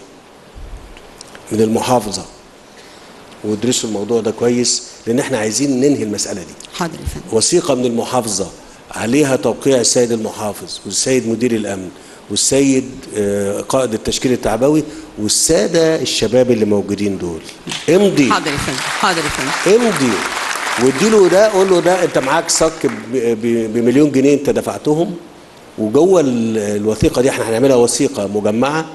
من المحافظه وادرسوا الموضوع ده كويس لان احنا عايزين ننهي المساله دي حاضر يا فندم وثيقه من المحافظه عليها توقيع السيد المحافظ والسيد مدير الامن والسيد آه، قائد التشكيل التعبوي والساده الشباب اللي موجودين دول امضي حاضر يا فندم حاضر يا فندم امضي واديله ده قول له ده انت معاك صك ب- ب- بمليون جنيه انت دفعتهم وجوه ال- الوثيقه دي احنا هنعملها وثيقه مجمعه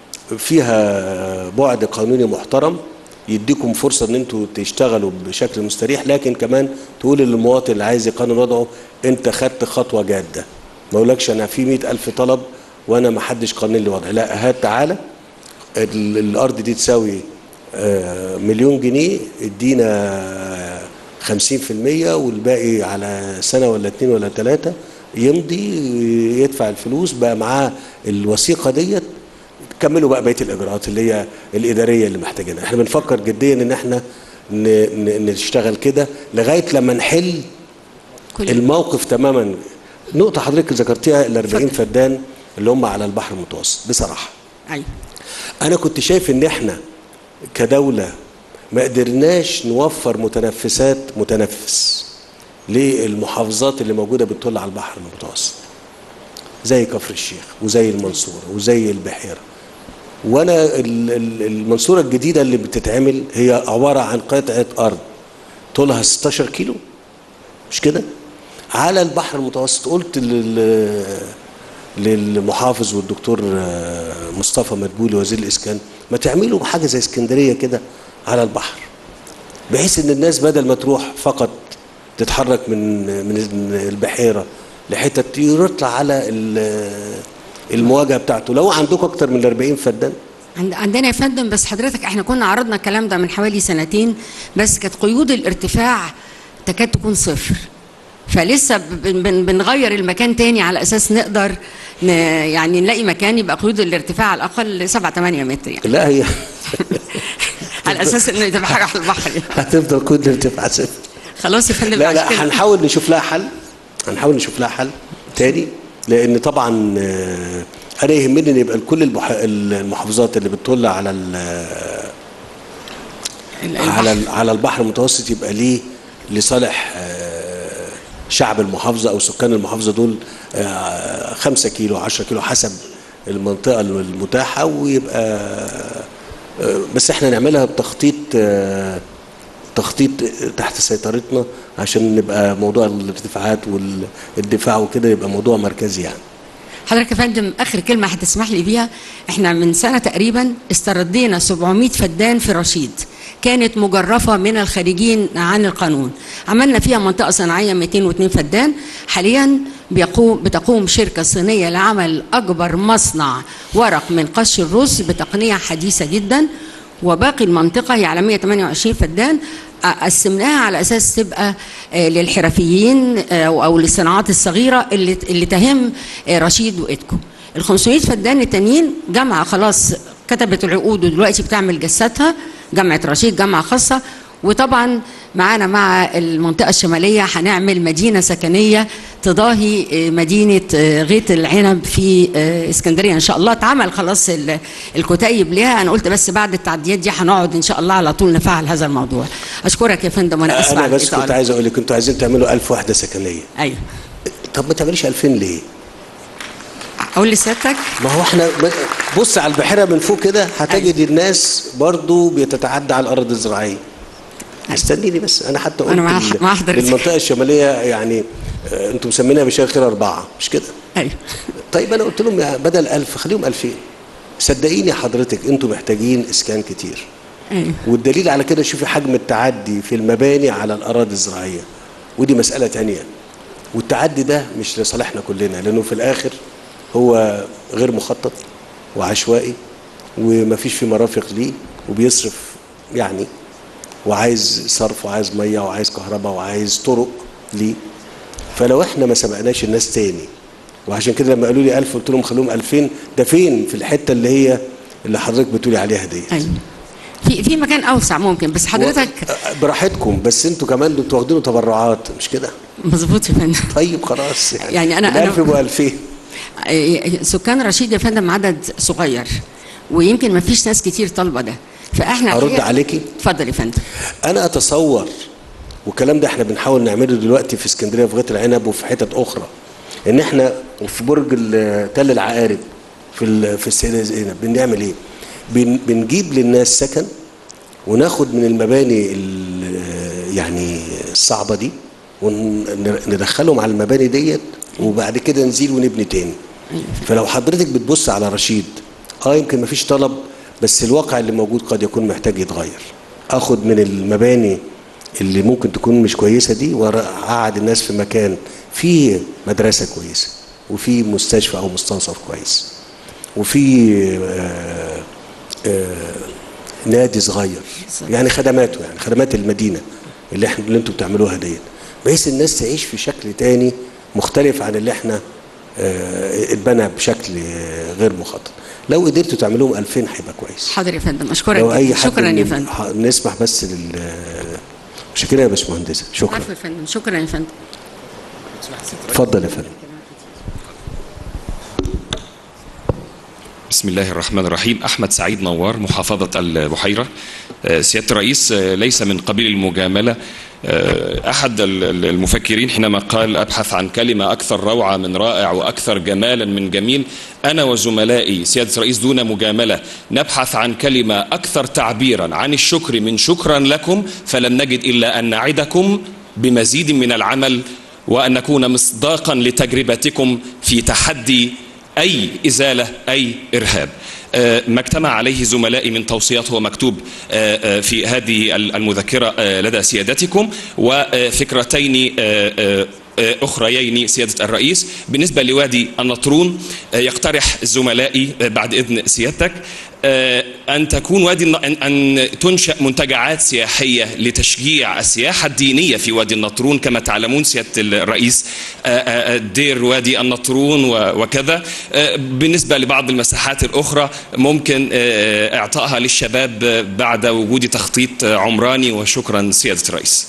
فيها بعد قانوني محترم يديكم فرصه ان انتوا تشتغلوا بشكل مستريح لكن كمان تقول للمواطن اللي عايز يقنن وضعه انت خدت خطوه جاده ما اقولكش انا في مئة ألف طلب وانا ما حدش قانن لي وضعي لا هات تعالى ال- الارض دي تساوي آه، مليون جنيه ادينا خمسين في المية والباقي على سنة ولا اتنين ولا تلاتة يمضي يدفع الفلوس بقى معاه الوثيقة ديت كملوا بقى بقية الإجراءات اللي هي الإدارية اللي محتاجينها احنا بنفكر جديا إن احنا ن- ن- نشتغل كده لغاية لما نحل الموقف تماما نقطة حضرتك ذكرتيها ال 40 فدان اللي هم على البحر المتوسط بصراحة ايوه انا كنت شايف ان احنا كدوله ما قدرناش نوفر متنفسات متنفس للمحافظات اللي موجوده بتطل على البحر المتوسط زي كفر الشيخ وزي المنصوره وزي البحيره وانا ال- ال- المنصوره الجديده اللي بتتعمل هي عباره عن قطعه ارض طولها 16 كيلو مش كده على البحر المتوسط قلت لل للمحافظ والدكتور آه، مصطفى مدبولي وزير الاسكان ما تعملوا حاجه زي اسكندريه كده على البحر بحيث ان الناس بدل ما تروح فقط تتحرك من من البحيره لحتت يطلع على ال- المواجهه بتاعته لو عندكم اكتر من 40 فدان عند- عندنا يا فندم بس حضرتك احنا كنا عرضنا الكلام ده من حوالي سنتين بس كانت قيود الارتفاع تكاد تكون صفر فلسه بن- بن- بنغير المكان تاني على اساس نقدر ن يعني نلاقي مكان يبقى قيود الارتفاع على الاقل 7 8 متر يعني لا هي على اساس انه تبقى حاجه على البحر يعني. هتفضل كل الارتفاع صفر خلاص يا فندم لا عشان لا كده. هنحاول نشوف لها حل هنحاول نشوف لها حل تاني لان طبعا آه، انا يهمني ان يبقى كل المح- المحافظات اللي بتطل على ال- على ال- على البحر المتوسط يبقى ليه لصالح آه، شعب المحافظه او سكان المحافظه دول آه، خمسة كيلو 10 كيلو حسب المنطقه المتاحه ويبقى آه، بس احنا نعملها بتخطيط آه، تخطيط تحت سيطرتنا عشان نبقى موضوع الارتفاعات والدفاع وكده يبقى موضوع مركزي يعني حضرتك يا فندم اخر كلمه هتسمح لي بيها احنا من سنه تقريبا استردينا 700 فدان في رشيد كانت مجرفه من الخارجين عن القانون عملنا فيها منطقه صناعيه 202 فدان حاليا بيقوم بتقوم شركه صينيه لعمل اكبر مصنع ورق من قش الرز بتقنيه حديثه جدا وباقي المنطقه هي على 128 فدان قسمناها على اساس تبقى آه، للحرفيين آه، او أو للصناعات الصغيره اللي اللي تهم آه، رشيد وإيدكو ال 500 فدان التانيين جامعه خلاص كتبت العقود ودلوقتي بتعمل جساتها جامعه رشيد جامعه خاصه وطبعا معانا مع المنطقه الشماليه هنعمل مدينه سكنيه تضاهي آه، مدينه آه، غيط العنب في آه، اسكندريه ان شاء الله اتعمل خلاص ال- الكتيب ليها انا قلت بس بعد التعديات دي هنقعد ان شاء الله على طول نفعل هذا الموضوع اشكرك يا فندم وانا اسف انا على بس كنت الإطالة. عايز اقول لك انتوا عايزين تعملوا 1000 وحده سكنيه ايوه طب ما تعمليش 2000 ليه؟ اقول لسيادتك ما هو احنا بص على البحيره من فوق كده هتجد الناس برضو بيتتعدى على الارض الزراعيه استنيني بس انا حتى قلت أنا مع- لل- مع حضرتك. للمنطقه الشماليه يعني آه، انتم مسمينها بشار خير اربعه مش كده؟ ايوه طيب انا قلت لهم يا بدل 1000 خليهم 2000 صدقيني حضرتك انتم محتاجين اسكان كتير ايوه والدليل على كده شوفي حجم التعدي في المباني على الاراضي الزراعيه ودي مساله تانية والتعدي ده مش لصالحنا كلنا لانه في الاخر هو غير مخطط وعشوائي ومفيش فيه مرافق ليه وبيصرف يعني وعايز صرف وعايز ميه وعايز كهرباء وعايز طرق ليه فلو احنا ما سبقناش الناس تاني وعشان كده لما قالوا لي 1000 قلت لهم خلوهم 2000 ده فين في الحته اللي هي اللي حضرتك بتقولي عليها دي ايوه في في مكان اوسع ممكن بس حضرتك براحتكم بس انتوا كمان انتوا واخدينه تبرعات مش كده؟ مظبوط يا فندم طيب خلاص يعني, يعني أنا- من 1000 أنا- يبقوا 2000 آه، سكان رشيد يا فندم عدد صغير ويمكن ما فيش ناس كتير طالبه ده فاحنا ارد الحقيقة- عليكي اتفضل يا فندم انا اتصور والكلام ده احنا بنحاول نعمله دلوقتي في اسكندريه في غيط العنب وفي حتت اخرى ان احنا وفي برج ال- تل العقارب في ال- في السيده زينب بنعمل ايه؟ بن بنجيب للناس سكن وناخد من المباني ال- يعني الصعبه دي وندخلهم على المباني ديت وبعد كده نزيل ونبني تاني فلو حضرتك بتبص على رشيد اه يمكن مفيش طلب بس الواقع اللي موجود قد يكون محتاج يتغير اخد من المباني اللي ممكن تكون مش كويسه دي واقعد الناس في مكان فيه مدرسه كويسه وفي مستشفى او مستوصف كويس وفي آه آه نادي صغير يعني خدماته يعني خدمات المدينه اللي احنا اللي انتوا بتعملوها ديت بحيث الناس تعيش في شكل تاني مختلف عن اللي احنا آه، اتبنى بشكل آه، غير مخطط لو قدرتوا تعملوهم 2000 هيبقى كويس حاضر يا فندم اشكرك لو اي جداً. حد شكرا يا من- فندم ح- نسمح بس لل شكرا يا باشمهندسه شكرا عفوا يا فندم شكرا يا فندم اتفضل يا فندم بسم الله الرحمن الرحيم أحمد سعيد نوار محافظة البحيرة آه، سيادة الرئيس آه، ليس من قبيل المجاملة آه، أحد ال- ال- المفكرين حينما قال أبحث عن كلمة أكثر روعة من رائع وأكثر جمالا من جميل أنا وزملائي سيادة الرئيس دون مجاملة نبحث عن كلمة أكثر تعبيرا عن الشكر من شكرا لكم فلم نجد إلا أن نعدكم بمزيد من العمل وأن نكون مصداقا لتجربتكم في تحدي أي إزالة أي إرهاب آه، ما اجتمع عليه زملائي من توصيات هو مكتوب آه، آه، في هذه المذكرة آه، لدى سيادتكم وفكرتين آه، آه، آه، أخريين سيادة الرئيس بالنسبة لوادي النطرون آه، يقترح زملائي آه، بعد إذن سيادتك آه، أن تكون وادي الن- أن- أن تنشأ منتجعات سياحية لتشجيع السياحة الدينية في وادي النطرون كما تعلمون سيادة الرئيس آه، آه، آه، دير وادي النطرون و- وكذا آه، بالنسبة لبعض المساحات الأخرى ممكن آه، إعطائها للشباب آه، بعد وجود تخطيط آه، عمراني وشكرا سيادة الرئيس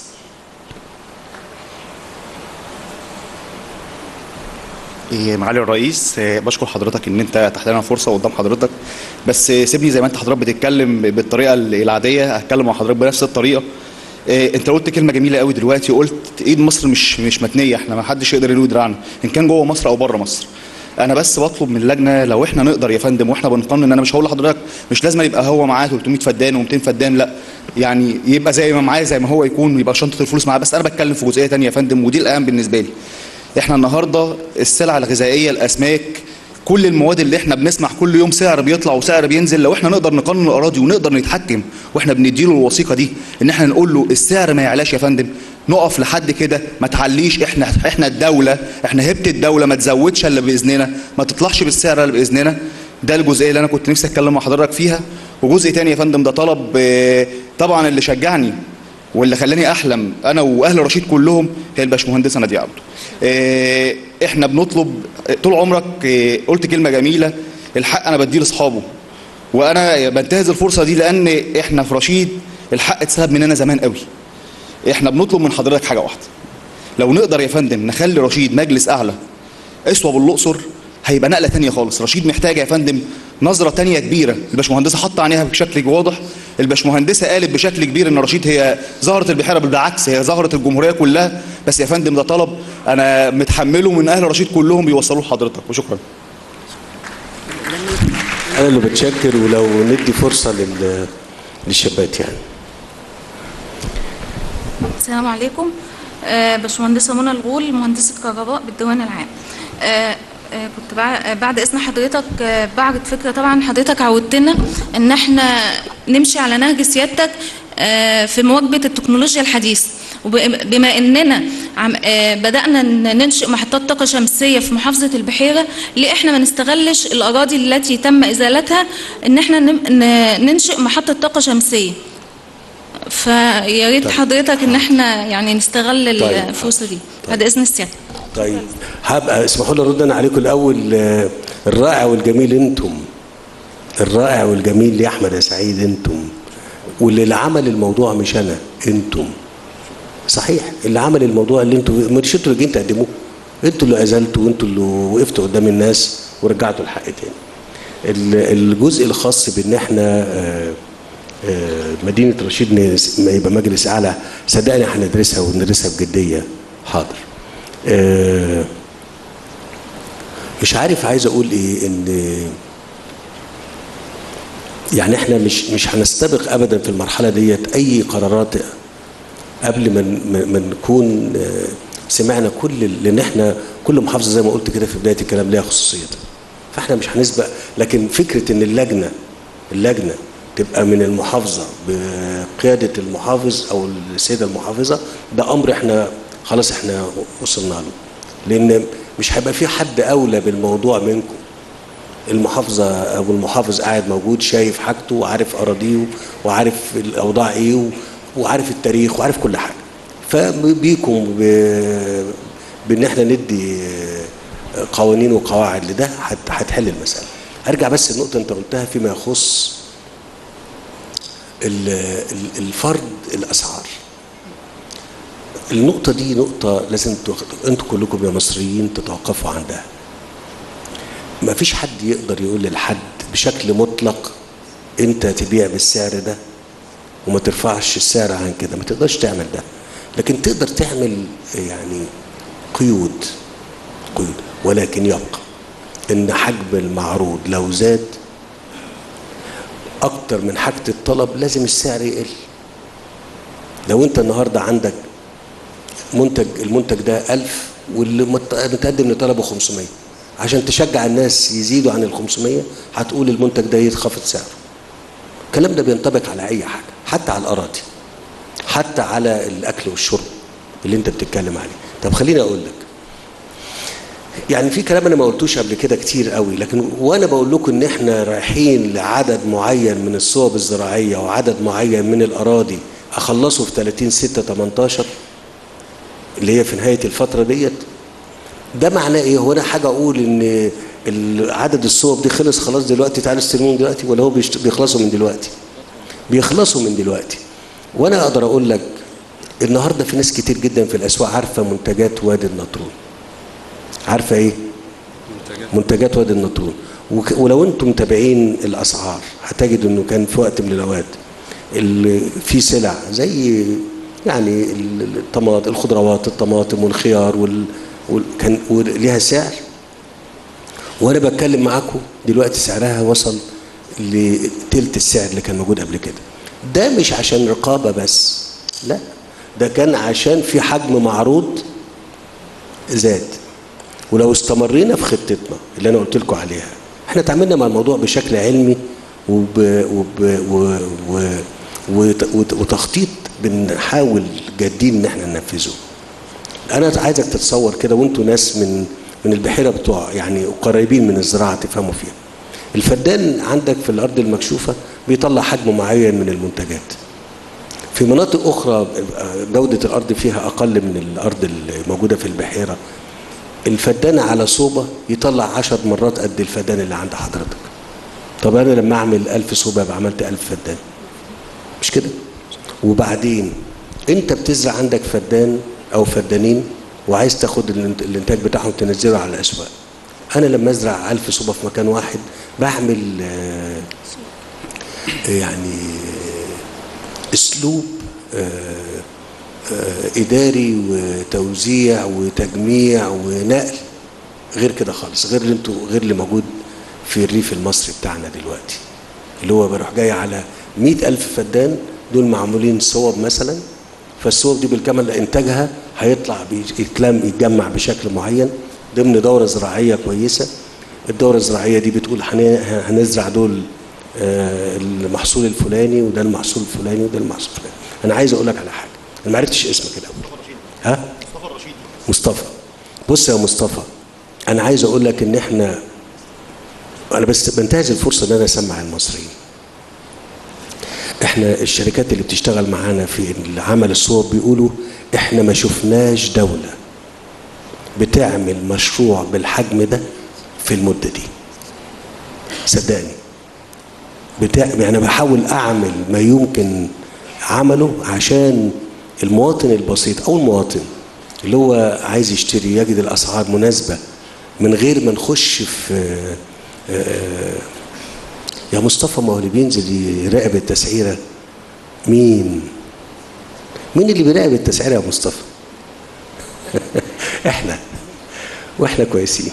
إيه، معالي الرئيس آه، بشكر حضرتك ان انت اتحت لنا فرصه قدام حضرتك بس آه، سيبني زي ما انت حضرتك بتتكلم بالطريقه العاديه هتكلم مع حضرتك بنفس الطريقه آه، انت قلت كلمه جميله قوي دلوقتي قلت ايد مصر مش مش متنيه احنا ما حدش يقدر يلوي دراعنا ان كان جوه مصر او بره مصر انا بس بطلب من اللجنه لو احنا نقدر يا فندم واحنا بنقنن انا مش هقول لحضرتك مش لازم يبقى هو معاه 300 فدان و200 فدان لا يعني يبقى زي ما معاه زي ما هو يكون يبقى شنطه الفلوس معاه بس انا بتكلم في جزئيه تانية يا فندم ودي الاهم بالنسبه لي احنا النهارده السلع الغذائيه الاسماك كل المواد اللي احنا بنسمع كل يوم سعر بيطلع وسعر بينزل لو احنا نقدر نقنن الاراضي ونقدر نتحكم واحنا بنديله الوثيقه دي ان احنا نقول له السعر ما يعلاش يا فندم نقف لحد كده ما تعليش احنا احنا الدوله احنا هبه الدوله ما تزودش الا باذننا ما تطلعش بالسعر الا باذننا ده الجزئيه اللي انا كنت نفسي اتكلم مع حضرتك فيها وجزء تاني يا فندم ده طلب آه، طبعا اللي شجعني واللي خلاني احلم انا واهل رشيد كلهم هي الباشمهندسه ناديه عبده. آه، احنا بنطلب طول عمرك آه، قلت كلمه جميله الحق انا بديه لاصحابه وانا بنتهز الفرصه دي لان احنا في رشيد الحق اتسحب مننا زمان قوي. احنا بنطلب من حضرتك حاجه واحده. لو نقدر يا فندم نخلي رشيد مجلس اعلى اسوى بالاقصر هيبقى نقله تانية خالص رشيد محتاجه يا فندم نظره تانية كبيره الباشمهندسه حط عينيها بشكل واضح الباشمهندسه قالت بشكل كبير ان رشيد هي زهره البحيره بالعكس هي زهره الجمهوريه كلها بس يا فندم ده طلب انا متحمله من اهل رشيد كلهم بيوصلوه لحضرتك وشكرا انا اللي بتشكر ولو ندي فرصه لل للشابات يعني السلام عليكم آه، باشمهندسة منى الغول مهندسة كهرباء بالديوان العام آه، آه، كنت بع- آه، بعد اذن حضرتك آه، بعرض فكره طبعا حضرتك عودتنا ان احنا نمشي على نهج سيادتك آه، في مواكبه التكنولوجيا الحديثه وبما اننا عم آه، بدانا ن- ننشئ محطات طاقه شمسيه في محافظه البحيره ليه احنا ما نستغلش الاراضي التي تم ازالتها ان احنا نم- ن- ننشئ محطه طاقه شمسيه فيا ريت طيب. حضرتك ان احنا يعني نستغل طيب. الفرصه دي بعد اذن السياده طيب هبقى اسمحوا لي ارد انا عليكم الاول آه، الرائع والجميل انتم الرائع والجميل يا احمد يا سعيد انتم واللي اللي عمل الموضوع مش انا انتم صحيح اللي عمل الموضوع اللي انتوا مش انتوا اللي جايين تقدموه انتوا اللي ازلتوا وانتوا اللي وقفتوا قدام الناس ورجعتوا الحق تاني ال- الجزء الخاص بان احنا آه، آه، مدينه رشيد نس- ما يبقى مجلس اعلى صدقني هندرسها وندرسها بجديه حاضر آه، مش عارف عايز اقول ايه ان يعني احنا مش مش هنستبق ابدا في المرحله ديت اي قرارات قبل ما ما ما نكون آه، سمعنا كل ال- لان احنا كل محافظه زي ما قلت كده في بدايه الكلام ليها خصوصيتها فاحنا مش هنسبق لكن فكره ان اللجنه اللجنه تبقى من المحافظه بقياده المحافظ او السيده المحافظه ده امر احنا خلاص احنا وصلنا له لان مش هيبقى في حد اولى بالموضوع منكم المحافظه او المحافظ قاعد موجود شايف حاجته وعارف اراضيه وعارف الاوضاع ايه و- وعارف التاريخ وعارف كل حاجه فبيكم ب- بان احنا ندي قوانين وقواعد لده هت- هتحل المساله ارجع بس النقطه انت قلتها فيما يخص ال- ال- الفرض الاسعار النقطه دي نقطه لازم تخ- انتوا كلكم يا مصريين تتوقفوا عندها ما فيش حد يقدر يقول للحد بشكل مطلق انت تبيع بالسعر ده وما ترفعش السعر عن كده ما تقدرش تعمل ده لكن تقدر تعمل يعني قيود قيود ولكن يبقى ان حجم المعروض لو زاد اكتر من حاجه الطلب لازم السعر يقل لو انت النهارده عندك منتج المنتج ده 1000 واللي مت- متقدم لطلبه 500 عشان تشجع الناس يزيدوا عن ال 500 هتقول المنتج ده يتخفض سعره الكلام ده بينطبق على اي حاجه حتى على الاراضي حتى على الاكل والشرب اللي انت بتتكلم عليه طب خليني اقول لك يعني في كلام انا ما قلتوش قبل كده كتير قوي لكن وانا بقول لكم ان احنا رايحين لعدد معين من الصوب الزراعيه وعدد معين من الاراضي اخلصه في 30 6 18 اللي هي في نهايه الفتره ديت ده معناه ايه هو انا حاجه اقول ان ال- عدد الصوب دي خلص خلاص دلوقتي تعالوا استلموهم دلوقتي ولا هو بيشت- بيخلصوا من دلوقتي بيخلصوا من دلوقتي وانا اقدر اقول لك النهارده في ناس كتير جدا في الاسواق عارفه منتجات وادي النطرون عارفه ايه منتجات وادي النطرون وك- ولو انتم متابعين الاسعار هتجدوا انه كان في وقت من الاوقات ال- في سلع زي يعني ال- ال- الطماطم الخضروات الطماطم والخيار وال وال- كان ليها سعر وانا بتكلم معاكم دلوقتي سعرها وصل لتلت السعر اللي كان موجود قبل كده ده مش عشان رقابه بس لا ده كان عشان في حجم معروض زاد ولو استمرينا في خطتنا اللي انا قلت لكم عليها احنا تعاملنا مع الموضوع بشكل علمي وب وب و و وت- وت- وتخطيط بنحاول جادين ان احنا ننفذه انا عايزك تتصور كده وانتوا ناس من من البحيره بتوع يعني قريبين من الزراعه تفهموا فيها الفدان عندك في الارض المكشوفه بيطلع حجم معين من المنتجات في مناطق اخرى جوده الارض فيها اقل من الارض الموجوده في البحيره الفدان على صوبه يطلع عشر مرات قد الفدان اللي عند حضرتك طب انا لما اعمل ألف صوبه يبقى عملت ألف فدان مش كده وبعدين انت بتزرع عندك فدان او فدانين وعايز تاخد الانت- الانتاج بتاعهم تنزله على الاسواق انا لما ازرع ألف صوبه في مكان واحد بعمل آه، يعني آه، اسلوب آه، آه، اداري وتوزيع وتجميع ونقل غير كده خالص غير اللي انتوا غير اللي موجود في الريف المصري بتاعنا دلوقتي اللي هو بروح جاي على مئة ألف فدان دول معمولين صوب مثلا فالصوب دي بالكامل إنتاجها هيطلع بي- يتلم يتجمع بشكل معين ضمن دورة زراعية كويسة الدورة الزراعية دي بتقول هن- هنزرع دول آه، المحصول الفلاني وده المحصول الفلاني وده المحصول الفلاني أنا عايز أقول لك على حاجة أنا ما عرفتش اسمك الأول ها مصطفى بص يا مصطفى أنا عايز أقول لك إن إحنا انا بس بنتهز الفرصه ان انا اسمع المصريين احنا الشركات اللي بتشتغل معانا في عمل الصور بيقولوا احنا ما شفناش دوله بتعمل مشروع بالحجم ده في المده دي صدقني بتاع يعني انا بحاول اعمل ما يمكن عمله عشان المواطن البسيط او المواطن اللي هو عايز يشتري يجد الاسعار مناسبه من غير ما نخش في آه، يا مصطفى ما هو اللي بينزل يراقب التسعيره مين؟ مين اللي بيراقب التسعيره يا مصطفى؟ احنا واحنا كويسين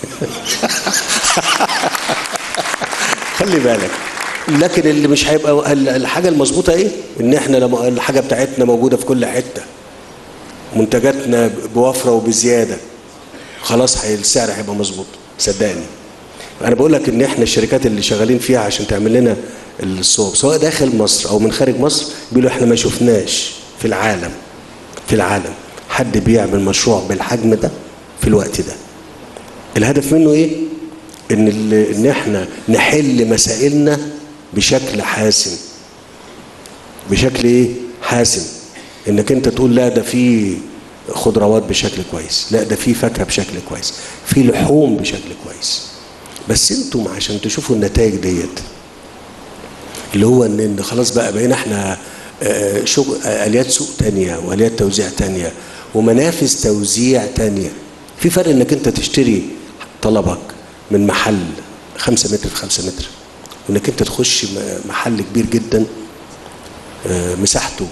خلي بالك لكن اللي مش هيبقى ال- الحاجه المظبوطه ايه؟ ان احنا لما الحاجه بتاعتنا موجوده في كل حته منتجاتنا بوفره وبزياده خلاص هي- السعر هيبقى مظبوط صدقني انا بقول لك ان احنا الشركات اللي شغالين فيها عشان تعمل لنا الصوب سواء داخل مصر او من خارج مصر بيقولوا احنا ما شفناش في العالم في العالم حد بيعمل مشروع بالحجم ده في الوقت ده الهدف منه ايه ان ال- ان احنا نحل مسائلنا بشكل حاسم بشكل ايه حاسم انك انت تقول لا ده في خضروات بشكل كويس لا ده في فاكهه بشكل كويس في لحوم بشكل كويس بس انتم عشان تشوفوا النتائج ديت اللي هو ان إن خلاص بقى بقينا احنا آه، شغل آه، اليات سوق تانية واليات توزيع تانية ومنافذ توزيع تانية في فرق انك انت تشتري طلبك من محل خمسة متر في خمسة متر وانك انت تخش م- محل كبير جدا آه، مساحته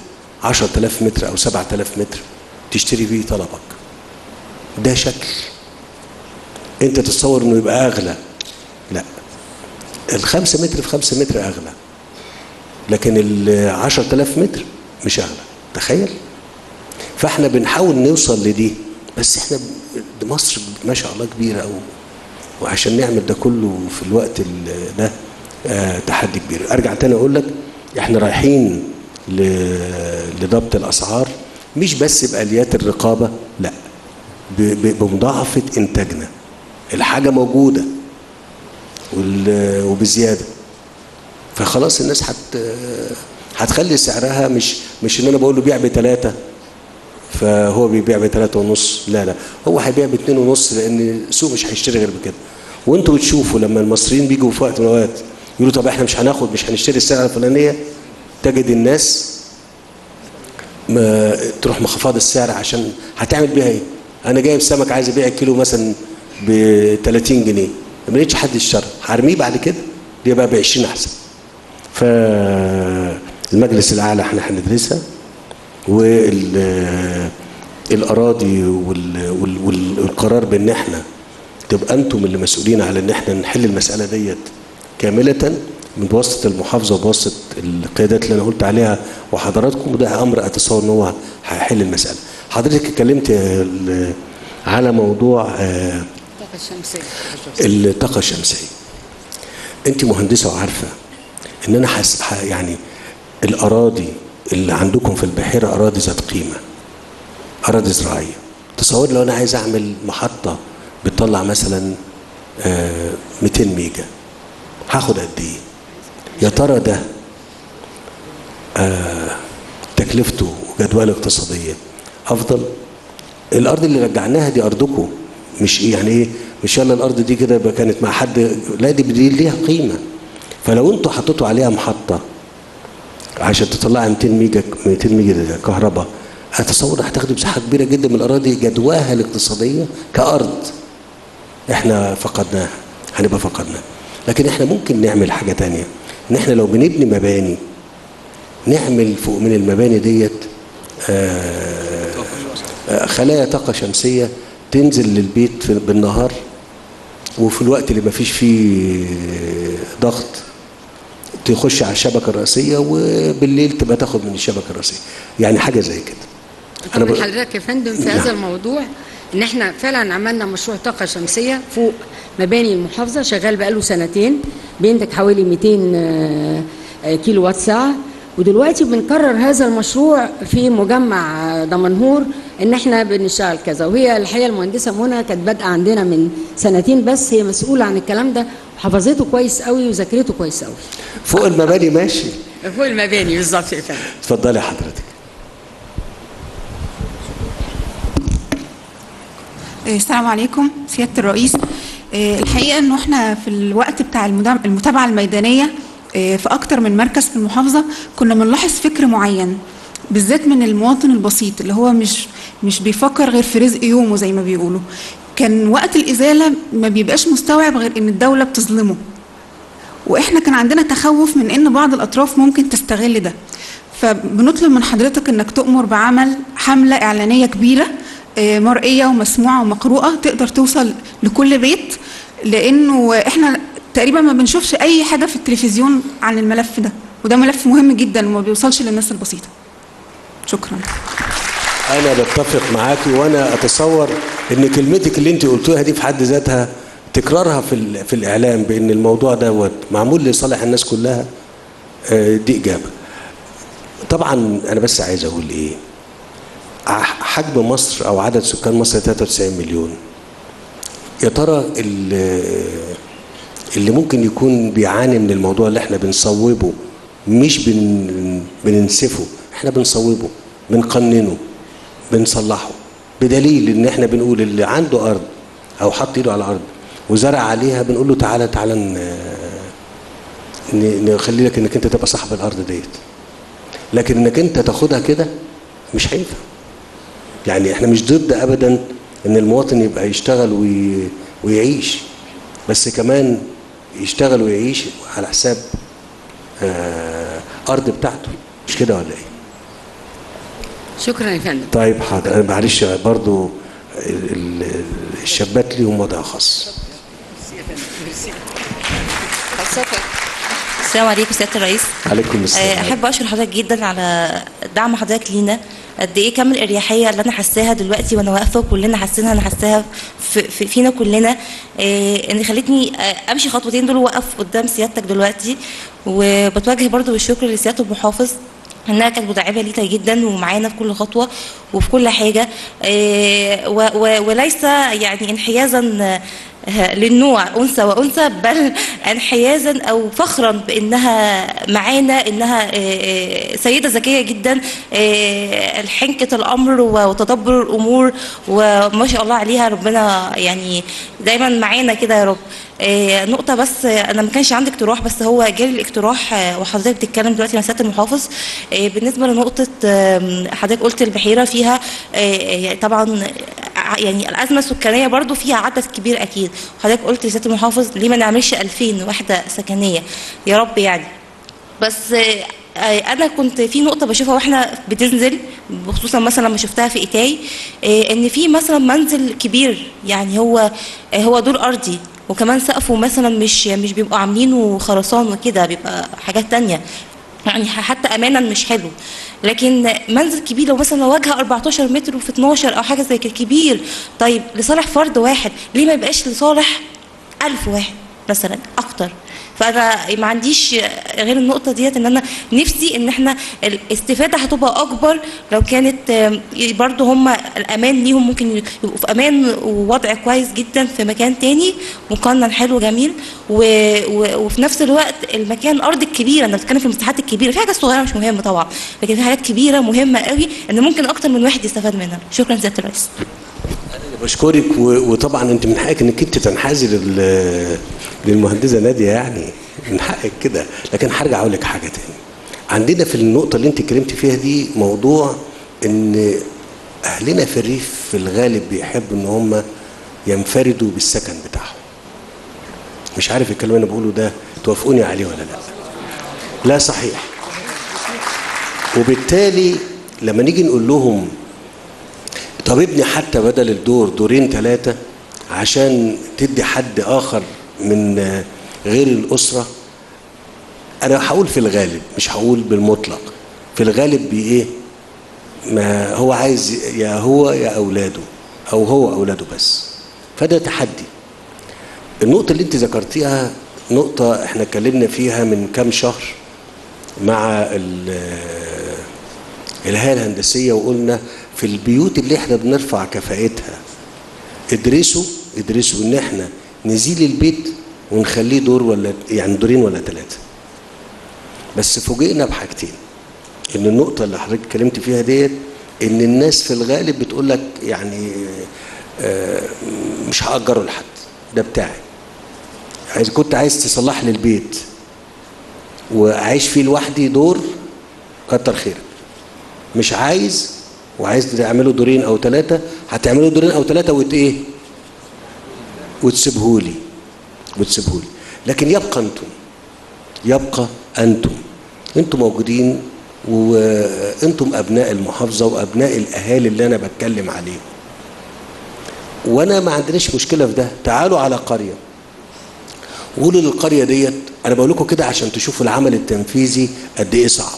10000 متر او 7000 متر تشتري بيه طلبك ده شكل انت تتصور انه يبقى اغلى لا الخمسة متر في خمسة متر اغلى لكن ال 10000 متر مش اغلى تخيل فاحنا بنحاول نوصل لدي بس احنا ب- مصر ما شاء الله كبيره قوي وعشان نعمل ده كله في الوقت ال- ده آه تحدي كبير ارجع تاني اقول لك احنا رايحين ل- لضبط الاسعار مش بس باليات الرقابه لا ب- ب- بمضاعفه انتاجنا الحاجه موجوده وال- وبزياده فخلاص الناس هت هتخلي سعرها مش مش ان انا بقول له بيع بثلاثه فهو بيبيع بثلاثة ونص لا لا هو هيبيع باتنين ونص لان السوق مش هيشتري غير بكده وانتوا بتشوفوا لما المصريين بيجوا في وقت من الاوقات يقولوا طب احنا مش هناخد مش هنشتري السعر الفلانيه تجد الناس ما تروح مخفض السعر عشان هتعمل بيها ايه؟ انا جايب سمك عايز ابيع الكيلو مثلا ب 30 جنيه ما لقيتش حد يشتري هرميه بعد كده يبقى ب 20 احسن فالمجلس الاعلى احنا هندرسها والاراضي والقرار بان احنا تبقى انتم اللي مسؤولين على ان احنا نحل المساله ديت كامله من بواسطه المحافظه وبواسطه القيادات اللي انا قلت عليها وحضراتكم وده امر اتصور ان هو هيحل المساله. حضرتك اتكلمت ال- على موضوع آه، الطاقة الشمسية الطاقه الشمسيه. انت مهندسه وعارفه ان انا حس ح- يعني الاراضي اللي عندكم في البحيره اراضي ذات قيمه اراضي زراعيه تصور لو انا عايز اعمل محطه بتطلع مثلا آه، 200 ميجا هاخد قد ايه يا ترى ده آه، تكلفته وجدوله اقتصاديه افضل الارض اللي رجعناها دي ارضكم مش ايه يعني ايه مش يلا الارض دي كده يبقى كانت مع حد لا دي دي ليها قيمه فلو انتوا حطيتوا عليها محطه عشان تطلع 200 ميجا 200 ميجا كهرباء اتصور هتاخدوا مساحه كبيره جدا من الاراضي جدواها الاقتصاديه كارض احنا فقدناها هنبقى فقدناها لكن احنا ممكن نعمل حاجه تانية ان احنا لو بنبني مباني نعمل فوق من المباني ديت آه، آه، خلايا طاقه شمسيه تنزل للبيت في- بالنهار وفي الوقت اللي ما فيش فيه ضغط تخش على الشبكه الرئيسيه وبالليل تبقى تاخد من الشبكه الرئيسيه يعني حاجه زي كده انا ب- حضرتك يا فندم في نعم. هذا الموضوع ان احنا فعلا عملنا مشروع طاقه شمسيه فوق مباني المحافظه شغال بقاله سنتين بينتج حوالي 200 آه، آه، كيلو وات ساعه ودلوقتي بنكرر هذا المشروع في مجمع آه، دمنهور ان احنا بنشتغل كذا وهي الحقيقه المهندسه منى كانت بادئه عندنا من سنتين بس هي مسؤوله عن الكلام ده وحفظته كويس قوي وذاكرته كويس قوي فوق المباني ماشي فوق المباني بالظبط يا فندم اتفضلي حضرتك آه، السلام عليكم سيادة الرئيس آه، الحقيقة انه احنا في الوقت بتاع المدام- المتابعة الميدانية آه، في اكتر من مركز في المحافظة كنا بنلاحظ فكر معين بالذات من المواطن البسيط اللي هو مش مش بيفكر غير في رزق يومه زي ما بيقولوا كان وقت الإزالة ما بيبقاش مستوعب غير ان الدولة بتظلمه واحنا كان عندنا تخوف من ان بعض الاطراف ممكن تستغل ده فبنطلب من حضرتك انك تؤمر بعمل حمله اعلانيه كبيره آه، مرئيه ومسموعه ومقروءه تقدر توصل لكل بيت لانه احنا تقريبا ما بنشوفش اي حاجه في التلفزيون عن الملف ده وده ملف مهم جدا وما بيوصلش للناس البسيطه شكرا انا بتفق معاكي وانا اتصور ان كلمتك اللي انت قلتوها دي في حد ذاتها تكرارها في ال- في الاعلام بان الموضوع دوت معمول لصالح الناس كلها آه، دي اجابه طبعا انا بس عايز اقول ايه ع- حجم مصر او عدد سكان مصر 93 مليون يا ترى ال- اللي ممكن يكون بيعاني من الموضوع اللي احنا بنصوبه مش بن بننسفه احنا بنصوبه بنقننه بنصلحه بدليل ان احنا بنقول اللي عنده ارض او حط ايده على الارض وزرع عليها بنقول له تعالى تعالى ن- ن- نخلي لك انك انت تبقى صاحب الارض ديت لكن انك انت تاخدها كده مش هينفع يعني احنا مش ضد ابدا ان المواطن يبقى يشتغل وي... ويعيش بس كمان يشتغل ويعيش على حساب آه ارض بتاعته مش كده ولا ايه شكرا يا فندم طيب حاضر انا معلش برضو ال- ال- الشابات ليهم وضع خاص السلام عليكم سياده الرئيس عليكم السلام آه، احب اشكر حضرتك جدا على دعم حضرتك لينا قد ايه كم الاريحيه اللي انا حاساها دلوقتي وانا واقفه وكلنا حاسينها انا حاساها في في فينا كلنا آه، ان خلتني آه، امشي خطوتين دول واقف قدام سيادتك دلوقتي وبتوجه برضو بالشكر لسياده المحافظ انها كانت مدعمه لينا جدا ومعانا في كل خطوه وفي كل حاجه آه، و- و- وليس يعني انحيازا آه، للنوع انثى وانثى بل انحيازا او فخرا بانها معانا انها آه، آه، سيده ذكيه جدا آه، الحنكه الامر وتدبر الامور وما شاء الله عليها ربنا يعني دايما معانا كده يا رب آه، نقطه بس آه، انا ما كانش عندي اقتراح بس هو جالي الاقتراح آه، وحضرتك بتتكلم دلوقتي مع سياده المحافظ آه، بالنسبه لنقطه آم، حضرتك قلت البحيره فيها آه، آه، طبعا ع- يعني الازمه السكانيه برضو فيها عدد كبير اكيد وحضرتك قلت لسياده المحافظ ليه ما نعملش 2000 وحده سكنيه يا رب يعني بس آه، آه، انا كنت في نقطه بشوفها واحنا بتنزل خصوصا مثلا لما شفتها في ايتاي آه، ان في مثلا منزل كبير يعني هو آه، هو دور ارضي وكمان سقفه مثلا مش مش بيبقوا عاملينه خرسان وكده بيبقى حاجات تانية يعني حتى امانا مش حلو لكن منزل كبير لو مثلا واجهه 14 متر وفي 12 او حاجه زي كده كبير طيب لصالح فرد واحد ليه ما يبقاش لصالح 1000 واحد مثلا اكتر فانا ما عنديش غير النقطه ديت ان انا نفسي ان احنا الاستفاده هتبقى اكبر لو كانت آم، برضو هم الامان ليهم ممكن يبقوا في امان ووضع كويس جدا في مكان تاني مقنن حلو جميل و... و... وفي نفس الوقت المكان ارض الكبيره انا بتكلم في المساحات الكبيره في حاجات صغيره مش مهمه طبعا لكن في حاجات كبيره مهمه قوي ان ممكن اكتر من واحد يستفاد منها شكرا سياده الرئيس بشكرك و- وطبعا انت من حقك انك انت تنحازي لل- للمهندسه ناديه يعني من حقك كده لكن هرجع اقول لك حاجه تاني عندنا في النقطه اللي انت اتكلمت فيها دي موضوع ان اهلنا في الريف في الغالب بيحبوا ان هم ينفردوا بالسكن بتاعهم مش عارف الكلام اللي انا بقوله ده توافقوني عليه ولا لا لا صحيح وبالتالي لما نيجي نقول لهم طب ابني حتى بدل الدور دورين ثلاثة عشان تدي حد آخر من آه، غير الأسرة أنا هقول في الغالب مش هقول بالمطلق في الغالب بإيه ما هو عايز يا هو يا أولاده أو هو أولاده بس فده تحدي النقطة اللي أنت ذكرتيها نقطة احنا اتكلمنا فيها من كام شهر مع ال- الهيئة الهندسية وقلنا في البيوت اللي احنا بنرفع كفاءتها ادرسوا ادرسوا ان احنا نزيل البيت ونخليه دور ولا يعني دورين ولا ثلاثة بس فوجئنا بحاجتين ان النقطة اللي حضرتك اتكلمت فيها ديت ان الناس في الغالب بتقول لك يعني آه، مش هأجره لحد ده بتاعي عايز كنت عايز تصلح لي البيت وعايش فيه لوحدي دور كتر خيرك مش عايز وعايز تعمله دورين او ثلاثه هتعمله دورين او ثلاثه وت ايه وتسيبهولي وتسيبهولي لكن يبقى انتم يبقى انتم انتم موجودين وانتم ابناء المحافظه وابناء الاهالي اللي انا بتكلم عليهم وانا ما عندناش مشكله في ده تعالوا على قريه وقولوا للقريه ديت انا بقول لكم كده عشان تشوفوا العمل التنفيذي قد ايه صعب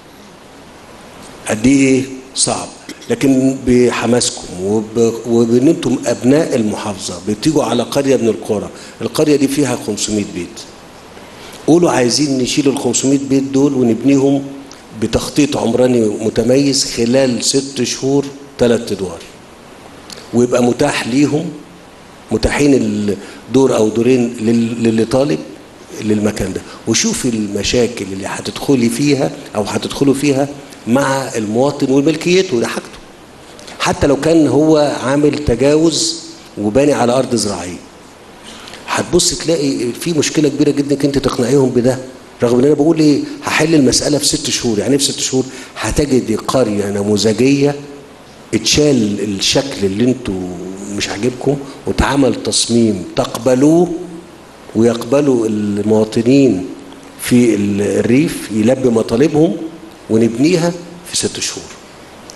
قد ايه صعب لكن بحماسكم وب... وبان انتم ابناء المحافظه بتيجوا على قريه من القرى القريه دي فيها 500 بيت قولوا عايزين نشيل ال 500 بيت دول ونبنيهم بتخطيط عمراني متميز خلال ست شهور ثلاث ادوار ويبقى متاح ليهم متاحين الدور او دورين لل- للي طالب للمكان ده وشوفي المشاكل اللي هتدخلي فيها او هتدخلوا فيها مع المواطن وملكيته ده حاجته حتى لو كان هو عامل تجاوز وباني على ارض زراعيه هتبص تلاقي في مشكله كبيره جدا انك انت تقنعيهم بده رغم ان انا بقول ايه هحل المساله في ست شهور يعني إيه في ست شهور هتجدي قريه نموذجيه اتشال الشكل اللي انتوا مش عاجبكم واتعمل تصميم تقبلوه ويقبلوا المواطنين في الريف يلبي مطالبهم ونبنيها في ست شهور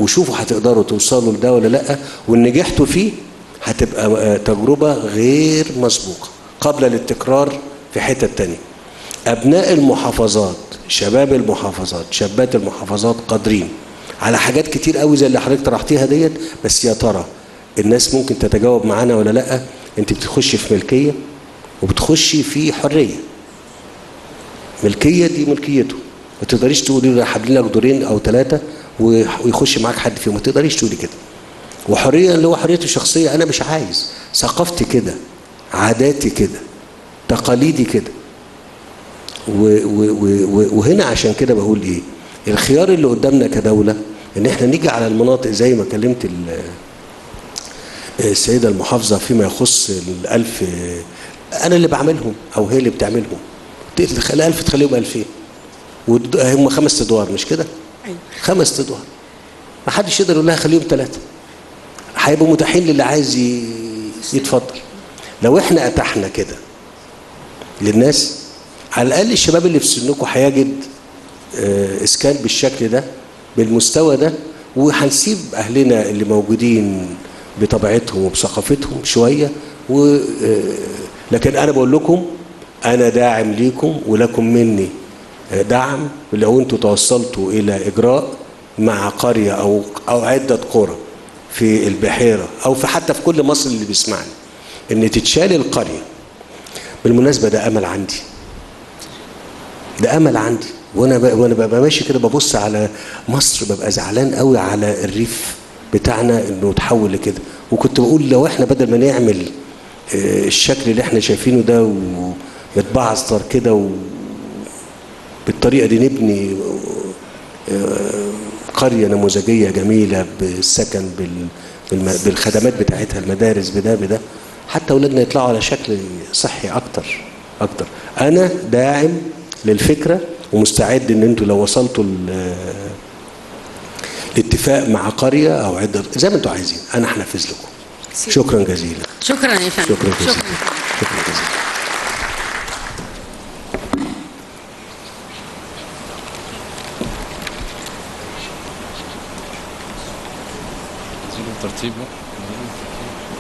وشوفوا هتقدروا توصلوا لده ولا لا وان نجحتوا فيه هتبقى آه، تجربه غير مسبوقه قبل للتكرار في حتة تانية أبناء المحافظات شباب المحافظات شابات المحافظات قادرين على حاجات كتير قوي زي اللي حضرتك طرحتيها ديت بس يا ترى الناس ممكن تتجاوب معانا ولا لا انت بتخشي في ملكيه وبتخشي في حريه ملكيه دي ملكيته ما تقدريش تقولي له حابين لك دورين او ثلاثه ويخش معاك حد فيهم ما تقدريش تقولي كده وحريه اللي هو حريته الشخصيه انا مش عايز ثقافتي كده عاداتي كده تقاليدي كده و و و وهنا عشان كده بقول ايه الخيار اللي قدامنا كدوله ان احنا نيجي على المناطق زي ما كلمت ال- السيده المحافظه فيما يخص الالف انا اللي بعملهم او هي اللي بتعملهم تخلي الف تخليهم 2000 وهم خمس ادوار مش كده؟ خمس ادوار ما حدش يقدر يقول لها خليهم ثلاثه هيبقوا متاحين للي عايز ي- يتفضل لو احنا اتحنا كده للناس على الاقل الشباب اللي في سنكم هيجد آه، اسكان بالشكل ده بالمستوى ده وهنسيب اهلنا اللي موجودين بطبيعتهم وبثقافتهم شويه و آه، لكن انا بقول لكم انا داعم ليكم ولكم مني آه، دعم لو انتم توصلتوا الى اجراء مع قريه او او عده قرى في البحيره او في حتى في كل مصر اللي بيسمعني ان تتشال القريه بالمناسبه ده امل عندي ده امل عندي وانا ب... وانا ببقى ماشي كده ببص على مصر ببقى زعلان قوي على الريف بتاعنا انه اتحول لكده وكنت بقول لو احنا بدل ما نعمل آه، الشكل اللي احنا شايفينه ده ومتبعثر كده و... بالطريقه دي نبني آه، قريه نموذجيه جميله بالسكن بال... بالم... بالخدمات بتاعتها المدارس بده بده حتى اولادنا يطلعوا على شكل صحي اكتر اكتر انا داعم للفكره ومستعد ان انتوا لو وصلتوا ل- لاتفاق مع قريه او عده زي ما انتوا عايزين انا هنفذ لكم شكرا جزيلا شكرا يا فندم شكرا جزيلا شكرا جزيلا ترتيبه